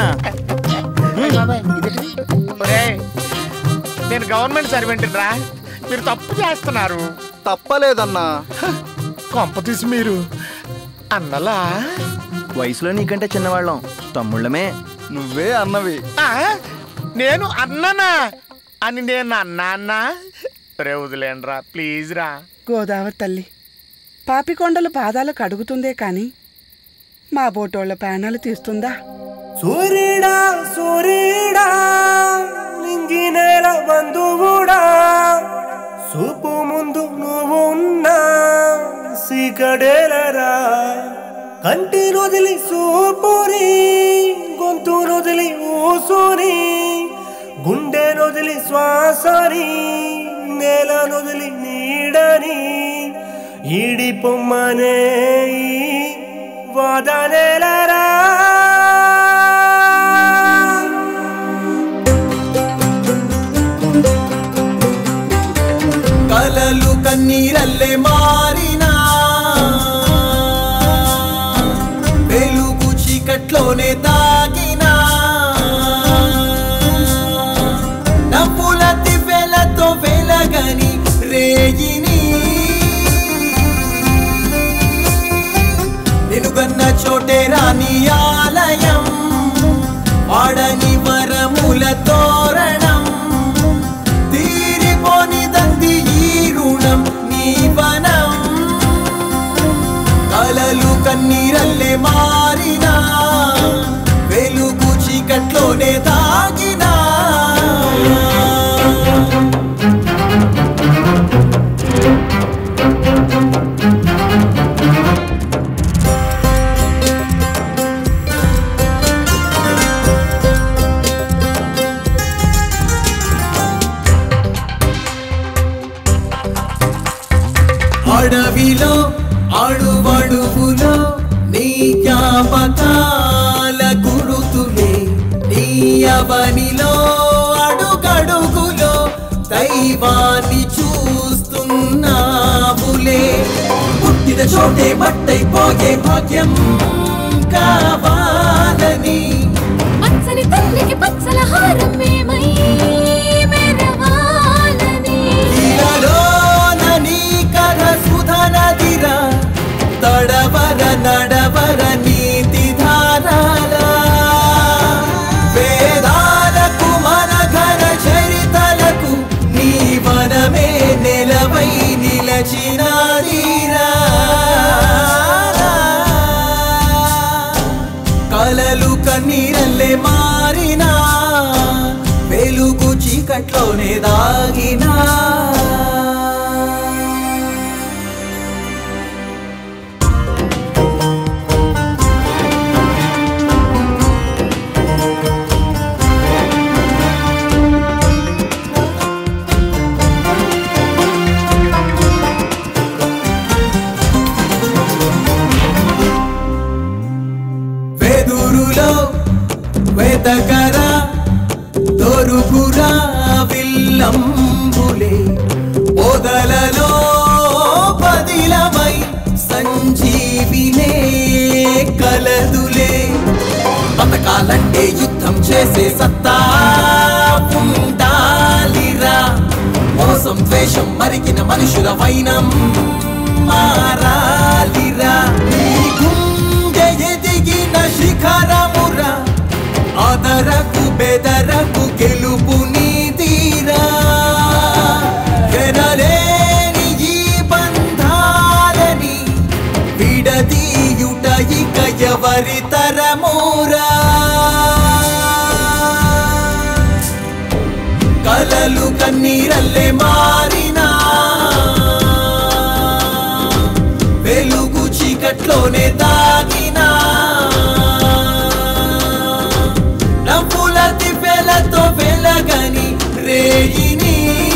Speaker 8: ఒరేయ్, నేను గవర్నమెంట్ సర్వెంట్ రా మీరు తప్పు చేస్తున్నారు
Speaker 12: తప్పలేదన్నా
Speaker 8: కొంప తీసి మీరు అన్నలా
Speaker 12: వయసులో నీకంటే చిన్నవాళ్ళం తమ్ముళ్ళమే నువ్వే అన్నవి
Speaker 8: ఆ, నేను అన్నానా అని నేను అన్నా అన్నా రే వదిలేండ్రా ప్లీజ్ రా
Speaker 15: గోదావరి తల్లి పాపికొండలు పాదాలు కడుగుతుందే కాని మా బోటోళ్ళ ప్రాణాలు తీస్తుందా
Speaker 2: సూర్యుడా సూర్యుడా నింగినేల బంధువుడా చూపు ముందు నువ్వు ఉన్నా సీకడేలరా కంటి నొదిలి సూపుని గొంతు నొదిలి ఊసుని గుండె నొదిలి శ్వాసని నేల నొదిలి నీడని ఈడి పొమ్మనే ఈ వాదనేలరా
Speaker 17: కలలు కన్నీరల్లే మారినా వెలుగు చీకట్లోనే తాగినా రేగిని నినుగన్న చోటే రాని ఆలయం వాడని వరముల తోరణం తీరిపోని దంది ఈ రుణం నీ వనం కలలు కన్నీరల్లే మారినా వెలుగు చీకట్లోనే దాగినా అడవిలో అడువడుగులో నీ జ్ఞాపకాల గురుతులే నీ అవనిలో అడుగడుగులో దైవాన్ని చూస్తున్నావులే పుట్టిన చోటే మట్టైపోయే భాగ్యం కావాలని
Speaker 1: పచ్చని తల్లికి పచ్చల హారం మేమై మెరవాలని
Speaker 17: ఇలాలోన నీ కథ సుధ నదిరా తడవర నడవర నీతి ధారాల వేదాలకు మన ఘన చరితలకు నీ వనమే నెలవై నిలచినాదిరా కలలు కన్నీరల్లే మారినా వెలుగు చీకట్లోనే దాగినా వెదురులో వెతకరా దొరుకురా విల్లంబులే పొదలలో పదిలమై సంజీవినే కలదులే బతకాలంటే యుద్ధం చేసే సత్తా ఉండాలిరా మోసం ద్వేషం మరిగిన మనుషుల వైనం మారాలిరా నీ గుండె ఎదిగిన శిఖరమురా ఆదరకు బెదరకు గెలుపు నీదిరా ఎనలేని ఈ బంధాలని విడదీయుట ఇక ఎవరి తరమురా కలలు కన్నీరల్లే మారినా వెలుగు చీకట్లోనే దాగినా నవ్వుల దివ్యలతో వెలగని రేగిని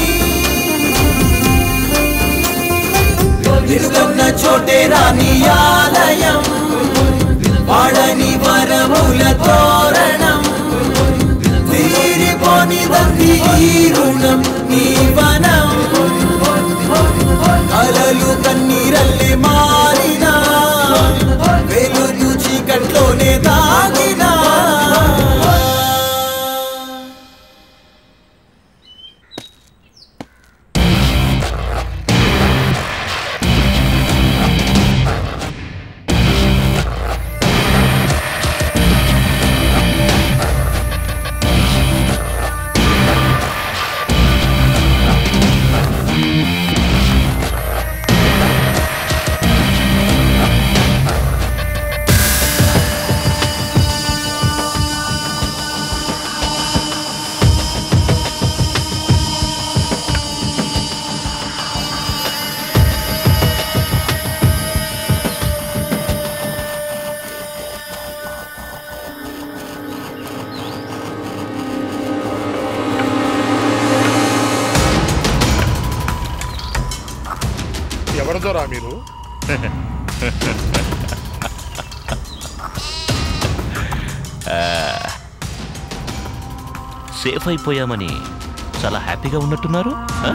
Speaker 17: నిలుగన్న చోటే రాని ఆలయం వాడని వరముల తోరణం తీరిపోని దంది ఈ రుణం నీ వనం కలలు కన్నీరల్లే మారినా వెలుగు చీకట్లోనే దాగినా
Speaker 24: ఎవరు దొరా మీరు
Speaker 19: ఆ, సేఫ్ అయిపోయామని చాలా హ్యాపీగా ఉన్నట్టున్నారు ఆ?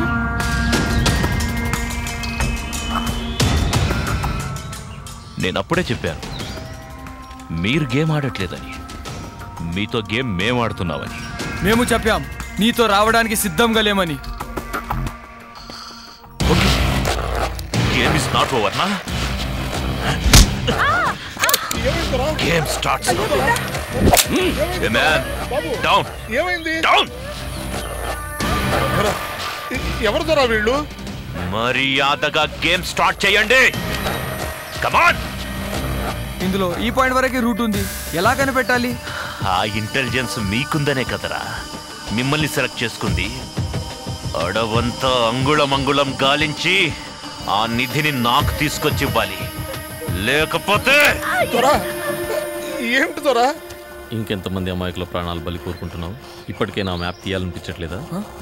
Speaker 19: నేను అప్పుడే చెప్పాను మీరు గేమ్ ఆడట్లేదని మీతో గేమ్ మేము ఆడుతున్నామని
Speaker 9: మేము చెప్పాం నీతో రావడానికి సిద్ధంగా లేమని
Speaker 19: ఇట్స్ నాట్ ఓవర్ నా గేమ్ స్టార్ట్స్ మ్యాన్ డౌన్
Speaker 24: ఏమైంది
Speaker 19: డౌన్
Speaker 24: ఎవరు దొరా వీళ్ళు
Speaker 19: మర్యాదగా గేమ్ స్టార్ట్ చేయండి కమాన్
Speaker 9: ఇందులో ఈ పాయింట్ వరకే రూట్ ఉంది ఎలా కనిపెట్టాలి
Speaker 19: ఆ ఇంటెలిజెన్స్ మీకుందనే కదరా మిమ్మల్ని సెలెక్ట్ చేసుకుంది అడవంతా అంగుళం అంగుళం గాలించి ఆ నిధిని నాకు తీసుకొచ్చి ఇవ్వాలి లేకపోతే
Speaker 24: దొరా ఏంటి దొరా
Speaker 16: ఇంకెంతమంది అమాయకుల ప్రాణాలు బలి కోరుకుంటున్నావు ఇప్పటికే నా మ్యాప్ తీయాలనిపించట్లేదా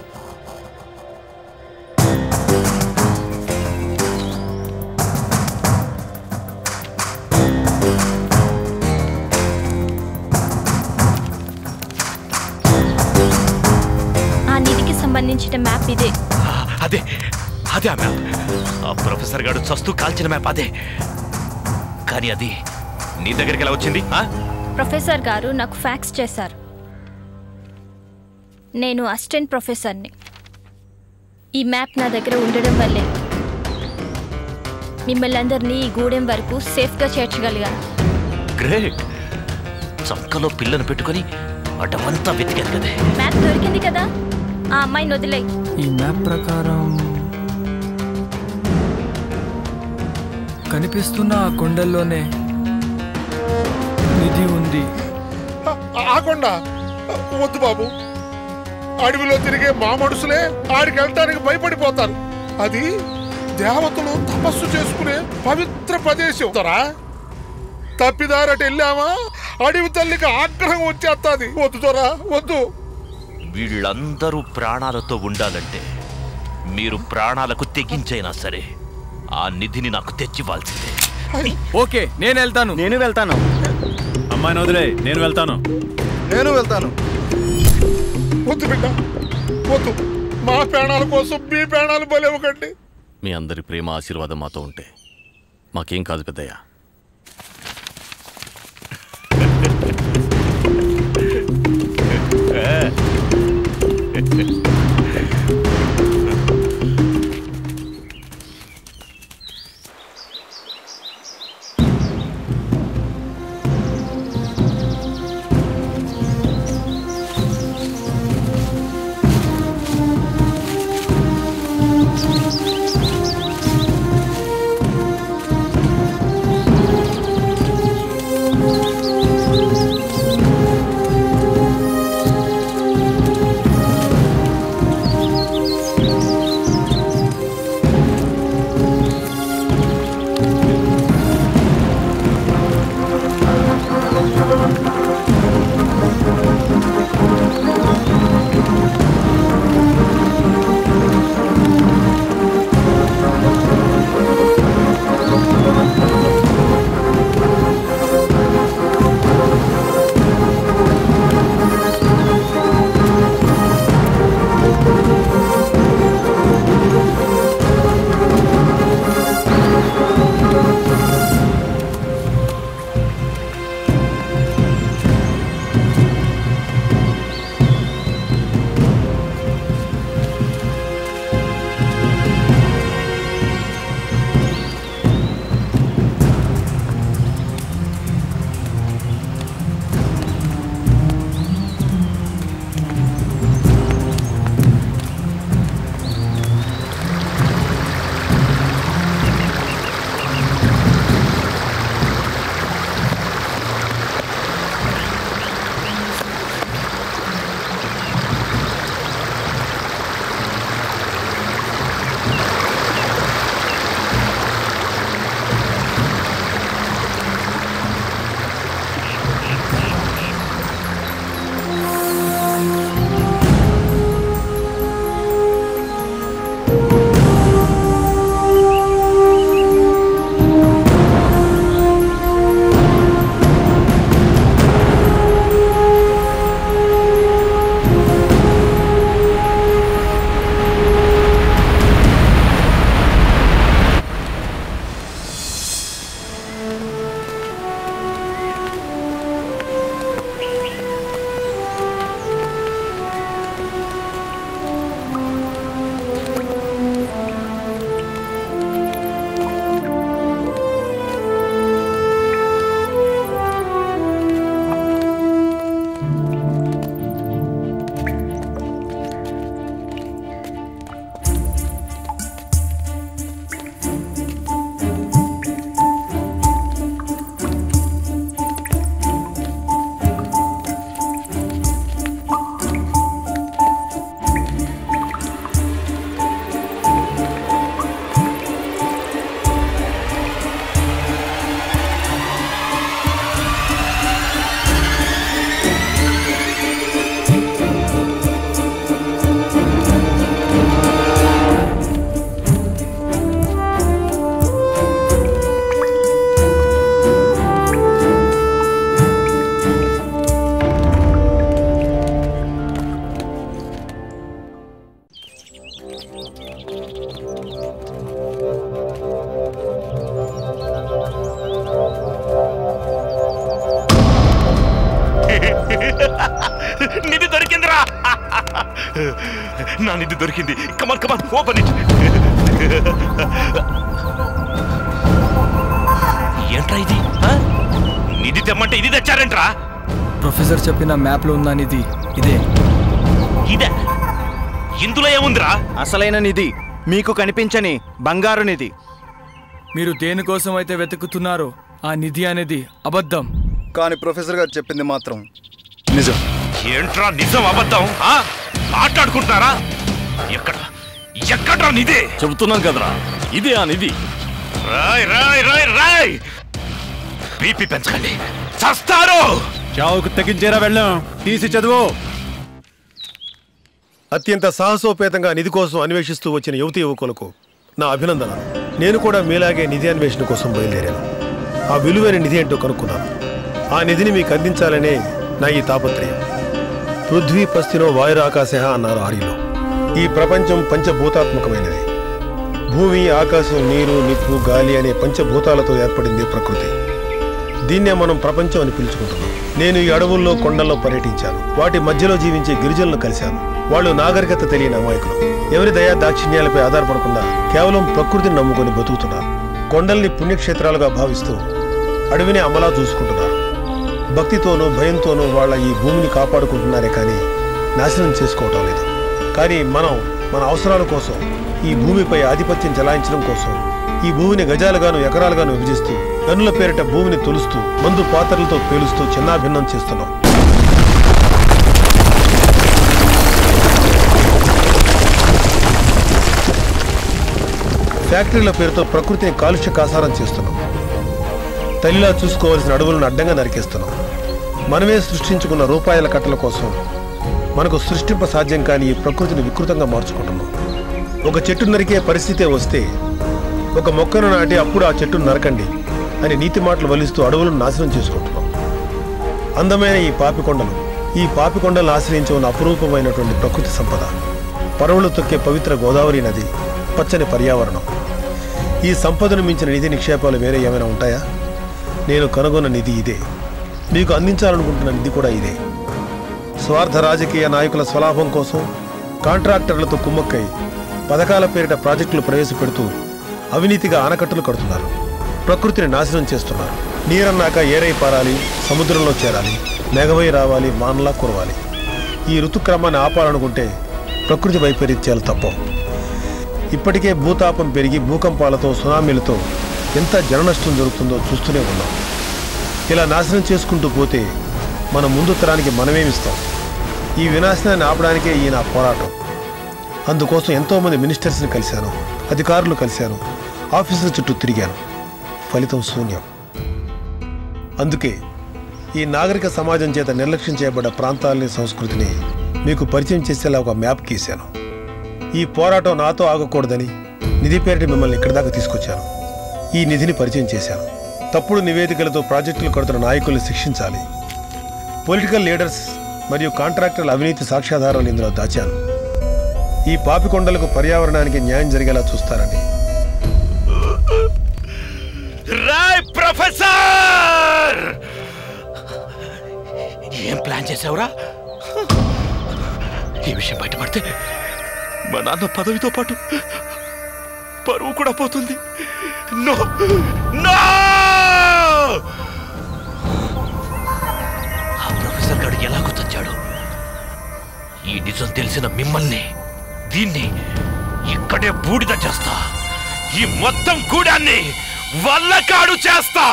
Speaker 21: ఆ నిధికి సంబంధించిన మ్యాప్ ఇదే
Speaker 19: అదే అదే ఆ మ్యాప్ ఆ ప్రొఫెసర్ గారు చస్తూ కాల్చిన మ్యాప్ అదే కానీ అది నీ దగ్గరికి ఎలా వచ్చింది ఆ?
Speaker 21: ప్రొఫెసర్ గారు నాకు ఫ్యాక్స్ చేశారు నేను అసిస్టెంట్ ప్రొఫెసర్ని ఈ మ్యాప్ నా దగ్గర ఉండడం వల్లే మిమ్మల్ని అందరినీ ఈ గూడెం వరకు సేఫ్గా చేర్చగలిగాను
Speaker 19: గ్రేట్ చంకలో పిల్లను పెట్టుకొని అటవంతా వెతికాను కదే
Speaker 21: మ్యాప్ దొరికింది కదా ఆ అమ్మాయిని వదిలేయి
Speaker 9: ఈ మ్యాప్ ప్రకారం కనిపిస్తున్న ఆ కొండల్లోనే నిధి ఉంది
Speaker 24: ఆకుండా వద్దు బాబు అడవిలో తిరిగే మా మనుషులే ఆడికి వెళ్ళటానికి భయపడిపోతారు అది దేవతలు తపస్సు చేసుకునే పవిత్ర ప్రదేశం దొరా తప్పిదారట వెళ్ళామా అడవి తల్లికి ఆగ్రహం వచ్చేస్తుంది వద్దు దొరా వద్దు
Speaker 19: వీళ్ళందరూ ప్రాణాలతో ఉండాలంటే మీరు ప్రాణాలకు తెగించైనా సరే ఆ నిధిని నాకు తెచ్చివ్వాల్సిందే
Speaker 9: ఓకే నేను వెళ్తాను
Speaker 12: నేను వెళ్తాను
Speaker 10: అమ్మాయిని వదిలే నేను వెళ్తాను
Speaker 24: నేను వెళ్తాను వద్దు బిడ్డ వద్దు మా ప్రాణాల కోసం మీ ప్రాణాలు బలేవకండి
Speaker 16: మీ అందరి ప్రేమ ఆశీర్వాదం మాతో ఉంటే మాకేం కాదు పెద్దయ్య
Speaker 21: ఆ
Speaker 19: నిధి దొరికిందిరా నా నిధి దొరికింది కమాన్ కమాన్ ఓపెన్ ఇట్ ఏంట్రా ఇది ఆ? నిధి తెమ్మంటే ఇది తెచ్చారేంట్రా
Speaker 9: ప్రొఫెసర్ చెప్పిన మ్యాప్లో ఉన్న నిధి ఇదే
Speaker 19: ఇదే ఇందులో ఏముందిరా
Speaker 12: అసలైన నిధి మీకు కనిపించని బంగారు నిధి
Speaker 9: మీరు దేనికోసం అయితే వెతుకుతున్నారో ఆ నిధి అనేది అబద్ధం
Speaker 3: కానీ ప్రొఫెసర్ గారు చెప్పింది మాత్రం నిజం
Speaker 19: ఏంట్రా నిజం అబద్ధం ఆ? మాట్లాడుకుంటున్నారా ఎక్కడ ఎక్కడ్రా నిధి
Speaker 16: చెబుతున్నాం కదరా ఇదే ఆ నిధి
Speaker 19: రాయ్ రాయ్ రాయ్ రాయ్ బీపీ పెంచకండి చస్తారు
Speaker 10: చావుకు తెగించేరా వెళ్ళాం తీసి చదువు
Speaker 4: అత్యంత సాహసోపేతంగా నిధి కోసం అన్వేషిస్తూ వచ్చిన యువతి యువకులకు నా అభినందనలు నేను కూడా మీలాగే నిధి అన్వేషణ కోసం బయలుదేరాను ఆ విలువైన నిధి ఏంటో కనుక్కున్నాను ఆ నిధిని మీకు అందించాలనే నా ఈ తాపత్రయం పృథ్వీ పస్తినో వాయురాకాశ అన్నారు ఆర్యులు ఈ ప్రపంచం పంచభూతాత్మకమైనది భూమి ఆకాశం నీరు నిప్పు గాలి అనే పంచభూతాలతో ఏర్పడింది ప్రకృతి దీన్నే మనం ప్రపంచం అని పిలుచుకుంటున్నాం నేను ఈ అడవుల్లో కొండల్లో పర్యటించాను వాటి మధ్యలో జీవించే గిరిజనులను కలిశాను వాళ్ళు నాగరికత తెలియని అమాయకులు ఎవరి దయా దాక్షిణ్యాలపై ఆధారపడకుండా కేవలం ప్రకృతిని నమ్ముకొని బతుకుతున్నారు కొండల్ని పుణ్యక్షేత్రాలుగా భావిస్తూ అడవిని అమలా చూసుకుంటున్నారు భక్తితోనూ భయంతోనూ వాళ్ళ ఈ భూమిని కాపాడుకుంటున్నారే కానీ నాశనం చేసుకోవటం లేదు కానీ మనం మన అవసరాల కోసం ఈ భూమిపై ఆధిపత్యం చెలాయించడం కోసం ఈ భూమిని గజాలుగాను ఎకరాలుగాను విభజిస్తూ గనుల పేరిట భూమిని తొలుస్తూ మందు పాత్రలతో పేలుస్తూ చిన్నాభిన్నం చేస్తున్నాం ఫ్యాక్టరీల పేరుతో ప్రకృతిని కాలుష్య కాసారం చేస్తున్నాం తల్లిలా చూసుకోవాల్సిన అడవులను అడ్డంగా నరికేస్తున్నాం మనమే సృష్టించుకున్న రూపాయల కట్టల కోసం మనకు సృష్టింప సాధ్యం కాని ఈ ప్రకృతిని వికృతంగా మార్చుకుంటున్నాం ఒక చెట్టు నరికే పరిస్థితే వస్తే ఒక మొక్కను నాటి అప్పుడు ఆ చెట్టును నరకండి అని నీతి మాటలు వలిస్తూ అడవులను నాశనం చేసుకుంటున్నాం అందమైన ఈ పాపికొండలు ఈ పాపికొండలను ఆశ్రయించి ఉన్న అపురూపమైనటువంటి ప్రకృతి సంపద పరవళ్ళు తొక్కే పవిత్ర గోదావరి నది పచ్చని పర్యావరణం ఈ సంపదను మించిన నిధి నిక్షేపాలు వేరే ఏమైనా ఉంటాయా నేను కనుగొన్న నిధి ఇదే మీకు అందించాలనుకుంటున్న నిధి కూడా ఇదే స్వార్థ రాజకీయ నాయకుల స్వలాభం కోసం కాంట్రాక్టర్లతో కుమ్మక్కై పథకాల పేరిట ప్రాజెక్టులు ప్రవేశపెడుతూ అవినీతిగా ఆనకట్టులు కడుతున్నారు ప్రకృతిని నాశనం చేస్తున్నారు నీరన్నాక ఏరై పారాలి సముద్రంలో చేరాలి మెగవై రావాలి వానలా కురవాలి ఈ ఋతుక్రమాన్ని ఆపాలనుకుంటే ప్రకృతి వైపరీత్యాలు తప్పవు ఇప్పటికే భూతాపం పెరిగి భూకంపాలతో సునామీలతో ఎంత జననష్టం జరుగుతుందో చూస్తూనే ఉన్నాం ఇలా నాశనం చేసుకుంటూ పోతే మన ముందు తరానికి మనమేమిస్తాం ఈ వినాశనాన్ని ఆపడానికే ఈ నా పోరాటం అందుకోసం ఎంతోమంది మినిస్టర్స్ని కలిశాను అధికారులు కలిశాను ఆఫీసుల చుట్టూ తిరిగాను ఫలితం శూన్యం అందుకే ఈ నాగరిక సమాజం చేత నిర్లక్ష్యం చేయబడ్డ ప్రాంతాలని సంస్కృతిని మీకు పరిచయం చేసేలా ఒక మ్యాప్ గీశాను ఈ పోరాటం నాతో ఆగకూడదని నిధి పేరిట మిమ్మల్ని ఇక్కడి దాకా తీసుకొచ్చాను ఈ నిధిని పరిచయం చేశాను తప్పుడు నివేదికలతో ప్రాజెక్టులు కడుతున్న నాయకుల్ని శిక్షించాలి పొలిటికల్ లీడర్స్ మరియు కాంట్రాక్టర్ల అవినీతి సాక్ష్యాధారాలు ఇందులో దాచాను ఈ పాపికొండలకు పర్యావరణానికి న్యాయం జరిగేలా చూస్తారని
Speaker 19: రాయ్ ప్రొఫెసర్ ఏం ప్లాన్ చేసావురా ఈ విషయం బయటపడితే మా నాన్న పదవితో పాటు పరువు కూడా పోతుంది నో నో ఆ ప్రొఫెసర్ గారు ఎలా గుర్తొచ్చాడు ఈ నిజం తెలిసిన మిమ్మల్ని దీన్ని ఇక్కడే బూడిద చేస్తా ఈ మొత్తం కూడాన్ని వల్లకాడు చేస్తా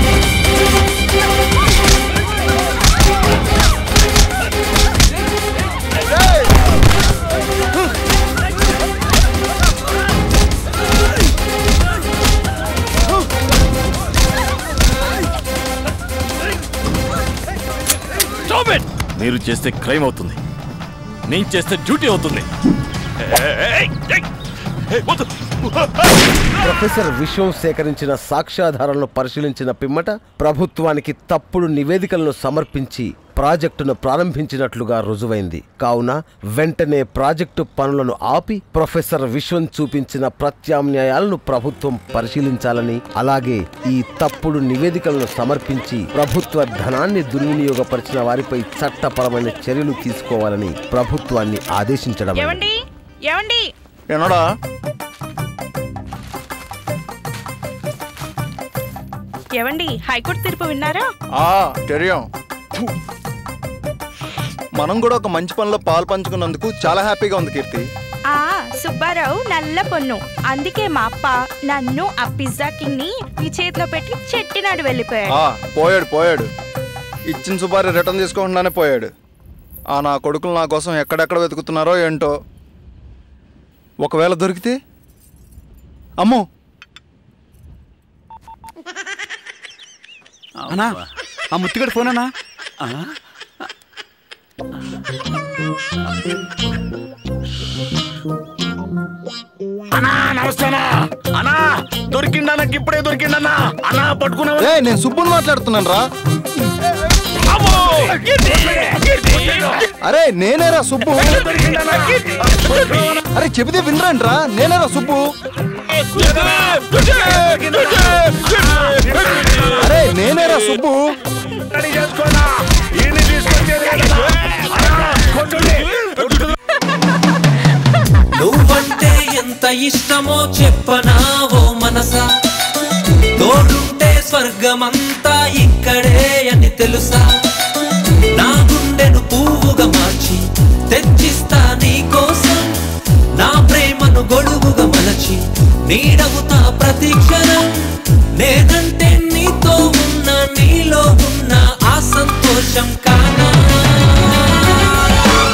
Speaker 16: Stop it! మీరు చేస్తే క్రైమ్ అవుతుంది నేను చేస్తే డ్యూటీ అవుతుంది
Speaker 19: ఏయ్, ఏయ్, ఏయ్, వద్దు
Speaker 6: ప్రొఫెసర్ విశ్వం సేకరించిన సాక్ష్యాధారాలను పరిశీలించిన పిమ్మట ప్రభుత్వానికి తప్పుడు నివేదికలను సమర్పించి ప్రాజెక్టును ప్రారంభించినట్లుగా రుజువైంది కావున వెంటనే ప్రాజెక్టు పనులను ఆపి ప్రొఫెసర్ విశ్వం చూపించిన ప్రత్యామ్నాయాలను ప్రభుత్వం పరిశీలించాలని అలాగే ఈ తప్పుడు నివేదికలను సమర్పించి ప్రభుత్వ ధనాన్ని దుర్వినియోగపరిచిన వారిపై చట్టపరమైన చర్యలు తీసుకోవాలని ప్రభుత్వాన్ని ఆదేశించడం
Speaker 7: ఏమండి ఏమండి
Speaker 3: என்னடா
Speaker 7: ఏమండి హైకోర్టు తీర్పు విన్నారా
Speaker 3: ఆ తెలియం మనం కూడా ఒక మంచి పనిలో పాలు పంచుకున్నందుకు చాలా హ్యాపీగా ఉంది కీర్తి
Speaker 7: ఆ సుబ్బారావు నల్ల పొన్ను అందుకే మా అప్ప నన్ను ఆ పిజ్జా కింగ్ ని మీ చేతిలో పెట్టి చెట్టినాడు వెళ్ళిపోయాడు
Speaker 3: ఆ పోయాడు పోయాడు ఇచ్చిన సుబారి రిటర్న్ తీసుకోకుండానే పోయాడు ఆ నా కొడుకులు నా కోసం ఎక్కడెక్కడ వెతుకుతున్నారో ఏంటో ఒకవేళ దొరికితే అమ్మో
Speaker 8: అన్నా ఆ ముత్తిగడి ఫోన్ అన్నా
Speaker 13: అన్నా నమస్తేనా అన్నా దొరికిండా నాకు ఇప్పుడే దొరికిండన్నా అన్నా పట్టుకున్నావు
Speaker 3: ఏ నేను సుబ్బుని మాట్లాడుతున్నాను రా అరే నేనేరా సుబ్బు అరే చెబితే వినరంట్రా నేనేరా సుబ్బు అరే నేనేరా సుబ్బు
Speaker 17: నువ్వంటే ఎంత ఇష్టమో చెప్పనా